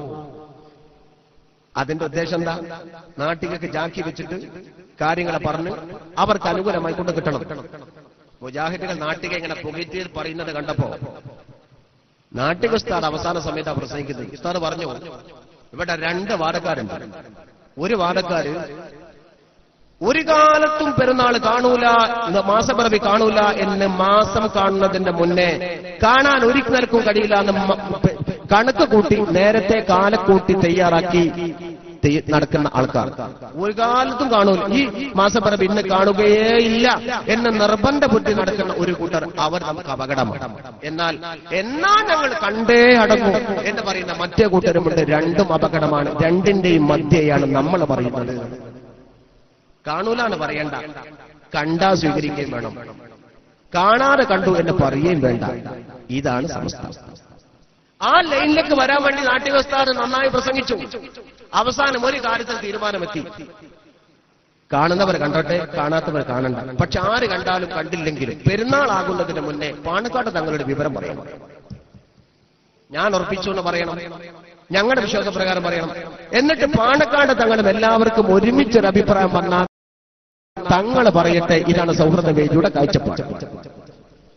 അതിന്റെ ഉദ്ദേശം എന്താ നാട്ടികക്ക് ജാക്കി വെച്ചിട്ട് കാര്യങ്ങളെ പറഞ്ഞ് അവർക്ക് അനുകൂലമായി കൊണ്ട് കിട്ടണം മുജാഹിദുകൾ നാട്ടിക ഇങ്ങനെ പുകറ്റി പറയുന്നത് കണ്ടപ്പോ നാട്ടിക ഉസ്താദ് അവസാന സമയത്ത് പ്രസംഗിക്കുന്നത് ഉസ്താദ് പറഞ്ഞു ഇവിടെ രണ്ട് വാദക്കാരുണ്ട് ഒരു വാദക്കാര് ഒരു കാലത്തും പെരുന്നാൾ കാണൂല ഇന്ന് മാസപ്പിറവി കാണൂല എന്ന് മാസം കാണുന്നതിന്റെ മുന്നേ കാണാൻ ഒരു നിലക്കും കഴിയില്ല എന്ന് മ- പെ- കണക്ക് കൂട്ടി നേരത്തെ കാലക്കൂട്ടി തയ്യാറാക്കി തെയ്യ- നടക്കുന്ന ആൾക്കാർ ഒരു കാലത്തും കാണൂല ഈ മാസപ്പിറവി ഇന്ന് കാണുകയേ ഇല്ല എന്ന് നിർബന്ധ ബുദ്ധി നടക്കുന്ന ഒരു കൂട്ടർ അവർ നമുക്ക് അപകടമാണ് എന്നാൽ എന്നാ ഞങ്ങൾ കണ്ടേ അടങ്ങും എന്ന് പറയുന്ന മറ്റേ കൂട്ടരുമുണ്ട് രണ്ടും അപകടമാണ് രണ്ടിന്റെയും മധ്യയാണ് നമ്മൾ പറയുന്നത് കാണൂലാണ് പറയണ്ട കണ്ടാ സ്വീകരിക്കുകയും വേണം കാണാതെ കണ്ടു എന്ന് പറയുകയും വേണ്ട ഇതാണ് സമസ്ത ആ ലൈനിലേക്ക് വരാൻ വേണ്ടി നാട്യവസ്ഥാനം നന്നായി പ്രസംഗിച്ചു അവസാനം ഒരു കാര്യത്തിൽ തീരുമാനമെത്തി കാണുന്നവർ കണ്ടോട്ടെ കാണാത്തവർ കാണണ്ട പക്ഷെ ആര് കണ്ടാലും കണ്ടില്ലെങ്കിലും പെരുന്നാളാകുന്നതിന് മുന്നേ പാണക്കാട് തങ്ങളുടെ വിവരം പറയണം ഞാൻ ഉറപ്പിച്ചു എന്ന് പറയണം ഞങ്ങളുടെ വിശ്വാസപ്രകാരം പറയണം എന്നിട്ട് പാണക്കാട് തങ്ങളും എല്ലാവർക്കും ഒരുമിച്ചൊരു അഭിപ്രായം വന്നാൽ തങ്ങൾ പറയട്ടെ ഇതാണ് സൗഹൃദ വേദിയുടെ കാഴ്ചപ്പാട്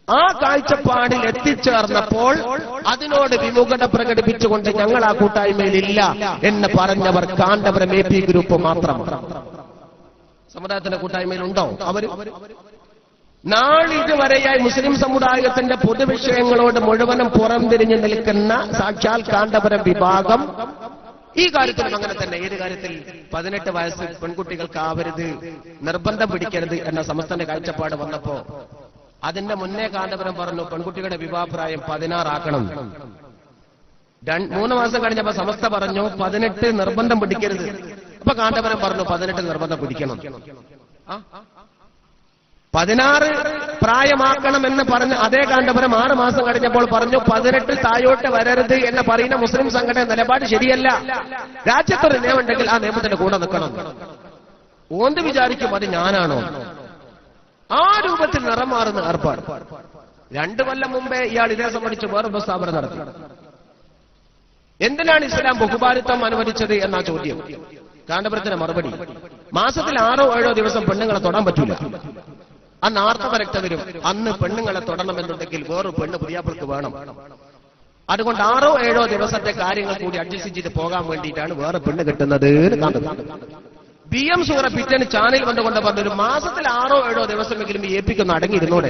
ആ കാഴ്ചപ്പാടിൽ എത്തിച്ചേർന്നപ്പോൾ അതിനോട് വിമുഖത പ്രകടിപ്പിച്ചുകൊണ്ട് ഞങ്ങൾ ആ കൂട്ടായ്മയിൽ ഇല്ല എന്ന് പറഞ്ഞവർ കാന്തപുരം എ പി ഗ്രൂപ്പ് മാത്രം സമുദായത്തിന്റെ കൂട്ടായ്മയിൽ ഉണ്ടോ അവര് നാളിതുവരെയായി മുസ്ലിം സമുദായത്തിന്റെ പൊതുവിഷയങ്ങളോട് മുഴുവനും പുറംതിരിഞ്ഞു നിൽക്കുന്ന സാക്ഷാൽ കാന്തപുരം വിഭാഗം ഈ കാര്യത്തിലും അങ്ങനെ തന്നെ ഏത് കാര്യത്തിൽ പതിനെട്ട് വയസ്സ് പെൺകുട്ടികൾക്കാവരുത് നിർബന്ധം പിടിക്കരുത് എന്ന സമസ്തന്റെ കാഴ്ചപ്പാട് വന്നപ്പോ അതിന്റെ മുന്നേ കാന്തപുരം പറഞ്ഞു പെൺകുട്ടികളുടെ വിവാഹപ്രായം പതിനാറാക്കണം രണ്ട് മൂന്ന് മാസം കഴിഞ്ഞപ്പോ സമസ്ത പറഞ്ഞു പതിനെട്ട് നിർബന്ധം പിടിക്കരുത് അപ്പൊ കാന്തപുരം പറഞ്ഞു പതിനെട്ട് നിർബന്ധം പിടിക്കണം ആ? പതിനാറ് പ്രായമാക്കണമെന്ന് പറഞ്ഞ് അതേ കാന്തപുരം ആറ് മാസം കഴിഞ്ഞപ്പോൾ പറഞ്ഞു പതിനെട്ട് താഴോട്ട് വരരുത് എന്ന് പറയുന്ന മുസ്ലിം സംഘടന നിലപാട് ശരിയല്ല രാജ്യത്തൊരു നിയമമുണ്ടെങ്കിൽ ആ നിയമത്തിന്റെ കൂടെ നിൽക്കണം ഓന്ത് വിചാരിക്കും അത് ഞാനാണോ ആ രൂപത്തിൽ നിറം മാറുന്ന ഏർപ്പാട് രണ്ടു കൊല്ലം മുമ്പേ ഇയാൾ ഇതേ സംബന്ധിച്ച് വേറെ പ്രസ്താവന നടത്തി എന്തിനാണ് ഇസ്ലാം ബഹുഭാരിത്വം അനുവദിച്ചത് എന്നാ ചോദ്യം കാന്തപുരത്തിന്റെ മറുപടി മാസത്തിൽ ആറോ ഏഴോ ദിവസം പെണ്ണുങ്ങളെ തൊടാൻ പറ്റൂല അന്ന് ആർത്തവ രക്തം വരും അന്ന് പെണ്ണുങ്ങളെ തൊടണമെന്നുണ്ടെങ്കിൽ വേറൊരു പെണ്ണ് പുതിയാപ്പിൾക്ക് വേണം അതുകൊണ്ട് ആറോ ഏഴോ ദിവസത്തെ കാര്യങ്ങൾ കൂടി അഡ്ജസ്റ്റ് ചെയ്ത് പോകാൻ വേണ്ടിയിട്ടാണ് വേറെ പെണ്ണ് കിട്ടുന്നത് എന്ന് കാന്തപുരം ബി എം സൂറ പിറ്റേന്ന് ചാനൽ വന്നുകൊണ്ട് പറഞ്ഞു ഒരു മാസത്തിൽ ആറോ ഏഴോ ദിവസമെങ്കിലും ഈ ഏപ്പിക്കൊന്ന് അടങ്ങിയിരുന്നോടെ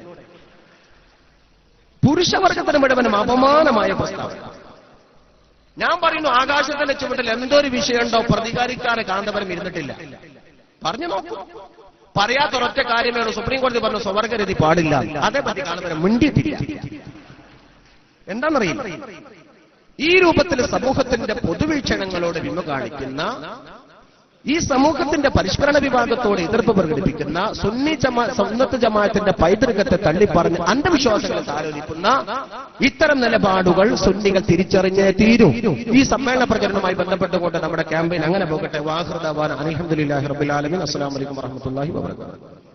പുരുഷവർഗത്തിന് മുഴുവനും അപമാനമായ പ്രസ്താവന ഞാൻ പറയുന്നു ആകാശത്തിന്റെ ചുവട്ടിൽ എന്തൊരു വിഷയമുണ്ടോ പ്രതികാരിക്കാരെ കാന്തപുരം ഇരുന്നിട്ടില്ല പറഞ്ഞു നോക്കൂ പറയാത്ത ഒരൊറ്റ കാര്യമേ ഉള്ളൂ സുപ്രീം കോടതി പറഞ്ഞു സ്വർഗരതി പാടില്ല അതേപറ്റി കാന്തപുരം മിണ്ടിയിട്ടില്ല എന്താണെന്നറിയില്ല ഈ രൂപത്തിൽ സമൂഹത്തിന്റെ പൊതുവീക്ഷണങ്ങളോട് വിമ കാണിക്കുന്ന ഈ സമൂഹത്തിന്റെ പരിഷ്കരണ വിഭാഗത്തോട് എതിർപ്പ് പ്രകടിപ്പിക്കുന്ന സുന്നി ജമാ സുന്നത്ത് ജമാഅത്തിന്റെ പൈതൃകത്തെ തള്ളിപ്പറഞ്ഞ് അന്ധവിശ്വാസങ്ങളെ ആരോപിക്കുന്ന ഇത്തരം നിലപാടുകൾ സുന്നികൾ തിരിച്ചറിഞ്ഞേ തീരൂ ഈ സമ്മേളന പ്രചരണവുമായി ബന്ധപ്പെട്ടുകൊണ്ട് നമ്മുടെ ക്യാമ്പയിൻ അങ്ങനെ പോകട്ടെ വാഹൃദാൻ അലഹമുല്ലാഹി റബുലാലമിൻ അസ്സാം വലൈക്കും വറഹമത്തല്ലാഹി വാബർക്കാത്തു